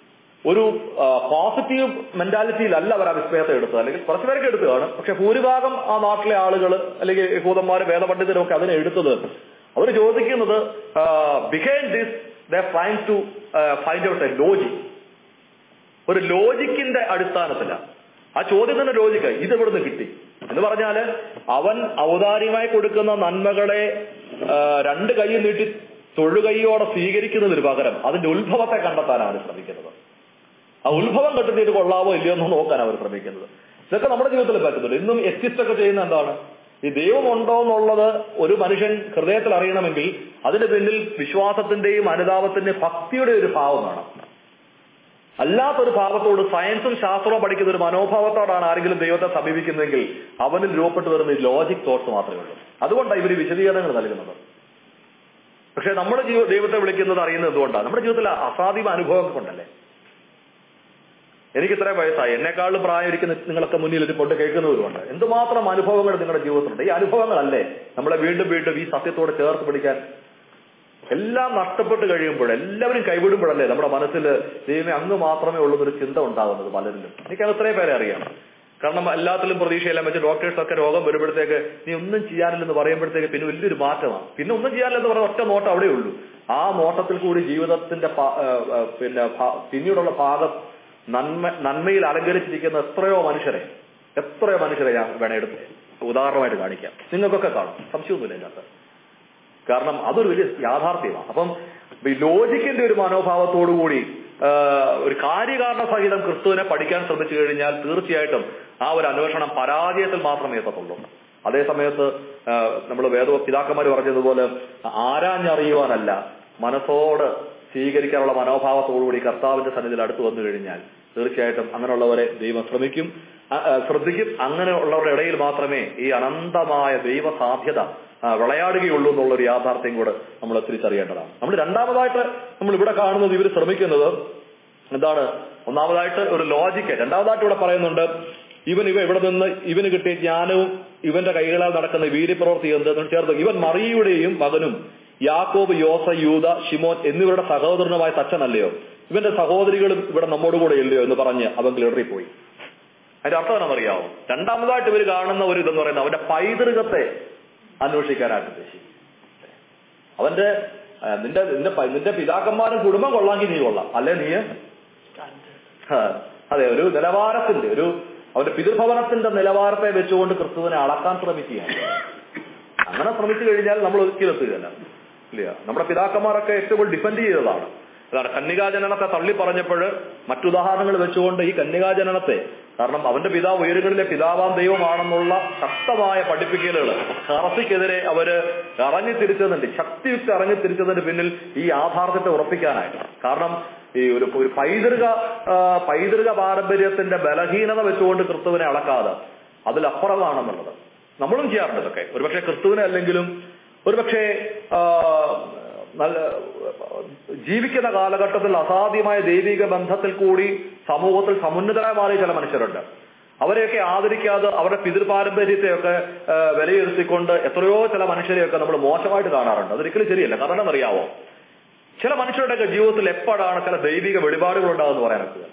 ഒരു പോസിറ്റീവ് മെന്റാലിറ്റിയിലല്ല അവർ ആ വിസ്മയത്തെ എടുത്തത് അല്ലെങ്കിൽ കുറച്ചു പേരൊക്കെ എടുത്തു കാണും പക്ഷെ ഭൂരിഭാഗം ആ നാട്ടിലെ ആളുകൾ അല്ലെങ്കിൽ യഹൂദന്മാര് വേദപണ്ഡിതരും ഒക്കെ അതിനെ എടുത്തത് അവർ ചോദിക്കുന്നത് behind this the fine to find out a logic ഒരു ലോജിക്കിന്റെ അടിസ്ഥാനത്തിലാണ് ആ ചോദ്യം തന്നെ ലോജിക്ക് ഇത് ഇവിടുന്ന് കിട്ടി എന്ന് പറഞ്ഞാല് അവൻ ഔദാര്യമായി കൊടുക്കുന്ന നന്മകളെ ആ, രണ്ട് കൈയും നീട്ടി തൊഴുകൈയോടെ സ്വീകരിക്കുന്നതിന് പകരം അതിന്റെ ഉത്ഭവത്തെ കണ്ടെത്താനാണ് അവർ ശ്രമിക്കുന്നത് ആ ഉത്ഭവം കണ്ടെത്തിയിട്ട് കൊള്ളാവോ ഇല്ലയോ എന്ന് നോക്കാൻ അവർ ശ്രമിക്കുന്നത് ഇതൊക്കെ നമ്മുടെ ജീവിതത്തിൽ പറ്റുന്നുണ്ട് ഇന്നും എത്തിസ്റ്റ് ഒക്കെ ചെയ്യുന്ന എന്താണ് ഈ ദൈവം ഉണ്ടോ എന്നുള്ളത് ഒരു മനുഷ്യൻ ഹൃദയത്തിൽ അറിയണമെങ്കിൽ അതിന് പിന്നിൽ വിശ്വാസത്തിന്റെയും അനുതാപത്തിന്റെയും ഭക്തിയുടെ ഒരു ഭാവം വേണം അല്ലാത്തൊരു ഭാവത്തോട് സയൻസും ശാസ്ത്രവും പഠിക്കുന്ന ഒരു മനോഭാവത്തോടാണ് ആരെങ്കിലും ദൈവത്തെ സമീപിക്കുന്നതെങ്കിൽ അവനിൽ രൂപപ്പെട്ടു വരുന്ന ഈ ലോജിക് തോട്ട്സ് മാത്രമേ ഉള്ളൂ അതുകൊണ്ടാണ് ഇവർ വിശദീകരണങ്ങൾ നൽകുന്നത് പക്ഷെ നമ്മുടെ ജീവ ദൈവത്തെ വിളിക്കുന്നത് അറിയുന്നത് എന്തുകൊണ്ടാണ് നമ്മുടെ ജീവിതത്തിൽ അസാധ്യ അനുഭവം കൊണ്ടല്ലേ എനിക്ക് ഇത്രയും വയസ്സായി എന്നെക്കാളും പ്രായം ഇരിക്കുന്ന നിങ്ങളൊക്കെ മുന്നിൽ ഒരു കൊണ്ട് കേൾക്കുന്നവരുണ്ട് എന്തുമാത്രം അനുഭവങ്ങൾ നിങ്ങളുടെ ജീവിതത്തിലുണ്ട് ഈ അനുഭവങ്ങളല്ലേ നമ്മളെ വീണ്ടും വീണ്ടും ഈ സത്യത്തോട് ചേർത്ത് പിടിക്കാൻ എല്ലാം നഷ്ടപ്പെട്ട് കഴിയുമ്പോൾ എല്ലാവരും കൈവിടുമ്പോഴല്ലേ നമ്മുടെ മനസ്സിൽ ദൈവമേ അങ്ങ് മാത്രമേ ഉള്ളൂ എന്നൊരു ചിന്ത ഉണ്ടാകുന്നത് പലരിലും എനിക്കത് ഇത്രയും പേരെ അറിയാം കാരണം എല്ലാത്തിലും പ്രതീക്ഷയെല്ലാം വെച്ച് ഡോക്ടേഴ്സ് ഒക്കെ രോഗം വരുമ്പോഴത്തേക്ക് നീ ഒന്നും ചെയ്യാനില്ലെന്ന് പറയുമ്പോഴത്തേക്ക് പിന്നെ വലിയൊരു മാറ്റമാണ് പിന്നെ ഒന്നും ചെയ്യാനില്ലെന്ന് പറഞ്ഞ ഒറ്റ നോട്ടം അവിടെ ഉള്ളൂ ആ നോട്ടത്തിൽ കൂടി ജീവിതത്തിന്റെ പ- ആ, ആ, പിന്നെ ഭ- പിന്നീടുള്ള ഭാഗം നന്മ നന്മയിൽ അലങ്കരിച്ചിരിക്കുന്ന എത്രയോ മനുഷ്യരെ എത്രയോ മനുഷ്യരെ ഞാൻ വേണേ എടുത്ത് ഉദാഹരണമായിട്ട് കാണിക്കാം നിങ്ങൾക്കൊക്കെ കാണും സംശയമൊന്നുമില്ല ഇതിനകത്ത് കാരണം അതൊരു വലിയ യാഥാർത്ഥ്യമാണ് അപ്പം ഈ ലോജിക്കിന്റെ ഒരു മനോഭാവത്തോടുകൂടി ആ, ഒരു കാര്യകാരണ സഹിതം ക്രിസ്തുവിനെ പഠിക്കാൻ ശ്രമിച്ചു കഴിഞ്ഞാൽ തീർച്ചയായിട്ടും ആ ഒരു അന്വേഷണം പരാജയത്തിൽ മാത്രമേ എത്തത്തുള്ളൂ അതേ സമയത്ത് നമ്മൾ വേദ പിതാക്കന്മാർ പറഞ്ഞതുപോലെ ആരാഞ്ഞറിയുവാനല്ല മനസ്സോട് സ്വീകരിക്കാനുള്ള മനോഭാവത്തോടുകൂടി കർത്താവിന്റെ സന്നിധിയിൽ അടുത്ത് വന്നു കഴിഞ്ഞാൽ തീർച്ചയായിട്ടും അങ്ങനെയുള്ളവരെ ദൈവം ശ്രമിക്കും ആ, ആ, ശ്രദ്ധിക്കും അങ്ങനെയുള്ളവരുടെ ഇടയിൽ മാത്രമേ ഈ അനന്തമായ ദൈവ സാധ്യത ആ, വിളയാടുകയുള്ളൂ എന്നുള്ള ഒരു യാഥാർത്ഥ്യം കൂടെ നമ്മൾ തിരിച്ചറിയേണ്ടതാണ് നമ്മൾ രണ്ടാമതായിട്ട് നമ്മൾ ഇവിടെ കാണുന്നത് ഇവർ ശ്രമിക്കുന്നത് എന്താണ് ഒന്നാമതായിട്ട് ഒരു ലോജിക്ക് രണ്ടാമതായിട്ട് ഇവിടെ പറയുന്നുണ്ട് ഇവൻ ഇവ ഇവിടെ നിന്ന് ഇവന് കിട്ടിയ ജ്ഞാനവും ഇവന്റെ കൈകളാൽ നടക്കുന്ന വീര്യപ്രവൃത്തി എന്തെന്ന് ചേർത്ത് ഇവൻ മറിയുടെയും മകനും യാക്കോബ് യോസ യൂത ഷിമോൻ എന്നിവരുടെ സഹോദരനുമായ തച്ചനല്ലയോ ഇവന്റെ സഹോദരികളും ഇവിടെ നമ്മോട് കൂടെ ഇല്ലയോ എന്ന് പറഞ്ഞ് അവൻ കിളറിപ്പോയി അതിന്റെ അർത്ഥം എന്താണെന്നറിയാമോ രണ്ടാമതായിട്ട് ഇവർ കാണുന്ന ഒരു ഇതെന്ന് പറയുന്നത് അവന്റെ പൈതൃകത്തെ അന്വേഷിക്കാനായിട്ട് ഉദ്ദേശിക്കും അവന്റെ ആ, നിന്റെ നിന്റെ പ- നിന്റെ പിതാക്കന്മാരും കുടുംബം കൊള്ളാമെങ്കിൽ നീ കൊള്ളാം അല്ലെ നീ ആ, അതെ ഒരു നിലവാരത്തിന്റെ ഒരു അവന്റെ പിതൃഭവനത്തിന്റെ നിലവാരത്തെ വെച്ചുകൊണ്ട് ക്രിസ്തുവിനെ അളക്കാൻ ശ്രമിക്കുകയാണ് അങ്ങനെ ശ്രമിച്ചു കഴിഞ്ഞാൽ നമ്മൾ ഒരിക്കലെത്തുകയല്ല ഇല്ല നമ്മുടെ പിതാക്കന്മാരൊക്കെ ഏറ്റവും ഡിഫെൻഡ് ചെയ്തതാണ് അതാണ് കന്യകാജനനത്തെ തള്ളി പറഞ്ഞപ്പോൾ മറ്റുദാഹരണങ്ങൾ വെച്ചുകൊണ്ട് ഈ കന്യകാജനനത്തെ കാരണം അവന്റെ പിതാവ് ഉയരുകളിലെ പിതാവാം ദൈവമാണെന്നുള്ള ശക്തമായ പഠിപ്പിക്കലുകൾ ഹറസിക്കെതിരെ അവര് ഇറങ്ങി തിരിച്ചതുണ്ട് ശക്തിയുക്തി ഇറങ്ങി തിരിച്ചതിന് പിന്നിൽ ഈ യാഥാർത്ഥ്യത്തെ ഉറപ്പിക്കാനായിട്ട് കാരണം ഈ ഒരു ഒരു പൈതൃക ആ, പൈതൃക പാരമ്പര്യത്തിന്റെ ബലഹീനത വെച്ചുകൊണ്ട് ക്രിസ്തുവിനെ അളക്കാതെ അതിലപ്പുറമാണെന്നുള്ളത് നമ്മളും ചെയ്യാറുണ്ട് ഇതൊക്കെ ഒരുപക്ഷെ ക്രിസ്തുവിനെ അല്ലെങ്കിലും ഒരുപക്ഷെ ആ, നല്ല ജീവിക്കുന്ന കാലഘട്ടത്തിൽ അസാധ്യമായ ദൈവിക ബന്ധത്തിൽ കൂടി സമൂഹത്തിൽ സമുന്നതരായി മാറിയ ചില മനുഷ്യരുണ്ട് അവരെയൊക്കെ ആദരിക്കാതെ അവരുടെ പിതൃപാരമ്പര്യത്തെയൊക്കെ ആ, വിലയിരുത്തിക്കൊണ്ട് എത്രയോ ചില മനുഷ്യരെയൊക്കെ നമ്മൾ മോശമായിട്ട് കാണാറുണ്ട് അതൊരിക്കലും ശരിയല്ല കാരണം എന്താണെന്നറിയാവോ ചില മനുഷ്യരുടെയൊക്കെ ജീവിതത്തിൽ എപ്പോഴാണ് ചില ദൈവിക വെളിപാടുകൾ ഉണ്ടാകുമെന്ന് പറയാൻ പറ്റില്ല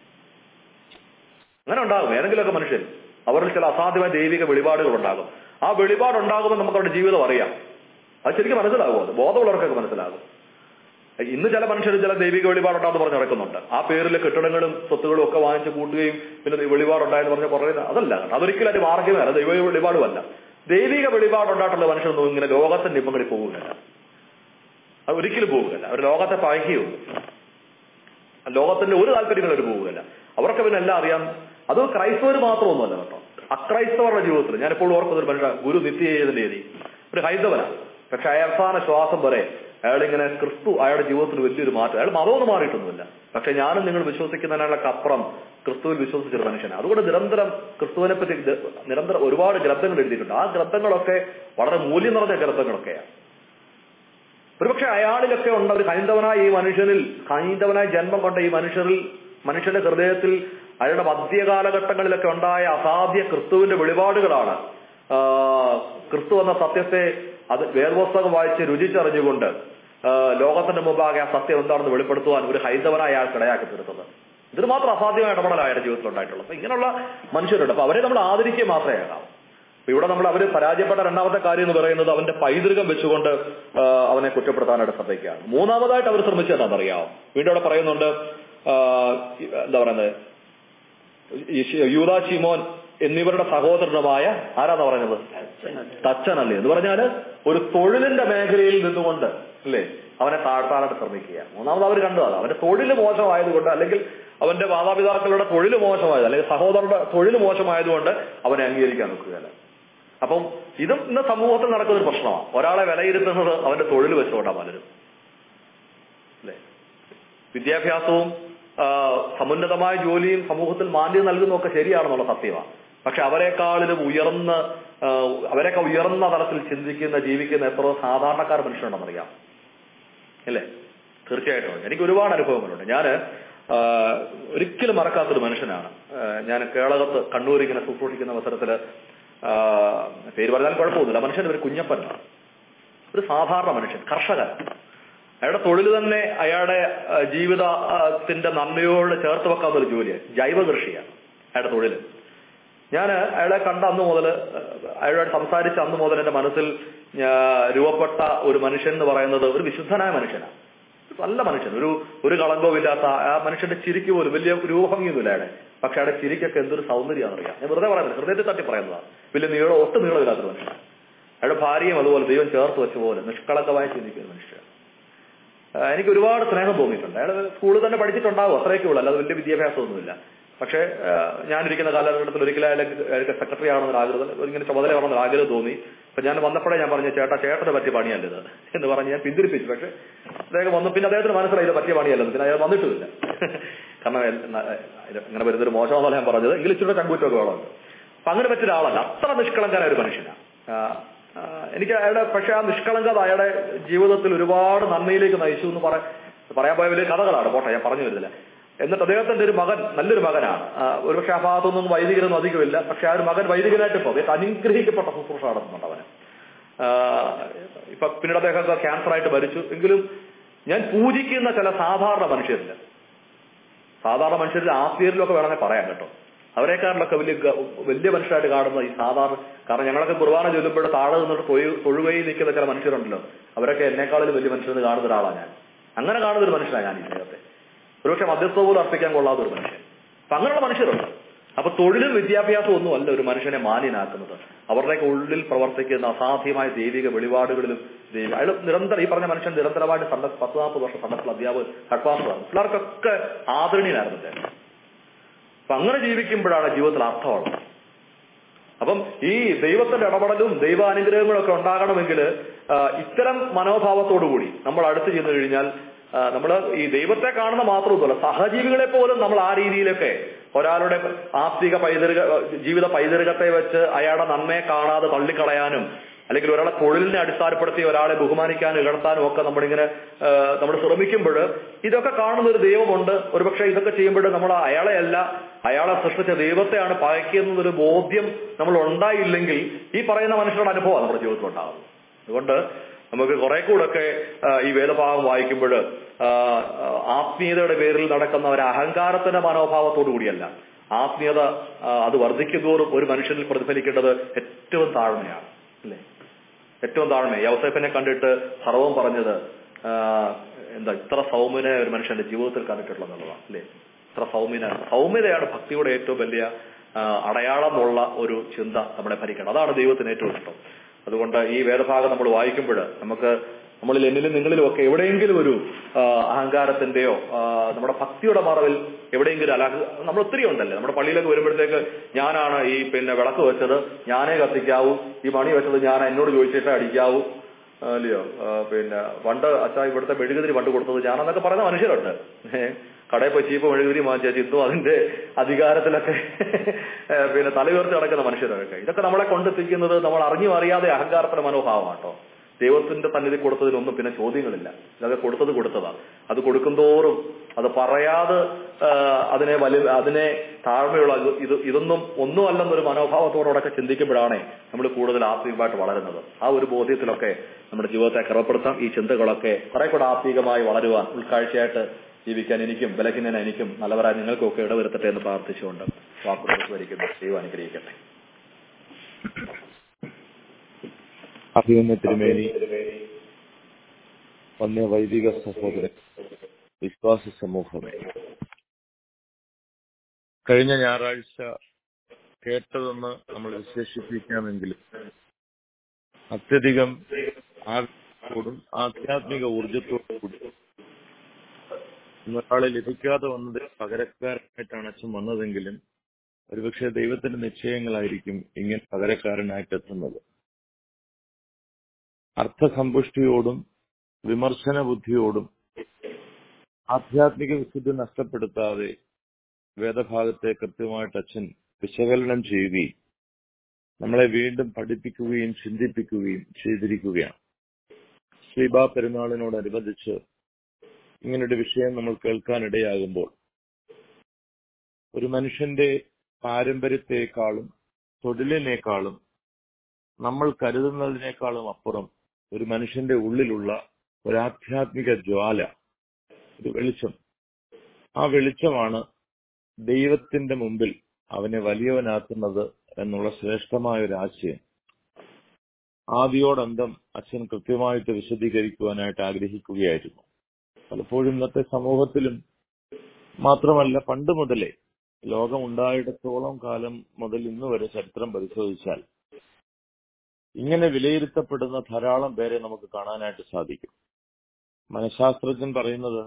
അങ്ങനെ ഉണ്ടാകും ഏതെങ്കിലുമൊക്കെ മനുഷ്യൻ അവരിൽ ചില അസാധ്യമായ ദൈവിക വെളിപാടുകൾ ഉണ്ടാകും ആ വെളിപാട് ഉണ്ടാകുമ്പോൾ നമുക്ക് അവരുടെ ജീവിതം അറിയാം അത് ശരിക്കും മനസ്സിലാകുമോ അത് ബോധമുള്ളവർക്കൊക്കെ മനസ്സിലാകും ഇന്ന് ചില മനുഷ്യർ ചില ദൈവിക വെളിപാടുണ്ടാന്ന് പറഞ്ഞ് നടക്കുന്നുണ്ട് ആ പേരിൽ കെട്ടിടങ്ങളും സ്വത്തുകളും ഒക്കെ വാങ്ങിച്ച് കൂട്ടുകയും പിന്നെ വെളിപാടുണ്ടായെന്ന് പറഞ്ഞ കുറേ അതല്ല കേട്ടോ. അതൊരിക്കലും ഒരു മാർഗമേ അല്ല ദൈവിക വെളിപാടുമല്ല ദൈവിക വെളിപാടുണ്ടായിട്ടുള്ള മനുഷ്യരൊന്നും ഇങ്ങനെ ലോകത്തിന്റെ ഇമ്പങ്ങളിൽ പോകുകയില്ല അത് ഒരിക്കലും പോകുകയില്ല അവർ ലോകത്തെ പഴകിയുള്ളൂ ലോകത്തിന്റെ ഒരു താല്പര്യങ്ങളും അവർ പോകുകയില്ല അവർക്ക് പിന്നെ എല്ലാം അറിയാം അത് ക്രൈസ്തവർ മാത്രമൊന്നുമല്ല കേട്ടോ അക്രൈസ്തവരുടെ ജീവിതത്തിൽ ഞാനിപ്പോൾ ഓർക്കുന്ന ഒരു മനുഷ്യ ഗുരു നിത്യജീവിതത്തിന്റെ രീതി ഒരു ഹൈന്ദവനാണ് പക്ഷെ അയാൾ അവസാന ശ്വാസം വരെ അയാളിങ്ങനെ ക്രിസ്തു അയാളുടെ ജീവിതത്തിൽ വലിയൊരു മാറ്റം അയാൾ മതമൊന്നും മാറിയിട്ടൊന്നുമില്ല പക്ഷെ ഞാനും നിങ്ങൾ വിശ്വസിക്കുന്നതിനൊക്കെ അപ്പുറം ക്രിസ്തുവിൽ വിശ്വസിച്ചൊരു മനുഷ്യനാണ് അതുകൊണ്ട് നിരന്തരം ക്രിസ്തുവിനെ പറ്റി ദ- നിരന്തരം ഒരുപാട് ഗ്രന്ഥങ്ങൾ എഴുതിയിട്ടുണ്ട് ആ ഗ്രന്ഥങ്ങളൊക്കെ വളരെ മൂല്യം നിറഞ്ഞ ഗ്രന്ഥങ്ങളൊക്കെയാണ് ഒരുപക്ഷെ അയാളിലൊക്കെ ഉണ്ട് ഒരു ഹൈന്ദവനായ ഈ മനുഷ്യനിൽ ഹൈന്ദവനായ ജന്മം കൊണ്ട ഈ മനുഷ്യരിൽ മനുഷ്യന്റെ ഹൃദയത്തിൽ അയാളുടെ മധ്യകാലഘട്ടങ്ങളിലൊക്കെ ഉണ്ടായ അസാധ്യ ക്രിസ്തുവിന്റെ വെളിപാടുകളാണ് ആ, ക്രിസ്തു എന്ന സത്യത്തെ അത് വേർപുസ്തകം വായിച്ച് രുചിച്ചറിഞ്ഞുകൊണ്ട് ആ, ലോകത്തിന്റെ മുമ്പാകെ ആ സത്യം എന്താണെന്ന് വെളിപ്പെടുത്തുവാൻ ഒരു ഹൈന്ദവനായ അയാൾക്ക് ഇടയാക്കി തീർത്തത് ഇതിന് മാത്രം അസാധ്യമായ ഇടപെടലാണ് അയാളുടെ ജീവിതത്തിൽ ഉണ്ടായിട്ടുള്ളത് അപ്പൊ ഇങ്ങനെയുള്ള മനുഷ്യരുണ്ട് അപ്പൊ അവരെ നമ്മൾ ആദരിക്കുക മാത്രമേ ആകാം അപ്പൊ ഇവിടെ നമ്മൾ അവര് പരാജയപ്പെട്ട രണ്ടാമത്തെ കാര്യം എന്ന് പറയുന്നത് അവന്റെ പൈതൃകം വെച്ചുകൊണ്ട് ആ, അവനെ കുറ്റപ്പെടുത്താനായിട്ട് ശ്രദ്ധിക്കുകയാണ് മൂന്നാമതായിട്ട് അവർ ശ്രമിച്ചത് എന്താണെന്നറിയാമോ വീണ്ടും അവിടെ പറയുന്നുണ്ട് ആ, എന്താ പറയുന്നത് ഈ ശി- യൂദാ ശിമോൻ എന്നിവരുടെ സഹോദരനുമായ ആരാന്ന് പറഞ്ഞത് തച്ചനല്ലേ എന്ന് പറഞ്ഞാല് ഒരു തൊഴിലിന്റെ മേഖലയിൽ നിന്നുകൊണ്ട് അല്ലേ അവനെ താഴ്ത്താനായിട്ട് ശ്രമിക്കുക മൂന്നാമത് അവർ കണ്ടു അത് അവന്റെ തൊഴിൽ മോശമായതുകൊണ്ട് അല്ലെങ്കിൽ അവന്റെ മാതാപിതാക്കളുടെ തൊഴിൽ മോശമായത് അല്ലെങ്കിൽ സഹോദരന്റെ തൊഴിൽ മോശമായതുകൊണ്ട് അവനെ അംഗീകരിക്കാൻ നിൽക്കുകയല്ല അപ്പം ഇതും ഇന്ന് സമൂഹത്തിൽ നടക്കുന്ന ഒരു പ്രശ്നമാണ് ഒരാളെ വിലയിരുത്തുന്നത് അവന്റെ തൊഴിൽ വെച്ചുകൊണ്ടാണ് പലരും അല്ലേ വിദ്യാഭ്യാസവും ആ, സമുന്നതമായ ജോലിയും സമൂഹത്തിൽ മാന്യം നൽകുന്നതൊക്കെ ശരിയാണെന്നുള്ള സത്യമാണ് പക്ഷെ അവരെക്കാളിലും ഉയർന്ന ആ, അവരെയൊക്കെ ഉയർന്ന തലത്തിൽ ചിന്തിക്കുന്ന ജീവിക്കുന്ന എത്ര സാധാരണക്കാർ മനുഷ്യരുണ്ടെന്നറിയാം അല്ലേ തീർച്ചയായിട്ടും എനിക്ക് ഒരുപാട് അനുഭവങ്ങളുണ്ട് ഞാൻ ഒരിക്കലും മറക്കാത്തൊരു മനുഷ്യനാണ് ആ, ഞാൻ കേളകത്ത് കണ്ണൂർ ഇങ്ങനെ ശുശ്രൂഷിക്കുന്ന അവസരത്തിൽ പേര് പറഞ്ഞാൽ കുഴപ്പമൊന്നുമില്ല മനുഷ്യൻ ഒരു കുഞ്ഞപ്പനാണ് ഒരു സാധാരണ മനുഷ്യൻ കർഷകൻ അയാളുടെ തൊഴിൽ തന്നെ അയാളുടെ ആ, ജീവിതത്തിന്റെ നന്മയോട് ചേർത്ത് വെക്കാവുന്ന ഒരു ജോലിയാണ് ജൈവ കൃഷിയാണ് അയാളുടെ തൊഴിൽ ഞാൻ അയാളെ കണ്ട അന്ന് മുതൽ അയാളോട് സംസാരിച്ച അന്ന് മുതൽ എന്റെ മനസ്സിൽ ആ, രൂപപ്പെട്ട ഒരു മനുഷ്യൻ എന്ന് പറയുന്നത് ഒരു വിശുദ്ധനായ മനുഷ്യനാണ് നല്ല മനുഷ്യൻ ഒരു ഒരു കളങ്കവും ഇല്ലാത്ത ആ മനുഷ്യന്റെ ചിരിക്ക് പോലും വലിയ രൂപഭംഗിയൊന്നുമില്ല അയാളെ പക്ഷെ അയാളുടെ ചിരിക്കൊക്കെ എന്തൊരു സൗന്ദര്യമാണെന്നറിയാം ഞാൻ വെറുതെ പറയുന്നത് ഹൃദയത്തിൽ തട്ടി പറയുന്നതാണ് വലിയ നീളം ഒട്ടും നീളമില്ലാത്തൊരു മനുഷ്യൻ അയാളുടെ ഭാര്യയും അതുപോലെ ദൈവം ചേർത്ത് വെച്ച പോലെ നിഷ്കളങ്കമായി ചിന്തിക്കുന്ന ഒരു മനുഷ്യൻ ആ, എനിക്ക് ഒരുപാട് സ്നേഹം തോന്നിയിട്ടുണ്ട് അയാൾ സ്കൂളിൽ തന്നെ പഠിച്ചിട്ടുണ്ടാവും അത്രയൊക്കെ ഉള്ളൂ അല്ലാതെ വലിയ വിദ്യാഭ്യാസമൊന്നുമില്ല പക്ഷേ ആ, ഞാനിരിക്കുന്ന കാലഘട്ടത്തിൽ ഒരിക്കലും അയാൾക്ക് അയാൾക്ക് സെക്രട്ടറി ആണെന്നൊരു ആഗ്രഹം ഇങ്ങനെ ചുമതല ആണെന്നൊരു ആഗ്രഹം തോന്നി അപ്പൊ ഞാൻ വന്നപ്പോഴേ ഞാൻ പറഞ്ഞു ചേട്ടാ ചേട്ടന് പറ്റിയ പണിയല്ലത് എന്ന് പറഞ്ഞ് ഞാൻ പിന്തിരിപ്പിച്ചു പക്ഷെ അദ്ദേഹം വന്നു പിന്നെ അദ്ദേഹത്തിന് മനസ്സിലായി ഇത് പറ്റിയ പണിയല്ലെന്ന് പിന്നെ അയാൾ വന്നിട്ടുമില്ല കാരണം എൽ- ന- ഇത് ഇങ്ങനെ വരുന്നൊരു മോശമെന്നല്ല ഞാൻ പറഞ്ഞത് എങ്കിലും ഇച്ചിരി ചങ്കൂറ്റമൊക്കെ വേണമല്ലോ അപ്പൊ അങ്ങനെ പറ്റിയ ഒരാളല്ല അത്ര നിഷ്കളങ്കനായ ഒരു മനുഷ്യനാണ് ആ, ആ, എനിക്ക് അയാളുടെ പക്ഷെ ആ നിഷ്കളങ്കത അയാളുടെ ജീവിതത്തിൽ ഒരുപാട് നന്മയിലേക്ക് നയിച്ചു എന്ന് പറ പറയാൻ പോയ വലിയ കഥകളാണ് പോട്ടെ ഞാൻ പറഞ്ഞു വരുന്നില്ല എന്നിട്ട് അദ്ദേഹത്തിന്റെ ഒരു മകൻ നല്ലൊരു മകനാണ് ആ, ഒരുപക്ഷെ ആ ഭാഗത്തൊന്നും വൈദികരൊന്നും അധികമില്ല പക്ഷെ ആ ഒരു മകൻ വൈദികനായിട്ട് പോകും ഏറ്റവും അനുഗ്രഹിക്കപ്പെട്ട ശുശ്രൂഷ നടത്തുന്നുണ്ട് അവന് ആ, ഇപ്പൊ പിന്നീട് അദ്ദേഹം ക്യാൻസർ ആയിട്ട് മരിച്ചു എങ്കിലും ഞാൻ പൂജിക്കുന്ന ചില സാധാരണ മനുഷ്യരില്ല സാധാരണ മനുഷ്യരിൽ ആത്മീയരിലൊക്കെ വേണമെങ്കിൽ പറയാം കേട്ടോ അവരെക്കാരിലൊക്കെ വലിയ ഗ- വലിയ മനുഷ്യരായിട്ട് കാണുന്ന ഈ സാധാരണ കാരണം ഞങ്ങളൊക്കെ കുർബാന ചൊല്ലുമ്പോൾ താഴെ നിന്നിട്ട് തൊഴു തൊഴുകയിൽ നിൽക്കുന്ന ചില മനുഷ്യരുണ്ടല്ലോ അവരൊക്കെ എന്നെക്കാളും വലിയ മനുഷ്യരെന്ന് കാണുന്ന ഒരാളാണ് ഞാൻ അങ്ങനെ കാണുന്ന ഒരു മനുഷ്യനാണ് ഞാൻ ഈ ദൈവത്തെ ഒരുപക്ഷെ മധ്യസ്ഥ പോലും അർപ്പിക്കാൻ കൊള്ളാത്ത ഒരു മനുഷ്യൻ അപ്പൊ അങ്ങനെയുള്ള മനുഷ്യരുണ്ട് അപ്പൊ തൊഴിലും വിദ്യാഭ്യാസവും ഒന്നും അല്ല ഒരു മനുഷ്യനെ മാന്യനാക്കുന്നത് അവരുടെയൊക്കെ ഉള്ളിൽ പ്രവർത്തിക്കുന്ന അസാധ്യമായ ദൈവിക വെളിപാടുകളിലും ദൈവ അയാൾ നിരന്തരം ഈ പറഞ്ഞ മനുഷ്യൻ നിരന്തരമായിട്ട് സണ്ട പത്ത് നാൽപ്പത് വർഷം സണ്ടത്തിൽ അധ്യാപകൻ ഹഡ്പാസ്റ്ററാണ് പിള്ളേർക്കൊക്കെ ആദരണീയനായിരുന്നു അദ്ദേഹം അപ്പൊ അങ്ങനെ ജീവിക്കുമ്പോഴാണ് ജീവിതത്തിൽ അർത്ഥമുള്ളത് അപ്പം ഈ ദൈവത്തിന്റെ ഇടപെടലും ദൈവാനുഗ്രഹങ്ങളും ഒക്കെ ഉണ്ടാകണമെങ്കിൽ ഇത്തരം മനോഭാവത്തോടുകൂടി നമ്മൾ അടുത്ത് ചെന്ന് കഴിഞ്ഞാൽ നമ്മൾ ഈ ദൈവത്തെ കാണുന്ന മാത്രമൊന്നുമല്ല സഹജീവികളെ പോലും നമ്മൾ ആ രീതിയിലൊക്കെ ഒരാളുടെ ആത്മിക പൈതൃക ജീവിത പൈതൃകത്തെ വെച്ച് അയാളുടെ നന്മയെ കാണാതെ തള്ളിക്കളയാനും അല്ലെങ്കിൽ ഒരാളെ തൊഴിലിനെ അടിസ്ഥാനപ്പെടുത്തി ഒരാളെ ബഹുമാനിക്കാനും ഇകഴ്ത്താനും ഒക്കെ നമ്മളിങ്ങനെ നമ്മൾ ശ്രമിക്കുമ്പോൾ ഇതൊക്കെ കാണുന്ന ഒരു ദൈവമുണ്ട് ഒരുപക്ഷെ ഇതൊക്കെ ചെയ്യുമ്പോൾ നമ്മൾ അയാളെ അല്ല അയാളെ സൃഷ്ടിച്ച ദൈവത്തെയാണ് പകയ്ക്കുന്നതൊരു ബോധ്യം നമ്മൾ ഉണ്ടായില്ലെങ്കിൽ ഈ പറയുന്ന മനുഷ്യരുടെ അനുഭവമാണ് നമ്മുടെ ജീവിതത്തിൽ ഉണ്ടാകുന്നത് അതുകൊണ്ട് നമുക്ക് കുറെ കൂടൊക്കെ ആ, ഈ വേദഭാഗം വായിക്കുമ്പോൾ ആത്മീയതയുടെ പേരിൽ നടക്കുന്ന ഒരു അഹങ്കാരത്തിന്റെ മനോഭാവത്തോടു കൂടിയല്ല ആത്മീയത ആ, അത് വർദ്ധിക്കുന്തോറും ഒരു മനുഷ്യനിൽ പ്രതിഫലിക്കേണ്ടത് ഏറ്റവും താഴ്മയാണ് അല്ലേ ഏറ്റവും താഴ്മ യൗസേഫിനെ കണ്ടിട്ട് സർവം പറഞ്ഞത് ആ, എന്താ ഇത്ര സൗമ്യനെ ഒരു മനുഷ്യന്റെ ജീവിതത്തിൽ കണ്ടിട്ടുള്ളത് എന്നുള്ളതാണ് അല്ലേ ഇത്ര സൗമ്യനാണ് സൗമ്യതയാണ് ഭക്തിയുടെ ഏറ്റവും വലിയ ആ, അടയാളമുള്ള ഒരു ചിന്ത നമ്മളെ ഭരിക്കണം അതാണ് ദൈവത്തിന് ഏറ്റവും ഇഷ്ടം അതുകൊണ്ട് ഈ വേദഭാഗം നമ്മൾ വായിക്കുമ്പോൾ നമുക്ക് നമ്മളിൽ എന്നിലും നിങ്ങളിലും ഒക്കെ എവിടെയെങ്കിലും ഒരു ആ, അഹങ്കാരത്തിന്റെയോ ആ, നമ്മുടെ ഭക്തിയുടെ മറവിൽ എവിടെയെങ്കിലും അല്ല നമ്മൾ ഒത്തിരി ഉണ്ടല്ലേ നമ്മുടെ പള്ളിയിലൊക്കെ വരുമ്പോഴത്തേക്ക് ഞാനാണ് ഈ പിന്നെ വിളക്ക് വെച്ചത് ഞാനേ കത്തിക്കാവൂ ഈ മണി വെച്ചത് ഞാൻ എന്നോട് ചോദിച്ചിട്ടേ അടിക്കാവൂ ആ, അല്ലയോ ആ, പിന്നെ പണ്ട് അച്ഛാ ഇവിടുത്തെ മെഴുകുതിരി പണ്ട് കൊടുത്തത് ഞാനെന്നൊക്കെ പറയുന്ന മനുഷ്യരുണ്ട് ഏഹ് കടയിൽ പോയി ചീപ്പ് മെഴുകുതിരി വാങ്ങിച്ച ചിന്തു അതിന്റെ അധികാരത്തിലൊക്കെ ഏ, പിന്നെ തലയുയർത്തി നടക്കുന്ന മനുഷ്യരൊക്കെ ഇതൊക്കെ നമ്മളെ കൊണ്ടെത്തിക്കുന്നത് നമ്മൾ അറിഞ്ഞും അറിയാതെ അഹങ്കാരത്തിന്റെ മനോഭാവമാട്ടോ ദൈവത്തിന്റെ സന്നിധി കൊടുത്തതിനൊന്നും പിന്നെ ചോദ്യങ്ങളില്ല ഇതൊക്കെ കൊടുത്തത് കൊടുത്തതാ അത് കൊടുക്കുന്തോറും അത് പറയാതെ ആ, അതിനെ വലിയ അതിനെ താഴ്മയുള്ള ഇത് ഇത് ഇതൊന്നും ഒന്നും അല്ലെന്നൊരു മനോഭാവത്തോടൊക്കെ ചിന്തിക്കുമ്പോഴാണ് നമ്മൾ കൂടുതൽ ആത്മീയമായിട്ട് വളരുന്നത് ആ ഒരു ബോധ്യത്തിലൊക്കെ നമ്മുടെ ജീവിതത്തെ ക്രമപ്പെടുത്താം ഈ ചിന്തകളൊക്കെ കുറെ കൂടെ ആത്മീകമായി വളരുവാൻ ഉൾക്കാഴ്ചയായിട്ട് ജീവിക്കാൻ എനിക്കും ബലഹീനന എനിക്കും നല്ലവരായ നിങ്ങൾക്കും ഒക്കെ ഇടവരുത്തട്ടെ എന്ന് പ്രാർത്ഥിച്ചുകൊണ്ട് വാക്കുകൾ വരിക്കുന്നു ദൈവം അനുഗ്രഹിക്കട്ടെ അഭിമന്യ തിരുമേനി വന്യ വൈദിക സഹോദരൻ വിശ്വാസ സമൂഹമേ കഴിഞ്ഞ ഞായറാഴ്ച കേട്ടതെന്ന് നമ്മൾ വിശേഷിപ്പിക്കാമെങ്കിലും അത്യധികം ആഗ്രഹത്തോടും ആധ്യാത്മിക ഊർജത്തോടും കൂടി ഒരാളെ ലഭിക്കാതെ വന്നത് പകരക്കാരനായിട്ടാണ് അച്ഛൻ വന്നതെങ്കിലും ഒരുപക്ഷെ ദൈവത്തിന്റെ നിശ്ചയങ്ങളായിരിക്കും ഇങ്ങനെ പകരക്കാരനായിട്ട് എത്തുന്നത് അർത്ഥസമ്പുഷ്ടിയോടും വിമർശന ബുദ്ധിയോടും ആധ്യാത്മിക വിശുദ്ധി നഷ്ടപ്പെടുത്താതെ വേദഭാഗത്തെ കൃത്യമായിട്ട് അച്ഛൻ വിശകലനം ചെയ്യുകയും നമ്മളെ വീണ്ടും പഠിപ്പിക്കുകയും ചിന്തിപ്പിക്കുകയും ചെയ്തിരിക്കുകയാണ് ശ്രീബാ പെരുന്നാളിനോടനുബന്ധിച്ച് ഇങ്ങനൊരു വിഷയം നമ്മൾ കേൾക്കാനിടയാകുമ്പോൾ ഒരു മനുഷ്യന്റെ പാരമ്പര്യത്തെക്കാളും തൊഴിലിനേക്കാളും നമ്മൾ കരുതുന്നതിനേക്കാളും അപ്പുറം ഒരു മനുഷ്യന്റെ ഉള്ളിലുള്ള ഒരു ആധ്യാത്മിക ജ്വാല ഒരു വെളിച്ചം ആ വെളിച്ചമാണ് ദൈവത്തിന്റെ മുമ്പിൽ അവനെ വലിയവനാക്കുന്നത് എന്നുള്ള ശ്രേഷ്ഠമായ ഒരു ആശയം ആദ്യോടന്തം അച്ഛൻ കൃത്യമായിട്ട് വിശദീകരിക്കുവാനായിട്ട് ആഗ്രഹിക്കുകയായിരുന്നു പലപ്പോഴും ഇന്നത്തെ സമൂഹത്തിലും മാത്രമല്ല പണ്ട് മുതലേ ലോകം ഉണ്ടായിടത്തോളം കാലം മുതൽ ഇന്ന് വരെ ചരിത്രം പരിശോധിച്ചാൽ ഇങ്ങനെ വിലയിരുത്തപ്പെടുന്ന ധാരാളം പേരെ നമുക്ക് കാണാനായിട്ട് സാധിക്കും മനഃശാസ്ത്രജ്ഞൻ പറയുന്നത്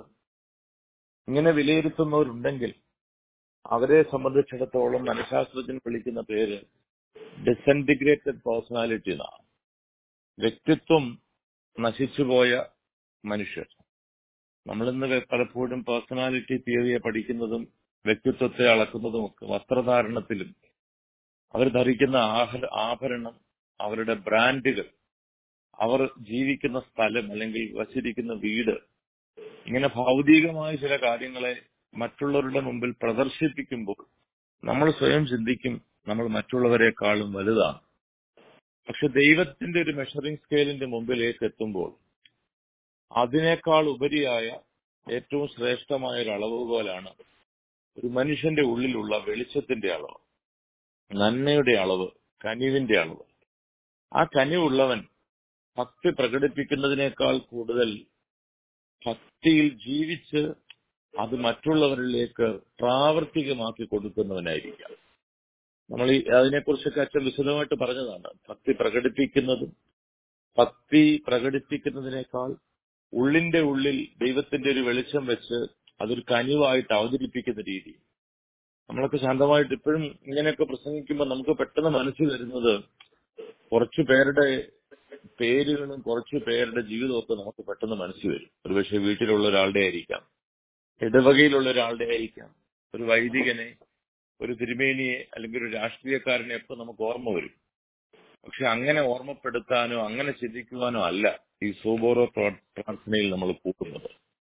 ഇങ്ങനെ വിലയിരുത്തുന്നവരുണ്ടെങ്കിൽ അവരെ സംബന്ധിച്ചിടത്തോളം മനഃശാസ്ത്രജ്ഞൻ വിളിക്കുന്ന പേര് ഡിസൻറ്റിഗ്രേറ്റഡ് പേഴ്സണാലിറ്റി എന്നാണ് വ്യക്തിത്വം നശിച്ചുപോയ മനുഷ്യർ നമ്മളിന്ന് പലപ്പോഴും പേഴ്സണാലിറ്റി തിയറിയെ പഠിക്കുന്നതും വ്യക്തിത്വത്തെ അളക്കുന്നതും ഒക്കെ വസ്ത്രധാരണത്തിലും അവർ ധരിക്കുന്ന ആഹര ആഭരണം അവരുടെ ബ്രാൻഡുകൾ അവർ ജീവിക്കുന്ന സ്ഥലം അല്ലെങ്കിൽ വസിരിക്കുന്ന വീട് ഇങ്ങനെ ഭൗതികമായ ചില കാര്യങ്ങളെ മറ്റുള്ളവരുടെ മുമ്പിൽ പ്രദർശിപ്പിക്കുമ്പോൾ നമ്മൾ സ്വയം ചിന്തിക്കും നമ്മൾ മറ്റുള്ളവരെക്കാളും വലുതാണ് പക്ഷെ ദൈവത്തിന്റെ ഒരു മെഷറിംഗ് സ്കെയിലിന്റെ മുമ്പിലേക്ക് എത്തുമ്പോൾ അതിനേക്കാൾ ഉപരിയായ ഏറ്റവും ശ്രേഷ്ഠമായ ഒരു അളവുകോലാണ് ഒരു മനുഷ്യന്റെ ഉള്ളിലുള്ള വെളിച്ചത്തിന്റെ അളവ് നന്മയുടെ അളവ് കനിവിന്റെ അളവ് ആ കനിവുള്ളവൻ ഭക്തി പ്രകടിപ്പിക്കുന്നതിനേക്കാൾ കൂടുതൽ ഭക്തിയിൽ ജീവിച്ച് അത് മറ്റുള്ളവരിലേക്ക് പ്രാവർത്തികമാക്കി കൊടുക്കുന്നവനായിരിക്കാം നമ്മൾ ഈ അതിനെക്കുറിച്ചൊക്കെ അച്ഛൻ വിശദമായിട്ട് പറഞ്ഞതാണ് ഭക്തി പ്രകടിപ്പിക്കുന്നതും ഭക്തി പ്രകടിപ്പിക്കുന്നതിനേക്കാൾ ഉള്ളിന്റെ ഉള്ളിൽ ദൈവത്തിന്റെ ഒരു വെളിച്ചം വെച്ച് അതൊരു കനിവായിട്ട് അവതരിപ്പിക്കുന്ന രീതി നമ്മളൊക്കെ ശാന്തമായിട്ട് ഇപ്പോഴും ഇങ്ങനെയൊക്കെ പ്രസംഗിക്കുമ്പോൾ നമുക്ക് പെട്ടെന്ന് മനസ്സിൽ വരുന്നത് കുറച്ചു പേരുടെ പേരുകളും കുറച്ചു പേരുടെ ജീവിതമൊക്കെ നമുക്ക് പെട്ടെന്ന് മനസ്സിൽ വരും ഒരുപക്ഷെ വീട്ടിലുള്ള ഒരാളുടെ ആയിരിക്കാം ഇടവകയിലുള്ള ഒരാളുടെ ആയിരിക്കാം ഒരു വൈദികനെ ഒരു തിരുമേനിയെ അല്ലെങ്കിൽ ഒരു രാഷ്ട്രീയക്കാരനെ ഒക്കെ നമുക്ക് ഓർമ്മ വരും പക്ഷെ അങ്ങനെ ഓർമ്മപ്പെടുത്താനോ അങ്ങനെ ചിന്തിക്കുവാനോ അല്ല ഈ സൂബോറോ പ്രാർത്ഥനയിൽ നമ്മൾ കൂട്ടുന്നത്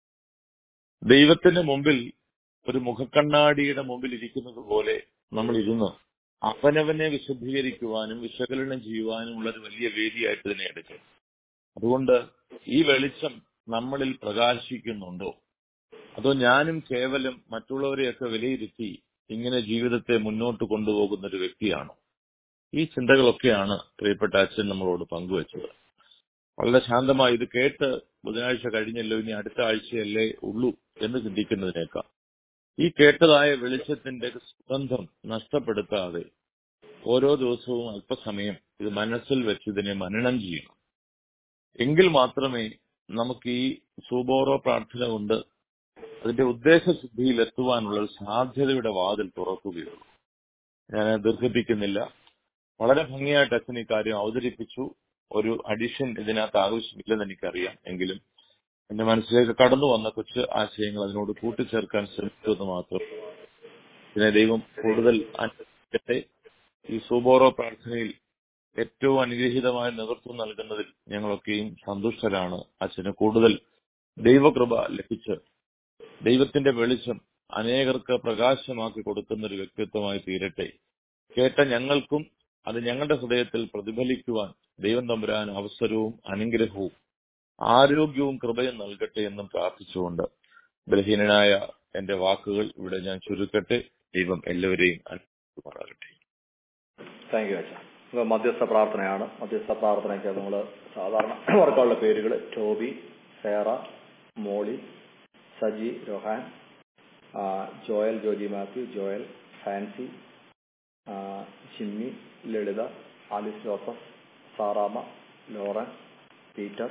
ദൈവത്തിന്റെ മുമ്പിൽ ഒരു മുഖക്കണ്ണാടിയുടെ മുമ്പിൽ ഇരിക്കുന്നത് പോലെ നമ്മൾ ഇരുന്ന് അവനവനെ വിശദീകരിക്കുവാനും വിശകലനം ചെയ്യുവാനും ഉള്ള ഒരു വലിയ വേദിയായിട്ട് തന്നെ എടുക്കും അതുകൊണ്ട് ഈ വെളിച്ചം നമ്മളിൽ പ്രകാശിക്കുന്നുണ്ടോ അതോ ഞാനും കേവലം മറ്റുള്ളവരെയൊക്കെ വിലയിരുത്തി ഇങ്ങനെ ജീവിതത്തെ മുന്നോട്ട് കൊണ്ടുപോകുന്ന ഒരു വ്യക്തിയാണോ ഈ ചിന്തകളൊക്കെയാണ് പ്രിയപ്പെട്ട അച്ഛൻ നമ്മളോട് പങ്കുവച്ചത് വളരെ ശാന്തമായി ഇത് കേട്ട് ബുധനാഴ്ച കഴിഞ്ഞല്ലോ ഇനി അടുത്ത ആഴ്ചയല്ലേ ഉള്ളൂ എന്ന് ചിന്തിക്കുന്നതിനേക്കാൾ ഈ കേട്ടതായ വെളിച്ചത്തിന്റെ സുഗന്ധം നഷ്ടപ്പെടുത്താതെ ഓരോ ദിവസവും അല്പസമയം ഇത് മനസ്സിൽ വെച്ച് ഇതിനെ മനനം ചെയ്യണം എങ്കിൽ മാത്രമേ നമുക്ക് ഈ സൂബോറോ പ്രാർത്ഥന കൊണ്ട് അതിന്റെ ഉദ്ദേശശുദ്ധിയിൽ എത്തുവാനുള്ള ഒരു സാധ്യതയുടെ വാതിൽ തുറക്കുകയുള്ളൂ ഞാൻ ദീർഘിപ്പിക്കുന്നില്ല വളരെ ഭംഗിയായിട്ട് അച്ഛൻ ഈ കാര്യം അവതരിപ്പിച്ചു ഒരു അഡിഷൻ ഇതിനകത്ത് ആവശ്യമില്ലെന്ന് എനിക്കറിയാം എങ്കിലും എന്റെ മനസ്സിലേക്ക് കടന്നു വന്ന കൊച്ചു ആശയങ്ങൾ അതിനോട് കൂട്ടിച്ചേർക്കാൻ ശ്രമിക്കുമെന്ന് മാത്രം ഇതിനെ ദൈവം കൂടുതൽ അനുഗ്രഹിക്കട്ടെ ഈ സൂബോറോ പ്രാർത്ഥനയിൽ ഏറ്റവും അനുഗ്രഹീതമായ നേതൃത്വം നൽകുന്നതിൽ ഞങ്ങളൊക്കെയും സന്തുഷ്ടരാണ് അച്ഛന് കൂടുതൽ ദൈവകൃപ ലഭിച്ച് ദൈവത്തിന്റെ വെളിച്ചം അനേകർക്ക് പ്രകാശമാക്കി കൊടുക്കുന്ന ഒരു വ്യക്തിത്വമായി തീരട്ടെ കേട്ട ഞങ്ങൾക്കും അത് ഞങ്ങളുടെ ഹൃദയത്തിൽ പ്രതിഫലിക്കുവാൻ ദൈവം തമ്പുരാൻ അവസരവും അനുഗ്രഹവും ആരോഗ്യവും കൃപയും നൽകട്ടെ എന്നും പ്രാർത്ഥിച്ചുകൊണ്ട് ബലഹീനനായ എന്റെ വാക്കുകൾ ഇവിടെ ഞാൻ ചുരുക്കട്ടെ ദൈവം എല്ലാവരെയും അനുഗ്രഹിക്കുമാറാകട്ടെ താങ്ക് യു അച്ഛാ നമുക്ക് മധ്യസ്ഥ പ്രാർത്ഥനയാണ് മധ്യസ്ഥ പ്രാർത്ഥനയ്ക്ക് നമ്മൾ സാധാരണ വർക്കുള്ള പേരുകൾ Toby Sarah Molly Saji Rohan ആ, Joel Joji Mathew Joel Fancy ആ, Jimmy Lalitha Alice Joseph Saramma Lauren Peter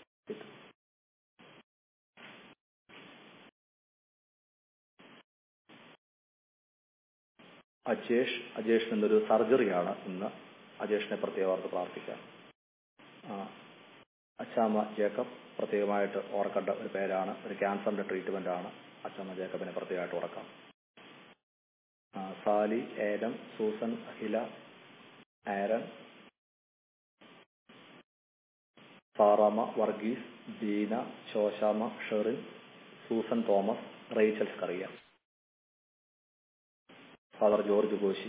Ajesh അജേഷിന് ഇന്നൊരു സർജറിയാണ് ഇന്ന് അജേഷിനെ പ്രത്യേകം ഓർത്ത് പ്രാർത്ഥിക്കാം ആ, അച്ചാമ്മ ജേക്കബ് പ്രത്യേകമായിട്ട് ഓർക്കേണ്ട ഒരു പേരാണ് ഒരു ക്യാൻസറിന്റെ ട്രീറ്റ്മെന്റ് ആണ് അച്ചാമ്മ ജേക്കബിനെ പ്രത്യേകമായിട്ട് ഓർക്കാം ആ, സാലി ഏലം Susan Akhila Aaron Saramma Varghese Deena Sosamma Sherin Susan Thomas Rachel Scaria father George Koshy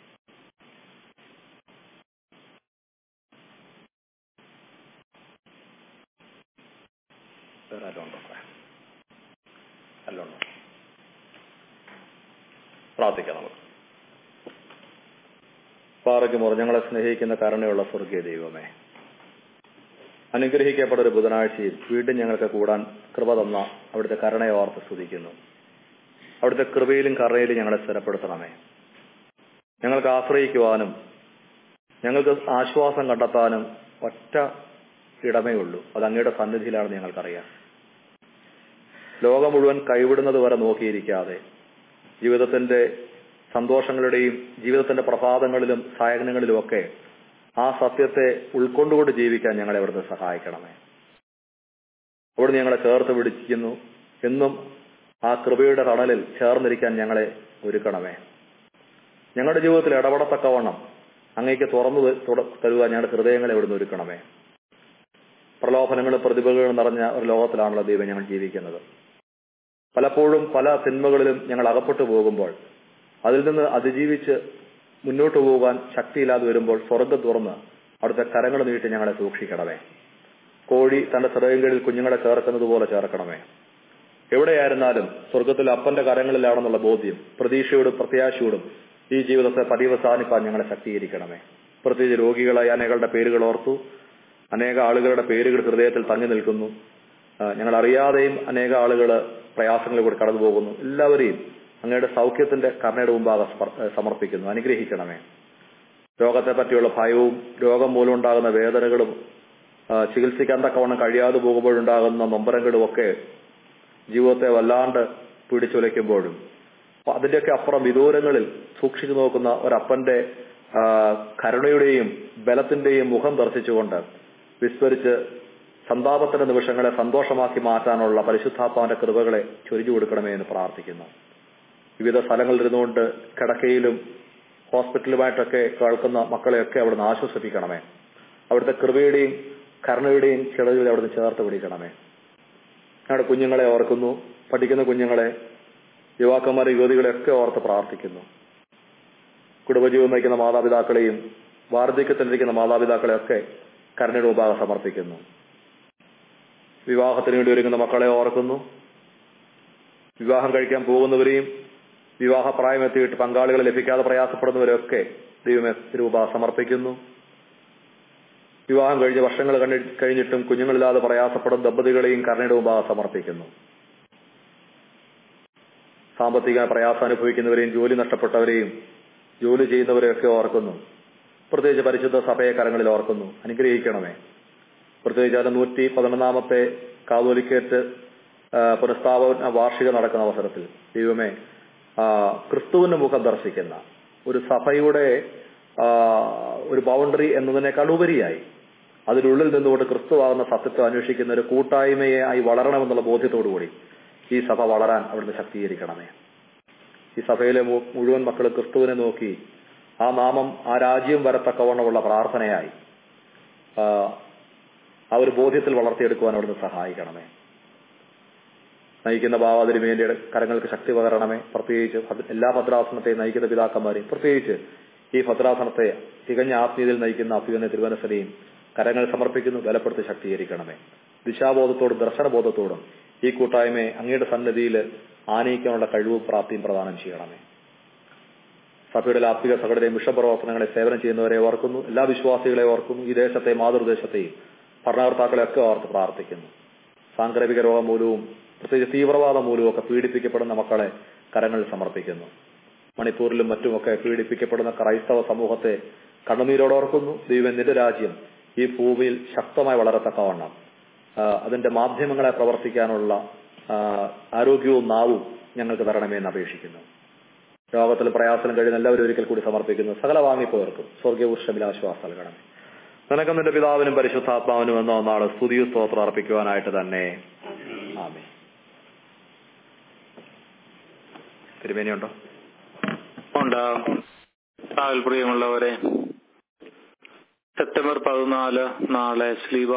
വേറെ ആരും ഉണ്ടോ എല്ലാം ഉണ്ടോ പ്രാർത്ഥിക്കാം നമുക്ക് പാറയ്ക്കുമോർ ഞങ്ങളെ സ്നേഹിക്കുന്ന കരുണയുള്ള സ്വർഗീയ ദൈവമേ അനുഗ്രഹിക്കപ്പെട്ട ഒരു ബുധനാഴ്ചയിൽ വീണ്ടും ഞങ്ങൾക്ക് കൂടാൻ കൃപ തന്ന അവിടുത്തെ കരുണയെ ഓർത്ത് സ്തുതിക്കുന്നു അവിടുത്തെ കൃപയിലും കരുണയിലും ഞങ്ങളെ സ്ഥിരപ്പെടുത്തണമേ ഞങ്ങൾക്ക് ആശ്രയിക്കുവാനും ഞങ്ങൾക്ക് ആശ്വാസം കണ്ടെത്താനും ഒറ്റ ഇടമേ ഉള്ളൂ അത് അങ്ങയുടെ സന്നിധിയിലാണെന്ന് ഞങ്ങൾക്കറിയാം ലോകം മുഴുവൻ കൈവിടുന്നത് വരെ നോക്കിയിരിക്കാതെ ജീവിതത്തിന്റെ സന്തോഷങ്ങളുടെയും ജീവിതത്തിന്റെ പ്രഭാതങ്ങളിലും സായകനങ്ങളിലുമൊക്കെ ആ സത്യത്തെ ഉൾക്കൊണ്ടുകൊണ്ട് ജീവിക്കാൻ ഞങ്ങളെ അവിടുന്ന് സഹായിക്കണമേ അവിടുന്ന് ഞങ്ങളെ ചേർത്ത് പിടിക്കുന്നു എന്നും ആ കൃപയുടെ തണലിൽ ചേർന്നിരിക്കാൻ ഞങ്ങളെ ഒരുക്കണമേ ഞങ്ങളുടെ ജീവിതത്തിൽ ഇടപെടത്തക്കവണ്ണം അങ്ങേക്ക് തുറന്നു ത- തുറ- തരുവാൻ ഞങ്ങളുടെ ഹൃദയങ്ങളെ അവിടുന്ന് ഒരുക്കണമേ പ്രലോഭനങ്ങളും പ്രതിഭകളും നിറഞ്ഞ ഒരു ലോകത്തിലാണല്ലോ ദൈവം ഞങ്ങൾ ജീവിക്കുന്നത് പലപ്പോഴും പല തിന്മകളിലും ഞങ്ങൾ അകപ്പെട്ടു പോകുമ്പോൾ അതിൽ നിന്ന് അതിജീവിച്ച് മുന്നോട്ട് പോകാൻ ശക്തിയില്ലാതെ വരുമ്പോൾ സ്വർഗം തുറന്ന് അവിടുത്തെ കരങ്ങൾ നീട്ടി ഞങ്ങളെ സൂക്ഷിക്കണമേ കോഴി തന്റെ ചിറകങ്ങളിൽ കുഞ്ഞുങ്ങളെ ചേർക്കുന്നത് പോലെ ചേർക്കണമേ എവിടെയായിരുന്നാലും സ്വർഗത്തിലെ അപ്പന്റെ കരങ്ങളിലാണെന്നുള്ള ബോധ്യം പ്രതീക്ഷയോടും പ്രത്യാശയോടും ഈ ജീവിതത്തെ പര്യവസാനിപ്പാൻ ഞങ്ങളെ ശക്തീകരിക്കണമേ പ്രത്യേകിച്ച് രോഗികളായ അനേകളുടെ പേരുകൾ ഓർത്തു അനേക ആളുകളുടെ പേരുകൾ ഹൃദയത്തിൽ തങ്ങി നിൽക്കുന്നു ആ, ഞങ്ങൾ അറിയാതെയും അനേക ആളുകൾ പ്രയാസങ്ങളിൽ കൂടി കടന്നു പോകുന്നു എല്ലാവരെയും അങ്ങയുടെ സൗഖ്യത്തിന്റെ കരുണയുടെ മുമ്പാകെ സ്പർ- ഏ, സമർപ്പിക്കുന്നു അനുഗ്രഹിക്കണമേ രോഗത്തെ പറ്റിയുള്ള ഭയവും രോഗം മൂലമുണ്ടാകുന്ന വേദനകളും ആ, ചികിത്സിക്കാൻ തക്കവണ്ണം കഴിയാതെ പോകുമ്പോഴുണ്ടാകുന്ന നൊമ്പരങ്ങളും ഒക്കെ ജീവിതത്തെ വല്ലാണ്ട് പിടിച്ചുലയ്ക്കുമ്പോഴും അപ്പൊ അതിന്റെയൊക്കെ അപ്പുറം വിദൂരങ്ങളിൽ സൂക്ഷിച്ചു നോക്കുന്ന ഒരപ്പന്റെ ആ, കരുണയുടെയും ബലത്തിന്റെയും മുഖം ദർശിച്ചുകൊണ്ട് വിസ്മരിച്ച് സന്താപത്തിന്റെ നിമിഷങ്ങളെ സന്തോഷമാക്കി മാറ്റാനുള്ള പരിശുദ്ധാത്മാവിന്റെ കൃപകളെ ചൊരിഞ്ഞു കൊടുക്കണമേ എന്ന് പ്രാർത്ഥിക്കുന്നു വിവിധ സ്ഥലങ്ങളിൽ ഇരുന്നുകൊണ്ട് കിടക്കയിലും ഹോസ്പിറ്റലുമായിട്ടൊക്കെ കേൾക്കുന്ന മക്കളെയൊക്കെ അവിടുന്ന് ആശ്വസിപ്പിക്കണമേ അവിടുത്തെ കൃപയുടെയും കരുണയുടെയും ചിറകിൽ അവിടുന്ന് ചേർത്ത് പിടിക്കണമേ ഞങ്ങളുടെ കുഞ്ഞുങ്ങളെ ഓർക്കുന്നു പഠിക്കുന്ന കുഞ്ഞുങ്ങളെ യുവാക്കന്മാരെ യുവതികളെയൊക്കെ ഓർത്ത് പ്രാർത്ഥിക്കുന്നു കുടുംബജീവൻ നയിക്കുന്ന മാതാപിതാക്കളെയും വാർദ്ധക്യത്തിലിരിക്കുന്ന മാതാപിതാക്കളെയൊക്കെ കരുണയുടെ മുമ്പാകെ സമർപ്പിക്കുന്നു വിവാഹത്തിന് വേണ്ടി ഒരുങ്ങുന്ന മക്കളെ ഓർക്കുന്നു വിവാഹം കഴിക്കാൻ പോകുന്നവരെയും വിവാഹ പ്രായമെത്തിയിട്ട് പങ്കാളികളെ ലഭിക്കാതെ പ്രയാസപ്പെടുന്നവരെയൊക്കെ ദൈവമേ രൂപ സമർപ്പിക്കുന്നു വിവാഹം കഴിഞ്ഞ് വർഷങ്ങൾ കണ്ടി കഴിഞ്ഞിട്ടും കുഞ്ഞുങ്ങളില്ലാതെ പ്രയാസപ്പെടുന്ന ദമ്പതികളെയും കരുണയുടെ മുമ്പാകെ സമർപ്പിക്കുന്നു സാമ്പത്തിക പ്രയാസം അനുഭവിക്കുന്നവരെയും ജോലി നഷ്ടപ്പെട്ടവരെയും ജോലി ചെയ്യുന്നവരെയൊക്കെ ഓർക്കുന്നു പ്രത്യേകിച്ച് പരിശുദ്ധ സഭയെ കരങ്ങളിൽ ഓർക്കുന്നു അനുഗ്രഹിക്കണമേ പ്രത്യേകിച്ച് അത് നൂറ്റി പതിനൊന്നാമത്തെ കാതോലിക്കേറ്റ് ആ, പുനഃസ്ഥാപന വാർഷിക നടക്കുന്ന അവസരത്തിൽ ദൈവമേ ആ, ക്രിസ്തുവിന്റെ മുഖം ദർശിക്കുന്ന ഒരു സഭയുടെ ആ, ഒരു ബൗണ്ടറി എന്നതിനേക്കാൾ ഉപരിയായി അതിനുള്ളിൽ നിന്നുകൊണ്ട് ക്രിസ്തുവാകുന്ന സത്യത്തെ അന്വേഷിക്കുന്ന ഒരു കൂട്ടായ്മയെ ആയി വളരണമെന്നുള്ള ബോധ്യത്തോടുകൂടി ഈ സഭ വളരാൻ അവിടുന്ന് ശക്തീകരിക്കണമേ ഈ സഭയിലെ മു- മുഴുവൻ മക്കൾ ക്രിസ്തുവിനെ നോക്കി ആ നാമം ആ രാജ്യം വരത്തക്കവണ്ണമുള്ള പ്രാർത്ഥനയായി ആ, ആ ഒരു ബോധ്യത്തിൽ വളർത്തിയെടുക്കുവാൻ അവിടുന്ന് സഹായിക്കണമേ നയിക്കുന്ന ഭാവാതിരുമേന്റെ കരങ്ങൾക്ക് ശക്തി പകരണമേ പ്രത്യേകിച്ച് ഭദ്ര- എല്ലാ ഭദ്രാസനത്തെയും നയിക്കുന്ന പിതാക്കന്മാരെയും പ്രത്യേകിച്ച് ഈ ഭദ്രാസനത്തെ തികഞ്ഞ ആത്മീയതയിൽ നയിക്കുന്ന അഭ്യുവിനെ തിരുവനസരെയും കരങ്ങൾ സമർപ്പിക്കുന്നു ബലപ്പെടുത്തി ശക്തീകരിക്കണമേ ദിശാബോധത്തോടും ദർശനബോധത്തോടും ഈ കൂട്ടായ്മയെ അങ്ങയുടെ സന്നദ്ധിയിൽ ആനയിക്കാനുള്ള കഴിവും പ്രാപ്തിയും പ്രദാനം ചെയ്യണമേ സഭയുടെ ലാത്വിക സകടരെയും വിഷപ്രവർത്തനങ്ങളെ സേവനം ചെയ്യുന്നവരെ ഓർക്കുന്നു എല്ലാ വിശ്വാസികളെ ഓർക്കുന്നു ഈ ദേശത്തെ മാതൃദേശത്തെയും ഭരണകർത്താക്കളെ ഒക്കെ ഓർത്ത് പ്രാർത്ഥിക്കുന്നു സാംക്രമിക രോഗം മൂലവും പ്രത്യേകിച്ച് തീവ്രവാദം മൂലവും ഒക്കെ പീഡിപ്പിക്കപ്പെടുന്ന മക്കളെ കരങ്ങളിൽ സമർപ്പിക്കുന്നു മണിപ്പൂരിലും മറ്റുമൊക്കെ പീഡിപ്പിക്കപ്പെടുന്ന ക്രൈസ്തവ സമൂഹത്തെ കണ്ണുനീരോടെ ഓർക്കുന്നു ദൈവം നിന്റെ രാജ്യം ഈ ഭൂമിയിൽ ശക്തമായി വളരത്തക്കവണ്ണം ആ, അതിന്റെ മാധ്യമങ്ങളെ പ്രവർത്തിക്കാനുള്ള ആ, ആരോഗ്യവും നാവും ഞങ്ങൾക്ക് തരണമേ എന്ന് അപേക്ഷിക്കുന്നു രോഗത്തിൽ പ്രയാസം കഴിയുന്ന എല്ലാവരും ഒരിക്കൽ കൂടി സമർപ്പിക്കുന്നു സകല വാങ്ങിപ്പോയർക്കും സ്വർഗീയ ആശ്വാസം നൽകണമേ നിനക്ക് നിന്റെ പിതാവിനും പരിശുദ്ധാത്മാവിനും എന്ന ഒന്നാണ് സ്തുതിയും സ്തോത്രം അർപ്പിക്കുവാനായിട്ട് തന്നെ ആമേ തിരുമേനിയുണ്ടോ ഉണ്ടാകും താൽ പ്രിയമുള്ളവരെ സെപ്റ്റംബർ പതിനാല് നാളെ സ്ലീവ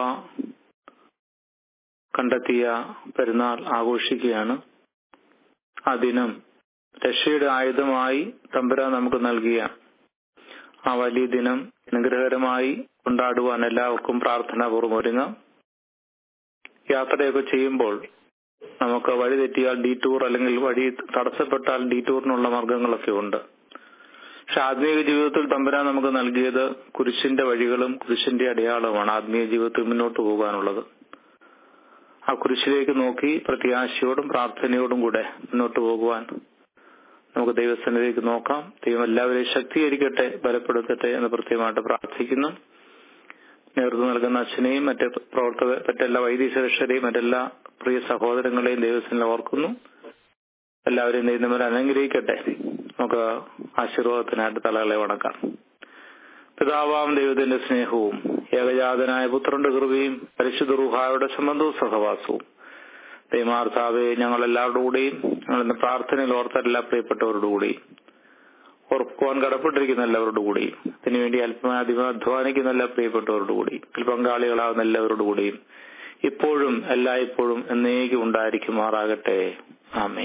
കണ്ടെത്തിയ പെരുന്നാൾ ആഘോഷിക്കുകയാണ് ആ ദിനം രക്ഷയുടെ ആയുധമായി തമ്പുരാൻ നമുക്ക് നൽകിയ ആ വലിയ ദിനം അനുഗ്രഹകരമായി കൊണ്ടാടുവാൻ എല്ലാവർക്കും പ്രാർത്ഥനാപൂർവ്വം ഒരുങ്ങാം യാത്രയൊക്കെ ചെയ്യുമ്പോൾ നമുക്ക് വഴി തെറ്റിയാൽ ഡീറ്റൂർ അല്ലെങ്കിൽ വഴി തടസ്സപ്പെട്ടാൽ ഡീറ്റൂറിനുള്ള മാർഗങ്ങളൊക്കെ ഉണ്ട് പക്ഷെ ആത്മീയ ജീവിതത്തിൽ തമ്പുരാൻ നമുക്ക് നൽകിയത് കുരിശിന്റെ വഴികളും കുരിശിന്റെ അടയാളവുമാണ് ആത്മീയ ജീവിതത്തിൽ മുന്നോട്ട് പോകാനുള്ളത് ആ കുരിശിലേക്ക് നോക്കി പ്രത്യാശയോടും പ്രാർത്ഥനയോടും കൂടെ മുന്നോട്ട് പോകുവാൻ നമുക്ക് ദൈവസന്നിധിക്ക് നോക്കാം ദൈവം എല്ലാവരെയും ശക്തീകരിക്കട്ടെ ബലപ്പെടുത്തട്ടെ എന്ന് പ്രത്യേകമായിട്ട് പ്രാർത്ഥിക്കുന്നു നേതൃത്വം നൽകുന്ന അച്ഛനെയും മറ്റ് പ്രവർത്തക മറ്റെല്ലാ വൈദ്യശിക്ഷരെയും മറ്റെല്ലാ പ്രിയ സഹോദരങ്ങളെയും ദൈവത്തിൽ ഓർക്കുന്നു എല്ലാവരെയും ദൈവം അനുഗ്രഹിക്കട്ടെ നമുക്ക് ആശീർവാദത്തിനായിട്ട് തലകളെ വണക്കാം പിതാവാം ദൈവത്തിന്റെ സ്നേഹവും ഏകജാതനായ പുത്രന്റെ കൃപയും പരിശുദ്ധ റുഹായുടെ സംബന്ധവും സഹവാസവും ദൈമാർത്താവെ ഞങ്ങൾ എല്ലാവരുടെ കൂടെയും ഞങ്ങൾ ഇന്ന് പ്രാർത്ഥനയിൽ ഓർത്ത എല്ലാ പ്രിയപ്പെട്ടവരുടെ കൂടെയും ഓർക്കുവാൻ കടപ്പെട്ടിരിക്കുന്ന എല്ലാവരുടെ കൂടെയും അതിനുവേണ്ടി അല്പം അധ്വാനിക്കുന്ന എല്ലാ പ്രിയപ്പെട്ടവരുടെ കൂടെയും ഇതിൽ പങ്കാളികളാവുന്ന എല്ലാവരുടെ കൂടെയും ഇപ്പോഴും എല്ലായ്പ്പോഴും എന്നേക്കും ഉണ്ടായിരിക്കുമാറാകട്ടെ ആമേ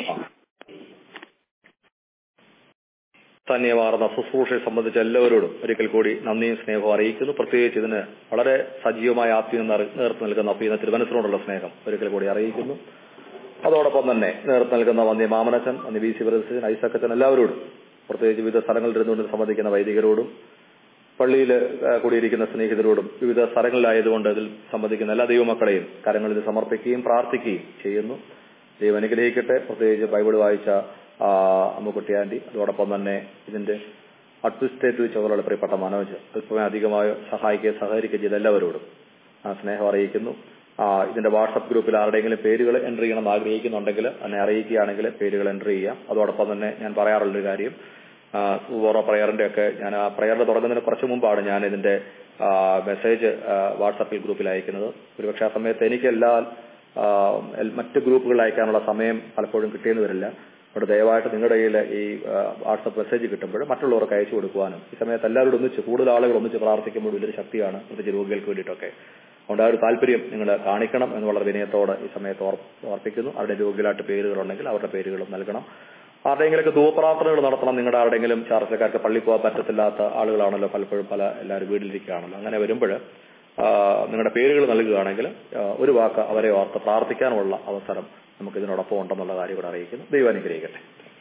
തന്നെയാർന്ന ശുശ്രൂഷയെ സംബന്ധിച്ച എല്ലാവരോടും ഒരിക്കൽ കൂടി നന്ദിയും സ്നേഹവും അറിയിക്കുന്നു പ്രത്യേകിച്ച് ഇതിന് വളരെ സജീവമായ ആത്മീയം നേതൃത്വം നൽകുന്ന അപ്പീന തിരുവനന്തപുരത്തോടുള്ള സ്നേഹം ഒരിക്കൽ കൂടി അറിയിക്കുന്നു അതോടൊപ്പം തന്നെ നേതൃത്വം നൽകുന്ന വന്യ മാമനച്ചൻ വന്യ വി സി പ്രസിഡന്റ് ഐസക്കച്ചൻ എല്ലാവരോടും പ്രത്യേകിച്ച് വിവിധ സ്ഥലങ്ങളിൽ ഇരുന്നുകൊണ്ട് സംബന്ധിക്കുന്ന വൈദികരോടും പള്ളിയിൽ കൂടിയിരിക്കുന്ന സ്നേഹിതരോടും വിവിധ സ്ഥലങ്ങളിലായതുകൊണ്ട് അതിൽ സംബന്ധിക്കുന്ന എല്ലാ ദൈവമക്കളെയും കരങ്ങളിൽ സമർപ്പിക്കുകയും പ്രാർത്ഥിക്കുകയും ചെയ്യുന്നു ദൈവം അനുഗ്രഹിക്കട്ടെ പ്രത്യേകിച്ച് ബൈബിൾ വായിച്ച അമ്മുക്കുട്ടി ആന്റി അതോടൊപ്പം തന്നെ ഇതിന്റെ അഡ്മിനിസ്ട്രേറ്റീവ് ചുമതലയുള്ള പ്രിയപ്പെട്ട മനോജ് അല്പമേ അധികമായി സഹായിക്കുകയും സഹകരിക്കുകയും ചെയ്ത എല്ലാവരോടും ആ സ്നേഹം അറിയിക്കുന്നു ആ ഇതിന്റെ വാട്സപ്പ് ഗ്രൂപ്പിൽ ആരുടെയെങ്കിലും പേരുകൾ എൻട്രി ചെയ്യണം അറിയിക്കുന്നുണ്ടെങ്കിൽ എന്നെ അറിയിക്കുകയാണെങ്കിൽ പേരുകൾ എൻട്രി ചെയ്യാം അതോടൊപ്പം തന്നെ ഞാൻ പറയാറുള്ളൊരു കാര്യം ഓരോ പ്രയറിന്റെ ഒക്കെ ഞാൻ ആ പ്രയറിന്റെ തുടങ്ങുന്നതിന് കുറച്ച് മുമ്പാണ് ഞാൻ ഇതിന്റെ മെസ്സേജ് വാട്സപ്പിൽ ഗ്രൂപ്പിൽ അയക്കുന്നത് ഒരുപക്ഷെ ആ സമയത്ത് എനിക്ക് എല്ലാ മറ്റ് ഗ്രൂപ്പുകളിൽ അയക്കാനുള്ള സമയം പലപ്പോഴും കിട്ടിയെന്ന് വരില്ല അവിടെ ദയവായിട്ട് നിങ്ങളുടെ കയ്യിൽ ഈ വാട്സപ്പ് മെസ്സേജ് കിട്ടുമ്പോൾ മറ്റുള്ളവർക്ക് അയച്ചു കൊടുക്കുവാനും ഈ സമയത്ത് എല്ലാവരോടും ഒന്നിച്ച് കൂടുതൽ ആളുകൾ ഒന്നിച്ച് പ്രാർത്ഥിക്കുമ്പോൾ വലിയൊരു ശക്തിയാണ് പ്രത്യേകിച്ച് രോഗികൾക്ക് വേണ്ടിയിട്ടൊക്കെ അതുകൊണ്ട് ആ ഒരു താല്പര്യം നിങ്ങൾ കാണിക്കണം എന്ന് വളരെ വിനയത്തോടെ ഈ സമയത്ത് ഓർപ്പിക്കുന്നു അവരുടെ രോഗികളായിട്ട് പേരുകളുണ്ടെങ്കിൽ അവരുടെ പേരുകളും നൽകണം ആരുടെയെങ്കിലൊക്കെ ധൂപ്രാർത്ഥനകൾ നടത്തണം നിങ്ങളുടെ ആരുടെങ്കിലും ചാർച്ചക്കാർക്ക് പള്ളി പോകാൻ പറ്റത്തില്ലാത്ത ആളുകളാണല്ലോ പലപ്പോഴും പല എല്ലാവരും വീട്ടിലിരിക്കുകയാണല്ലോ അങ്ങനെ വരുമ്പോൾ നിങ്ങളുടെ പേരുകൾ നൽകുകയാണെങ്കിൽ ഒരു വാക്ക് അവരെ ഓർത്ത് പ്രാർത്ഥിക്കാനുള്ള അവസരം നമുക്ക് ഇതിനോടൊപ്പം ഉണ്ടെന്നുള്ള കാര്യം ഇവിടെ അറിയിക്കുന്നു ദൈവം അനുഗ്രഹിക്കട്ടെ